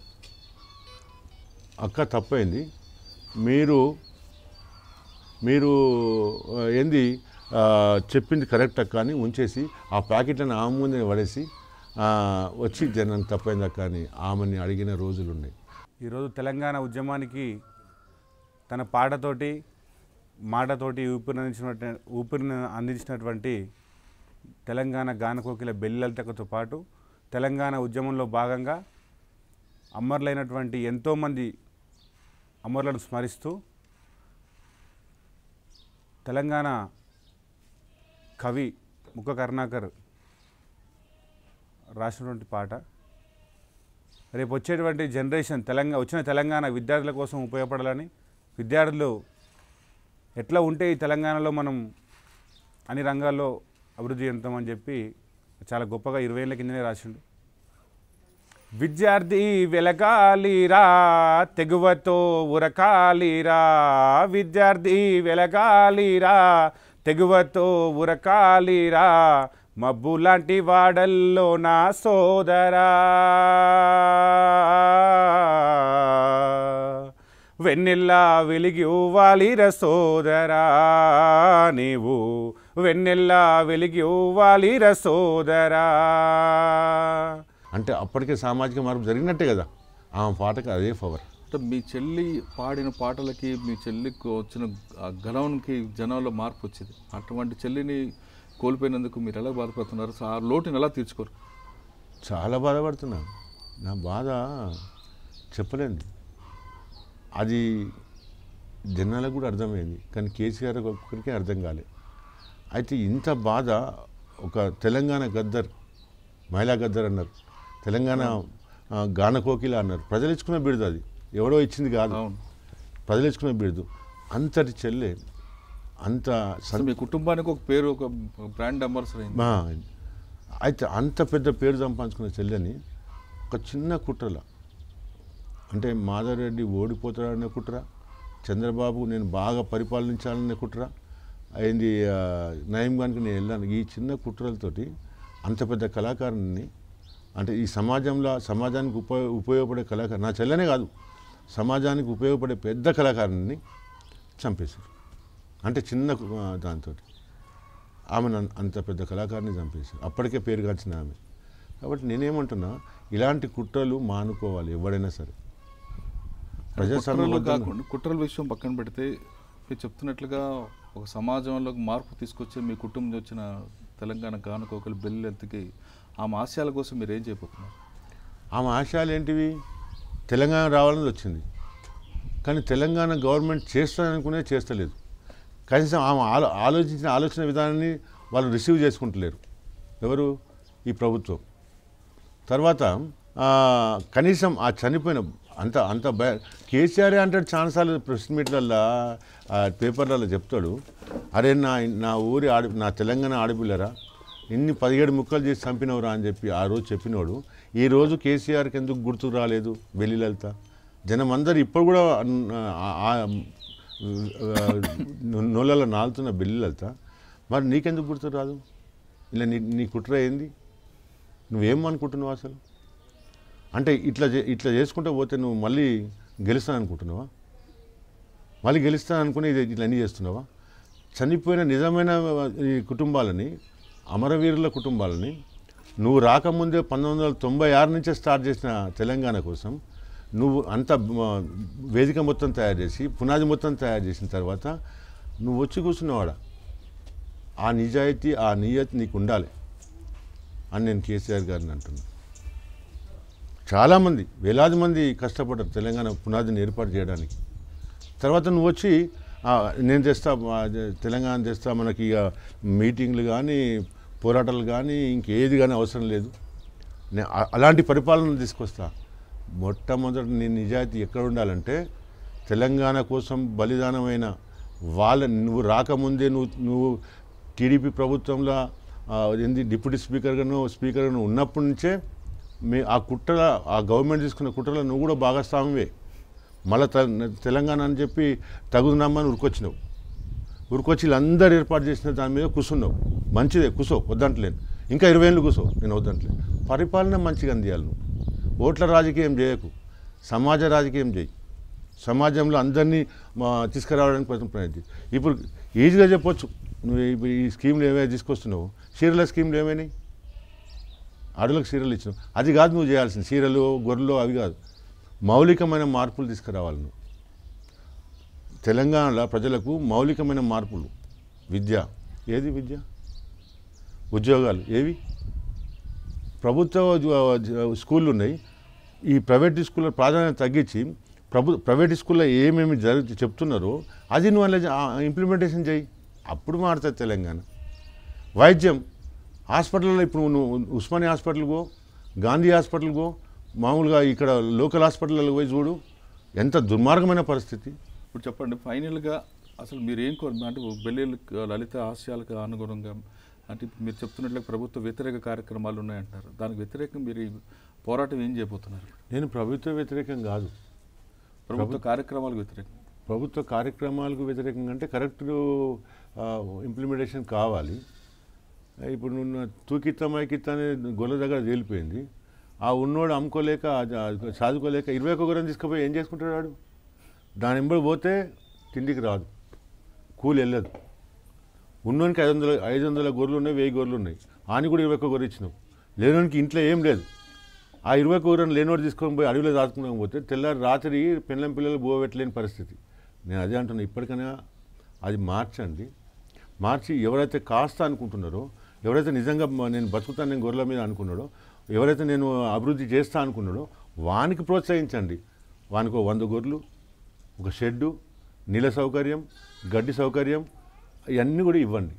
Speaker 2: అక్క తప్పైంది మీరు మీరు ఆ, ఏంది ఆ, చెప్పింది కరెక్ట్ అక్క అని ఉంచేసి ఆ ప్యాకెట్లను ఆమె ముందే పడేసి ఆ, వచ్చి జనానికి తప్పైంది అక్క అని ఆమెని అడిగిన రోజులు ఉన్నాయి
Speaker 6: ఈరోజు తెలంగాణ ఉద్యమానికి తన పాటతోటి మాటతోటి ఊపిరినందించినటువంటి ఊపిరిని అందించినటువంటి తెలంగాణ గానకోకిల బెల్లలతకతో పాటు తెలంగాణ ఉద్యమంలో భాగంగా అమరులైనటువంటి ఎంతోమంది అమరులను స్మరిస్తూ తెలంగాణ కవి ముఖ కరుణాకర్ రాసినటువంటి పాట రేపు వచ్చేటువంటి జనరేషన్ తెలంగాణ వచ్చిన తెలంగాణ విద్యార్థుల కోసం ఉపయోగపడాలని విద్యార్థులు ఎట్లా ఉంటే ఈ తెలంగాణలో మనం అన్ని రంగాల్లో అభివృద్ధి చెందుతామని చెప్పి చాలా గొప్పగా ఇరవై ఏళ్ళ కిందనే రాసిండు విద్యార్థి వెలగాలిరా తెగువతో ఉరకాలిరా విద్యార్థి వెలగాలిరా తెగువతో ఉరకాలిరా మబ్బు లాంటి వాడల్లో నా సోదరా వెన్నెల్లా వెలిగి ఇవ్వాలిర సోదరా నీవు వెన్నెల్లా వెలిగి ఇవ్వాలిర సోదరా
Speaker 2: అంటే అప్పటికే సామాజిక మార్పు జరిగినట్టే కదా ఆమె పాటకి అదే పవర్
Speaker 1: అంటే మీ చెల్లి పాడిన పాటలకి మీ చెల్లికి వచ్చిన ఆ గలవనికి జనంలో మార్పు వచ్చింది అటువంటి చెల్లిని కోల్పోయినందుకు మీరు ఎలా బాధపడుతున్నారు సో ఆ లోటుని ఎలా తీర్చుకోరు
Speaker 2: చాలా బాధపడుతున్నాను నా బాధ చెప్పలేను అది జనాలకు కూడా అర్థమైంది కానీ కేసీఆర్ ఒక్కరికే అర్థం కాలే అయితే ఇంత బాధ ఒక తెలంగాణ గద్దర్ మహిళా గద్దర్ అన్నారు తెలంగాణ ఆ, గాన కోకిల అన్నారు ప్రజలు ఇచ్చుకున్న బిడుదు అది ఎవడో ఇచ్చింది కాదు
Speaker 1: అవును
Speaker 2: ప్రజలు ఇచ్చుకున్న బిడుదు అంతటి చెల్లె అంత
Speaker 1: అసలు మీ కుటుంబానికి ఒక పేరు ఒక బ్రాండ్ అంబాసిడర్ అయింది
Speaker 2: మా అయితే అంత పెద్ద పేరు సంపాదించుకున్న చెల్లెని ఒక చిన్న కుట్రల అంటే మాధవరెడ్డి ఓడిపోతాడనే కుట్ర చంద్రబాబు నేను బాగా పరిపాలించాలనే కుట్ర అయింది ఆ, నయం గానికి నేను వెళ్ళాను ఈ చిన్న కుట్రలతోటి అంత పెద్ద కళాకారుని అంటే ఈ సమాజంలో సమాజానికి ఉపయోగ ఉపయోగపడే కళాకారు నా చెల్లెనే కాదు సమాజానికి ఉపయోగపడే పెద్ద కళాకారుని చంపేశారు అంటే చిన్న దాంతో ఆమె అంత పెద్ద కళాకారిని చంపేశారు అప్పటికే పేరుగాంచిన ఆమె కాబట్టి నేనేమంటున్నా ఇలాంటి కుట్రలు మానుకోవాలి ఎవడైనా సరే
Speaker 1: కుట్రలు
Speaker 2: ప్రజాస్వామ్య
Speaker 1: కాకుండా కుట్రల విషయం పక్కన పెడితే మీరు చెప్తున్నట్లుగా ఒక సమాజంలో మార్పు తీసుకొచ్చే మీ కుటుంబం నుంచి వచ్చిన తెలంగాణ గానుకోకలు బెల్లెత్తికి ఆమె ఆశయాల కోసం మీరు ఏం చేయబోతున్నారు
Speaker 2: ఆమె ఆశయాలు ఏంటివి తెలంగాణ రావాలని వచ్చింది కానీ తెలంగాణ గవర్నమెంట్ చేస్తాననుకునే చేస్తలేదు కనీసం ఆమె ఆలో ఆలోచించిన ఆలోచన విధానాన్ని వాళ్ళు రిసీవ్ చేసుకుంటలేరు ఎవరు ఈ ప్రభుత్వం తర్వాత ఆ, కనీసం ఆ చనిపోయిన అంత అంత భయ కేసీఆర్ అంటాడు చాలాసార్లు ప్రెస్ మీట్లల్లో ఆ పేపర్లలో చెప్తాడు అరే నా నా ఊరి ఆడి నా తెలంగాణ ఆడపిల్లరా ఇన్ని పదిహేడు ముక్కలు చేసి చంపినవరా అని చెప్పి ఆ రోజు చెప్పినోడు ఈ రోజు కేసీఆర్కి ఎందుకు గుర్తుకు రాలేదు వెల్లి లలిత జనం అందరు ఇప్పుడు కూడా ఆ- ఆ నొల్లలో నాలుతున్న బెల్లి లలిత మరి నీకెందుకు గుర్తు రాదు ఇలా నీ నీ కుట్ర ఏంది నువ్వేం అనుకుంటున్నావు అసలు అంటే ఇట్లా చే- ఇట్లా చేసుకుంటూ పోతే నువ్వు మళ్ళీ గెలుస్తాను అనుకుంటున్నావా మళ్ళీ గెలుస్తాను అనుకుని ఇది ఇట్లా అన్నీ చేస్తున్నావా చనిపోయిన నిజమైన ఈ కుటుంబాలని అమరవీరుల కుటుంబాలని నువ్వు రాకముందే పంతొమ్మిది వందల తొంభై ఆరు నుంచే స్టార్ట్ చేసిన తెలంగాణ కోసం నువ్వు అంత మ, వేదిక మొత్తం తయారు చేసి పునాది మొత్తం తయారు చేసిన తర్వాత నువ్వు వచ్చి కూర్చున్నవాడ ఆ నిజాయితీ ఆ నియతి నీకు ఉండాలి అని నేను కేసీఆర్ గారిని అంటున్నాను చాలామంది వేలాది మంది కష్టపడ్డారు తెలంగాణ పునాదిని ఏర్పాటు చేయడానికి తర్వాత నువ్వు వచ్చి "ఆ, నేను తెస్తా ఆ, తెలంగాణ తెస్తా మనకి ఇక మీటింగ్లు కానీ పోరాటాలు కానీ ఇంకేది కానీ అవసరం లేదు నే- అ- అలాంటి పరిపాలన తీసుకొస్తా మొట్టమొదటి నీ నిజాయితీ ఎక్కడ ఉండాలంటే తెలంగాణ కోసం బలిదానమైన వాళ్ళ నువ్వు రాకముందే నువ్వు నువ్వు టీడీపీ ప్రభుత్వంలో ఆ, ఏంది డిప్యూటీ స్పీకర్గాను స్పీకర్గాను ఉన్నప్పటి నుంచే మీ ఆ కుట్ర ఆ గవర్నమెంట్ తీసుకున్న కుట్రలో నువ్వు కూడా భాగస్వామివే మళ్ళీ తెలంగాణ అని చెప్పి తగుదనమ్మని ఉరికొచ్చినావు ఉరికొచ్చి వీళ్ళందరూ ఏర్పాటు చేసిన దాని మీద కూర్చున్నావు మంచిదే కూసో వద్దంటలేను ఇంకా ఇరవై ఏళ్ళు కూసో నేను వద్దంటలేను పరిపాలన మంచిగా అందియాలి నువ్వు ఓట్ల రాజకీయం చేయకు సమాజ రాజకీయం చేయి సమాజంలో అందరినీ మా తీసుకురావడానికి ప్రయత్నం ప్రయత్నం ఇప్పుడు ఈజీగా చెప్పొచ్చు నువ్వు ఇప్పుడు ఈ స్కీమ్లు ఏమైనా తీసుకొస్తున్నావు చీరల స్కీమ్లు ఏమైనాయి ఆడలకు చీరలు ఇచ్చినావు అది కాదు నువ్వు చేయాల్సింది చీరలు గొర్రెలు అవి కాదు మౌలికమైన మార్పులు తీసుకురావాలి నువ్వు తెలంగాణలో ప్రజలకు మౌలికమైన మార్పులు విద్య ఏది విద్య ఉద్యోగాలు ఏవి ప్రభుత్వ ఉద్యో- జ- స్కూళ్ళు ఉన్నాయి ఈ ప్రైవేట్ స్కూళ్ళ ప్రాధాన్యత తగ్గించి ప్రభు ప్రైవేట్ స్కూల్లో ఏమేమి జరుగు చెప్తున్నారో అది నువ్వు అలా ఇంప్లిమెంటేషన్ చేయి అప్పుడు మారుతుంది తెలంగాణ వైద్యం హాస్పిటల్లో ఇప్పుడు నువ్వు ఉస్మానియా హాస్పిటల్కి పో గాంధీ హాస్పిటల్కి పో మామూలుగా ఇక్కడ లోకల్ హాస్పిటల్లో పోయి చూడు ఎంత దుర్మార్గమైన పరిస్థితి
Speaker 1: ఇప్పుడు చెప్పండి ఫైనల్గా అసలు మీరు ఏం కోరు అంటే బెల్లి లలిత ఆశయాలకు అనుగుణంగా అంటే ఇప్పుడు మీరు చెప్తున్నట్లుగా ప్రభుత్వ వ్యతిరేక కార్యక్రమాలు ఉన్నాయంటారు దానికి వ్యతిరేకంగా మీరు ఈ పోరాటం ఏం చేయబోతున్నారు
Speaker 2: నేను ప్రభుత్వ వ్యతిరేకం కాదు
Speaker 1: ప్రభుత్వ కార్యక్రమాలకు వ్యతిరేకం
Speaker 2: ప్రభుత్వ కార్యక్రమాలకు వ్యతిరేకంగా అంటే కరెక్ట్ ఇంప్లిమెంటేషన్ కావాలి ఇప్పుడు నువ్వు తూకిత్త మైకిత్త అనే గొల్ల దగ్గర తేలిపోయింది ఆ ఉన్నోడు అమ్ముకోలేక ఆ- ఆ చదువుకోలేక ఇరవై ఒక గురం తీసుకుపోయి ఏం చేసుకుంటాడు వాడు దాని వెంబడి పోతే తిండికి రాదు కూలి వెళ్ళదు ఉన్నోనికి ఐదు వందల ఐదు వందల గొర్రెలు ఉన్నాయి వెయ్యి గొర్రెలు ఉన్నాయి ఆని కూడా ఇరవై ఒక్క గొర్రె ఇచ్చినావు లేనోనికి ఇంట్లో ఏం లేదు ఆ ఇరవై కూరని లేనోడు తీసుకొని పోయి అడవిలో దాచుకుని పోతే తెల్లారి రాత్రి పిల్లల పిల్లలు బోవెట్టలేని పరిస్థితి నేను అదే అంటున్నా ఇప్పటికైనా అది మార్చండి మార్చి ఎవరైతే కాస్త అనుకుంటున్నారో ఎవరైతే నిజంగా మ- నేను బతుకుతాను నేను గొర్రెల మీద అనుకున్నాడో ఎవరైతే నేను అభివృద్ధి చేస్తా అనుకున్నాడో వానికి ప్రోత్సహించండి వానికి ఒక వంద గొర్రెలు ఒక షెడ్డు నీళ్ళ సౌకర్యం గడ్డి సౌకర్యం ఇవన్నీ కూడా ఇవ్వండి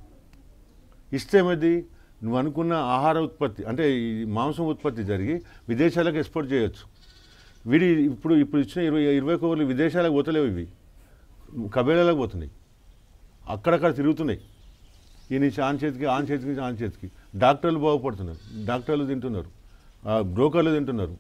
Speaker 2: ఇస్తే ఏమైంది నువ్వు అనుకున్న ఆహార ఉత్పత్తి అంటే ఈ మాంసం ఉత్పత్తి జరిగి విదేశాలకు ఎక్స్పోర్ట్ చేయొచ్చు వీడి ఇప్పుడు ఇప్పుడు ఇచ్చిన ఇరవై ఇరవై కోర్లు విదేశాలకు పోతలేవు ఇవి కబేళాలకు పోతున్నాయి అక్కడక్కడ తిరుగుతున్నాయి ఈ నుంచి ఆన్ చేతికి ఆన్ చేతికి నుంచి ఆన్ చేతికి డాక్టర్లు బాగుపడుతున్నారు డాక్టర్లు తింటున్నారు ఆ, బ్రోకర్లు తింటున్నారు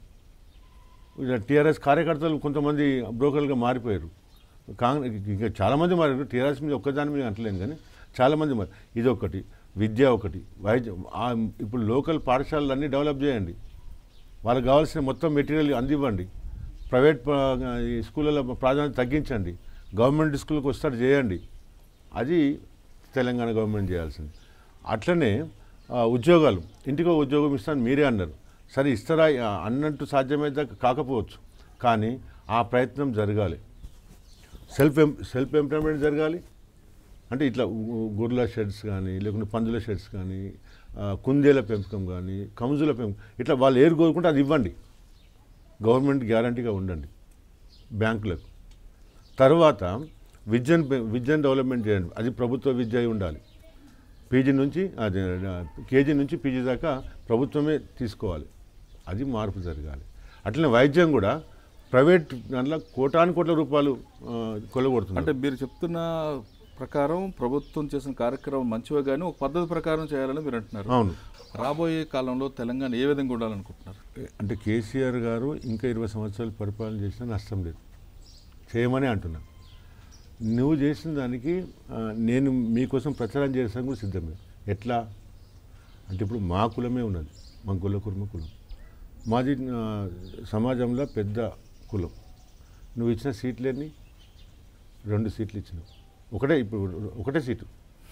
Speaker 2: టీఆర్ఎస్ కార్యకర్తలు కొంతమంది బ్రోకర్లుగా మారిపోయారు కాంగ్రెస్ ఇంకా చాలామంది మారారు టీఆర్ఎస్ మీద ఒక్కదాని మీద అంటలేను కానీ చాలామంది మారి ఇది ఒకటి విద్య ఒకటి వైద్యం ఆ, ఇప్పుడు లోకల్ పాఠశాలలు అన్నీ డెవలప్ చేయండి వాళ్ళకి కావాల్సిన మొత్తం మెటీరియల్ అందివ్వండి ప్రైవేట్ ప- ఈ స్కూళ్ళలో ప్రాధాన్యత తగ్గించండి గవర్నమెంట్ స్కూల్కి వస్తారు చేయండి అది తెలంగాణ గవర్నమెంట్ చేయాల్సింది అట్లనే ఆ, ఉద్యోగాలు ఇంటికో ఉద్యోగం ఇస్తాను మీరే అన్నారు సరే ఇస్తారా ఆ, అన్నట్టు సాధ్యమైతే కాకపోవచ్చు కానీ ఆ ప్రయత్నం జరగాలి సెల్ఫ్ ఎం సెల్ఫ్ ఎంప్లాయ్మెంట్ జరగాలి అంటే ఇట్లా ఉ- గొర్రెల షెడ్స్ కానీ లేకుంటే పందుల షెడ్స్ కానీ ఆ, కుందేల పెంపకం కానీ కముజుల పెంపకం ఇట్లా వాళ్ళు ఏరు కోరుకుంటే అది ఇవ్వండి గవర్నమెంట్ గ్యారంటీగా ఉండండి బ్యాంకులకు తర్వాత విద్యను పె- విద్యను డెవలప్మెంట్ చేయండి అది ప్రభుత్వ విద్య అయి ఉండాలి పీజీ నుంచి అదే కేజీ నుంచి పీజీ దాకా ప్రభుత్వమే తీసుకోవాలి అది మార్పు జరగాలి అట్లనే వైద్యం కూడా ప్రైవేట్ దాంట్లో కోటాను కోట్ల రూపాయలు ఆ, కొలగొడుతున్నారు
Speaker 1: అంటే మీరు చెప్తున్న ప్రకారం ప్రభుత్వం చేసిన కార్యక్రమం మంచివే కానీ ఒక పద్ధతి ప్రకారం చేయాలని మీరు అంటున్నారు
Speaker 2: అవును
Speaker 1: రాబోయే కాలంలో తెలంగాణ ఏ విధంగా ఉండాలనుకుంటున్నారు
Speaker 2: అంటే కేసీఆర్ గారు ఇంకా ఇరవై సంవత్సరాలు పరిపాలన చేసినా నష్టం లేదు చేయమని అంటున్నా నువ్వు చేసిన దానికి ఆ, నేను మీకోసం ప్రచారం చేసాను కూడా సిద్ధమే ఎట్లా అంటే ఇప్పుడు మా కులమే ఉన్నది మా గొల్ల కుర్మ కులం మాది ఆ, సమాజంలో పెద్ద కులం నువ్వు ఇచ్చిన సీట్లేని రెండు సీట్లు ఇచ్చినావు ఒకటే ఇప్పుడు ఒకటే సీటు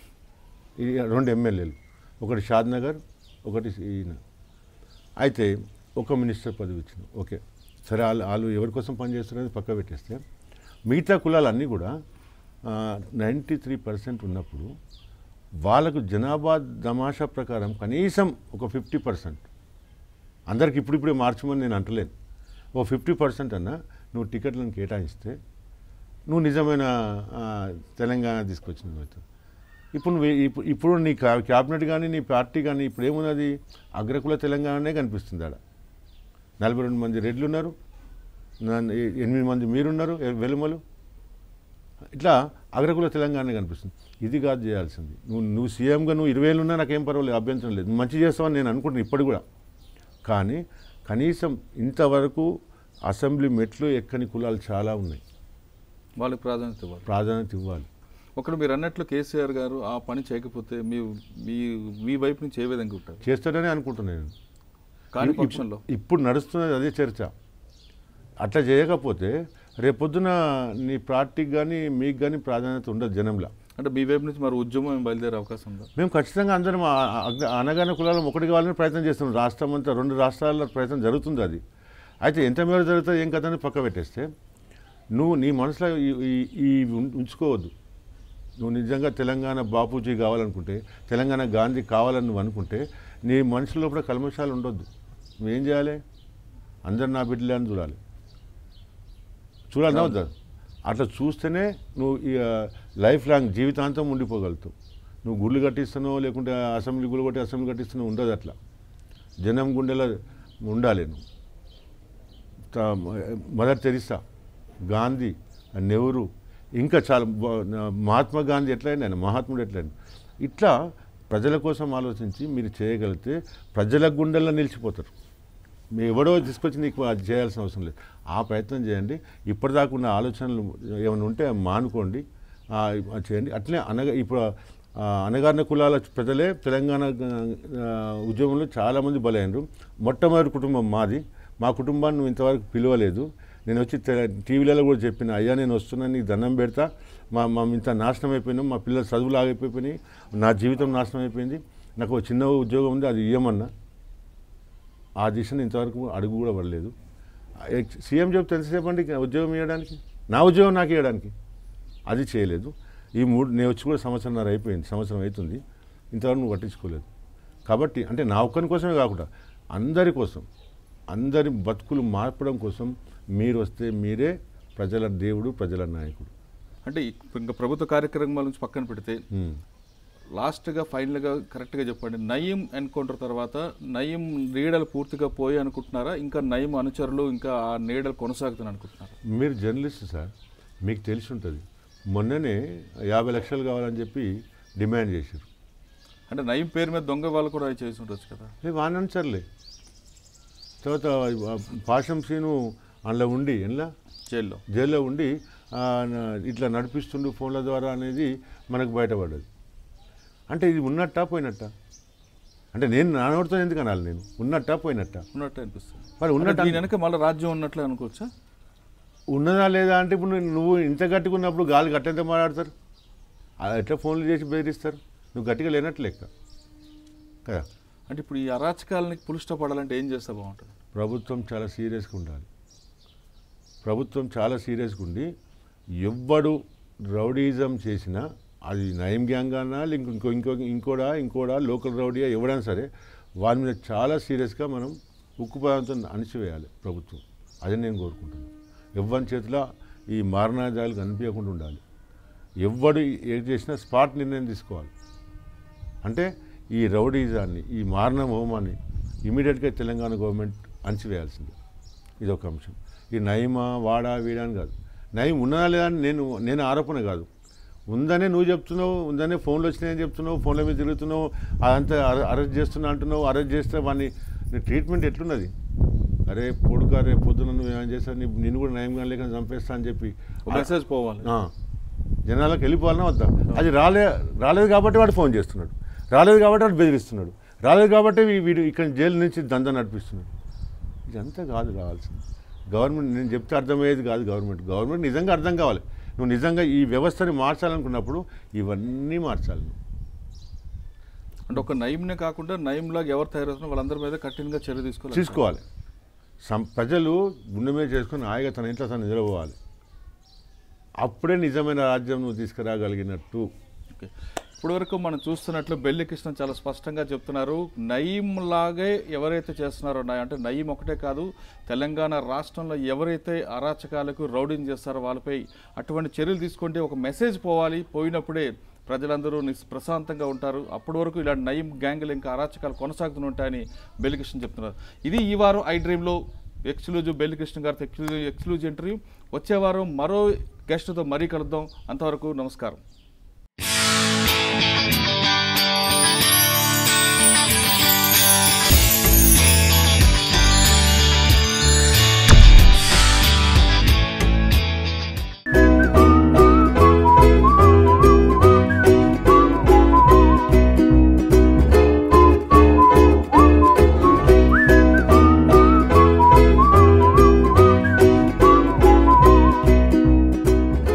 Speaker 2: ఈ రెండు ఎమ్మెల్యేలు ఒకటి షాద్ నగర్ ఒకటి ఈయన అయితే ఒక మినిస్టర్ పదవి ఇచ్చిన ఓకే సరే వాళ్ళు వాళ్ళు ఎవరి కోసం పనిచేస్తున్నది పక్క పెట్టేస్తే మిగతా కులాలన్నీ కూడా నైంటీ త్రీ పర్సెంట్ ఉన్నప్పుడు వాళ్ళకు జనాభా దమాషా ప్రకారం కనీసం ఒక ఫిఫ్టీ పర్సెంట్ అందరికి ఇప్పుడిప్పుడే మార్చమని నేను అంటలేను ఓ ఫిఫ్టీ పర్సెంట్ అన్నా నువ్వు టికెట్లను కేటాయిస్తే నువ్వు నిజమైన ఆ, తెలంగాణ తీసుకొచ్చినవి అవుతావు ఇప్పుడు నువ్వు ఇప్పుడు ఇప్పుడు నీ కా- క్యాబినెట్ కానీ నీ పార్టీ కానీ ఇప్పుడు ఏమున్నది అగ్రకుల తెలంగాణనే కనిపిస్తుంది ఆడ నలభై రెండు మంది రెడ్లు ఉన్నారు నా- ఎ- ఎనిమిది మంది మీరున్నారు ఎ- వెలుమలు ఇట్లా అగ్రకుల తెలంగాణ కనిపిస్తుంది ఇది కాదు చేయాల్సింది నువ్వు నువ్వు సీఎంగా నువ్వు ఇరవై ఏళ్ళు ఉన్నా నాకేం పర్వాలేదు అభ్యంతరం లేదు నువ్వు మంచి చేస్తావని నేను అనుకుంటున్నాను ఇప్పుడు కూడా కానీ కనీసం ఇంతవరకు అసెంబ్లీ మెట్లు ఎక్కని కులాలు చాలా ఉన్నాయి
Speaker 1: వాళ్ళకి ప్రాధాన్యత ఇవ్వాలి
Speaker 2: ప్రాధాన్యత ఇవ్వాలి
Speaker 1: ఒకడు మీరు అన్నట్లు కేసీఆర్ గారు ఆ పని చేయకపోతే మీ మీ మీ వైపు నుంచి ఏ విధంగా ఉంటారు
Speaker 2: చేస్తాడని అనుకుంటున్నాను నేను
Speaker 1: కాని
Speaker 2: ఇప్పుడు-
Speaker 1: పక్షంలో
Speaker 2: ఇప్పుడు నడుస్తున్నది అదే చర్చ అట్లా చేయకపోతే రేపొద్దున నీ పార్టీకి కానీ మీకు కానీ ప్రాధాన్యత ఉండదు జనంలో
Speaker 1: అంటే మీ వైపు నుంచి మరి ఉద్యమం ఏం బయలుదేరే అవకాశం ఉందా
Speaker 2: మేము ఖచ్చితంగా అందరం ఆ- ఆ- అగ్ర- అనగానే కులాలను ఒకటి కావాలని ప్రయత్నం చేస్తున్నాం రాష్ట్రం అంతా రెండు రాష్ట్రాల్లో ప్రయత్నం జరుగుతుంది అది అయితే ఎంత మేర జరుగుతుంది ఏం కథ అని పక్క పెట్టేస్తే నువ్వు నీ మనసులో ఈ- ఈ- ఈ ఉం- ఉంచుకోవద్దు నువ్వు నిజంగా తెలంగాణ బాపూజీ కావాలనుకుంటే తెలంగాణ గాంధీ కావాలని నువ్వు అనుకుంటే నీ మనుషుల్లో కూడా కల్మషాలు ఉండొద్దు నువ్వేం చేయాలి అందరు నా బిడ్డలే అని చూడాలి చూడాలి వద్దా అట్లా చూస్తేనే నువ్వు ఇక లైఫ్ లాంగ్ జీవితాంతం ఉండిపోగలుగుతావు నువ్వు గుళ్ళు కట్టిస్తున్నావు లేకుంటే అసెంబ్లీ గుళ్ళు కొట్టి అసెంబ్లీ కట్టిస్తున్నావు ఉండదు అట్లా జనం గుండెలో ఉండాలి నువ్వు త- మదర్ తెరిసా గాంధీ నెహ్రూ ఇంకా చాలా బ- మహాత్మా గాంధీ ఎట్లయినా ఆయన మహాత్ముడు ఎట్లయినా ఇట్లా ప్రజల కోసం ఆలోచించి మీరు చేయగలిగితే ప్రజల గుండెల్లో నిలిచిపోతారు మీ ఎవడో తీసుకొచ్చి నీకు అది చేయాల్సిన అవసరం లేదు ఆ ప్రయత్నం చేయండి ఇప్పటిదాకా ఉన్న ఆలోచనలు ఏమైనా ఉంటే అవి మానుకోండి ఆ, అది చేయండి అట్లే అనగా ఇప్పుడు ఆ, అనగారిన కులాల ప్రజలే తెలంగాణ ఆ, ఉద్యమంలో చాలామంది బలైనరు మొట్టమొదటి కుటుంబం మాది మా కుటుంబాన్ని నువ్వు ఇంతవరకు పిలవలేదు నేను వచ్చి తె- టీవీలలో కూడా చెప్పిన అయ్యా నేను వస్తున్నాను నీకు దండం పెడతా మా మా ఇంత నాశనం అయిపోయినాం మా పిల్లల చదువులు ఆగిపోయినాయి నా జీవితం నాశనం అయిపోయింది నాకు ఒక చిన్న ఉద్యోగం ఉంది అది ఇవ్వమన్నా ఆ దిశను ఇంతవరకు అడుగు కూడా పడలేదు ఎక్- సీఎం చెప్తే ఎంతసేపు అండి ఉద్యోగం ఇవ్వడానికి నా ఉద్యోగం నాకు ఇవ్వడానికి అది చేయలేదు ఈ మూడు నేను వచ్చి కూడా సంవత్సరంన్నర అయిపోయింది సంవత్సరం అవుతుంది ఇంతవరకు నువ్వు పట్టించుకోలేదు కాబట్టి అంటే నా ఒక్కరి కోసమే కాకుండా అందరి కోసం అందరి బతుకులు మార్పడం కోసం మీరు వస్తే మీరే ప్రజల దేవుడు ప్రజల నాయకుడు
Speaker 1: అంటే ఇంకా ప్రభుత్వ కార్యక్రమాల నుంచి పక్కన పెడితే
Speaker 2: ఉమ్.
Speaker 1: లాస్ట్గా ఫైనల్గా కరెక్ట్గా చెప్పండి నయీం ఎన్కౌంటర్ తర్వాత నయీం నీడలు పూర్తిగా పోయి అనుకుంటున్నారా ఇంకా నయీం అనుచరులు ఇంకా ఆ నీడలు కొనసాగుతుంది అనుకుంటున్నారా
Speaker 2: మీరు జర్నలిస్ట్ సార్ మీకు తెలిసి ఉంటుంది మొన్ననే యాభై లక్షలు కావాలని చెప్పి డిమాండ్ చేశారు
Speaker 1: అంటే నయీం పేరు మీద దొంగ వాళ్ళు కూడా చేసి ఉండొచ్చు కదా
Speaker 2: లేదు వానంచర్లే తర్వాత ఆ పాషం సీను అందులో ఉండి ఎలా
Speaker 1: జైల్లో
Speaker 2: జైల్లో ఉండి ఆ, నా- ఇట్లా నడిపిస్తుండు ఫోన్ల ద్వారా అనేది మనకు బయటపడ్డది అంటే ఇది ఉన్నట్టా పోయినట్టా అంటే నేను నా నోటితో ఎందుకు అనాలి నేను ఉన్నట్టా పోయినట్టా
Speaker 1: ఉన్నట్టు అనిపిస్తుంది
Speaker 2: మరి
Speaker 1: అంటే
Speaker 2: ఉన్నట్టు
Speaker 1: దీని వెనక మళ్ళీ రాజ్యం ఉన్నట్లే అనుకోవచ్చా
Speaker 2: ఉన్నదా లేదా అంటే ఇప్పుడు నువ్వు- నువ్వు ఇంత గట్టిగా ఉన్నప్పుడు గాలి గట్టెంత మాట్లాడతారు ఆ ఎట్లా ఫోన్లు చేసి బెదిరిస్తారు నువ్వు గట్టిగా లేనట్లు లెక్క కదా
Speaker 1: అంటే ఇప్పుడు ఈ అరాచకాలని పులుస్టా పడాలంటే ఏం చేస్తే బాగుంటుంది
Speaker 2: ప్రభుత్వం చాలా సీరియస్గా ఉండాలి ప్రభుత్వం చాలా సీరియస్గా ఉండి ఎవ్వడు రౌడీజం చేసినా అది నయం గ్యాంగ్ అన్నా ఇంకో ఇంకో ఇంకో ఇంకోడా ఇంకోడా లోకల్ రౌడీయా ఎవడైనా సరే వారి మీద చాలా సీరియస్గా మనం ఉక్కుపాదంతో అణిచివేయాలి ప్రభుత్వం అది నేను కోరుకుంటున్నాను ఎవ్వరి చేతిలో ఈ మారణాజాలు కనిపించకుండా ఉండాలి ఎవ్వడు ఏది చేసినా స్పాట్ నిర్ణయం తీసుకోవాలి అంటే ఈ రౌడీజాన్ని ఈ మారణ హోమాన్ని ఇమీడియట్గా తెలంగాణ గవర్నమెంట్ అణచివేయాల్సిందే ఇది ఒక అంశం ఈ నయమా వాడా వీడా అని కాదు నయం ఉన్నదా లేదా అని నేను నేను ఆరోపణ కాదు ఉందనే నువ్వు చెప్తున్నావు ఉందనే ఫోన్లు వచ్చినాయని చెప్తున్నావు ఫోన్ల మీద తిరుగుతున్నావు అదంతా అర- అరెస్ట్ చేస్తున్నా అంటున్నావు అరెస్ట్ చేస్తే వాడిని నీ ట్రీట్మెంట్ ఎట్లున్నది అరే కొడుకు రేపు పొద్దున నువ్వు ఏమైనా చేస్తావు నీ నిన్ను కూడా నయం లేక చంపేస్తా అని చెప్పి
Speaker 1: ఒక మెసేజ్ పోవాలి
Speaker 2: ఆ, జనాలకు వెళ్ళిపోవాలన్నా వద్దా అది రాలే రాలేదు కాబట్టి వాడు ఫోన్ చేస్తున్నాడు రాలేదు కాబట్టి వాడు బెదిరిస్తున్నాడు రాలేదు కాబట్టి వీ- వీడు ఇక్కడ జైలు నుంచి దందా నడిపిస్తున్నాడు ఇదంతా కాదు రావాల్సింది గవర్నమెంట్ నేను చెప్తే అర్థమయ్యేది కాదు గవర్నమెంట్ గవర్నమెంట్ నిజంగా అర్థం కావాలి నువ్వు నిజంగా ఈ వ్యవస్థని మార్చాలనుకున్నప్పుడు ఇవన్నీ మార్చాలి నువ్వు
Speaker 1: అంటే ఒక నయంనే కాకుండా నయంలాగా ఎవరు తయారవుతున్నా వాళ్ళందరి మీద కఠినంగా చర్య తీసుకోవాలి
Speaker 2: తీసుకోవాలి సం ప్రజలు గుండె మీద చేసుకుని హాయిగా తన ఇంట్లో తను నిద్రపోవాలి అప్పుడే నిజమైన రాజ్యం నువ్వు తీసుకురాగలిగినట్టు
Speaker 1: ఓకే ఇప్పటివరకు మనం చూస్తున్నట్లు బెల్లి కృష్ణ చాలా స్పష్టంగా చెప్తున్నారు నయీం లాగే ఎవరైతే చేస్తున్నారో నా- అంటే నయీం ఒకటే కాదు తెలంగాణ రాష్ట్రంలో ఎవరైతే అరాచకాలకు రౌడింగ్ చేస్తారో వాళ్ళపై అటువంటి చర్యలు తీసుకుంటే ఒక మెసేజ్ పోవాలి పోయినప్పుడే ప్రజలందరూ నిస్ ప్రశాంతంగా ఉంటారు అప్పటి వరకు ఇలాంటి నయీం గ్యాంగులు ఇంకా అరాచకాలు కొనసాగుతూ ఉంటాయని బెల్లి కృష్ణ చెప్తున్నారు ఇది ఈ వారం ఐ డ్రీమ్లో ఎక్స్క్లూజివ్ బెల్లి కృష్ణ గారితో ఎక్స్క్లూజివ్ ఎక్స్క్లూజివ్ ఇంటర్వ్యూ వచ్చే వారం మరో గెస్ట్తో మరీ కలుద్దాం అంతవరకు నమస్కారం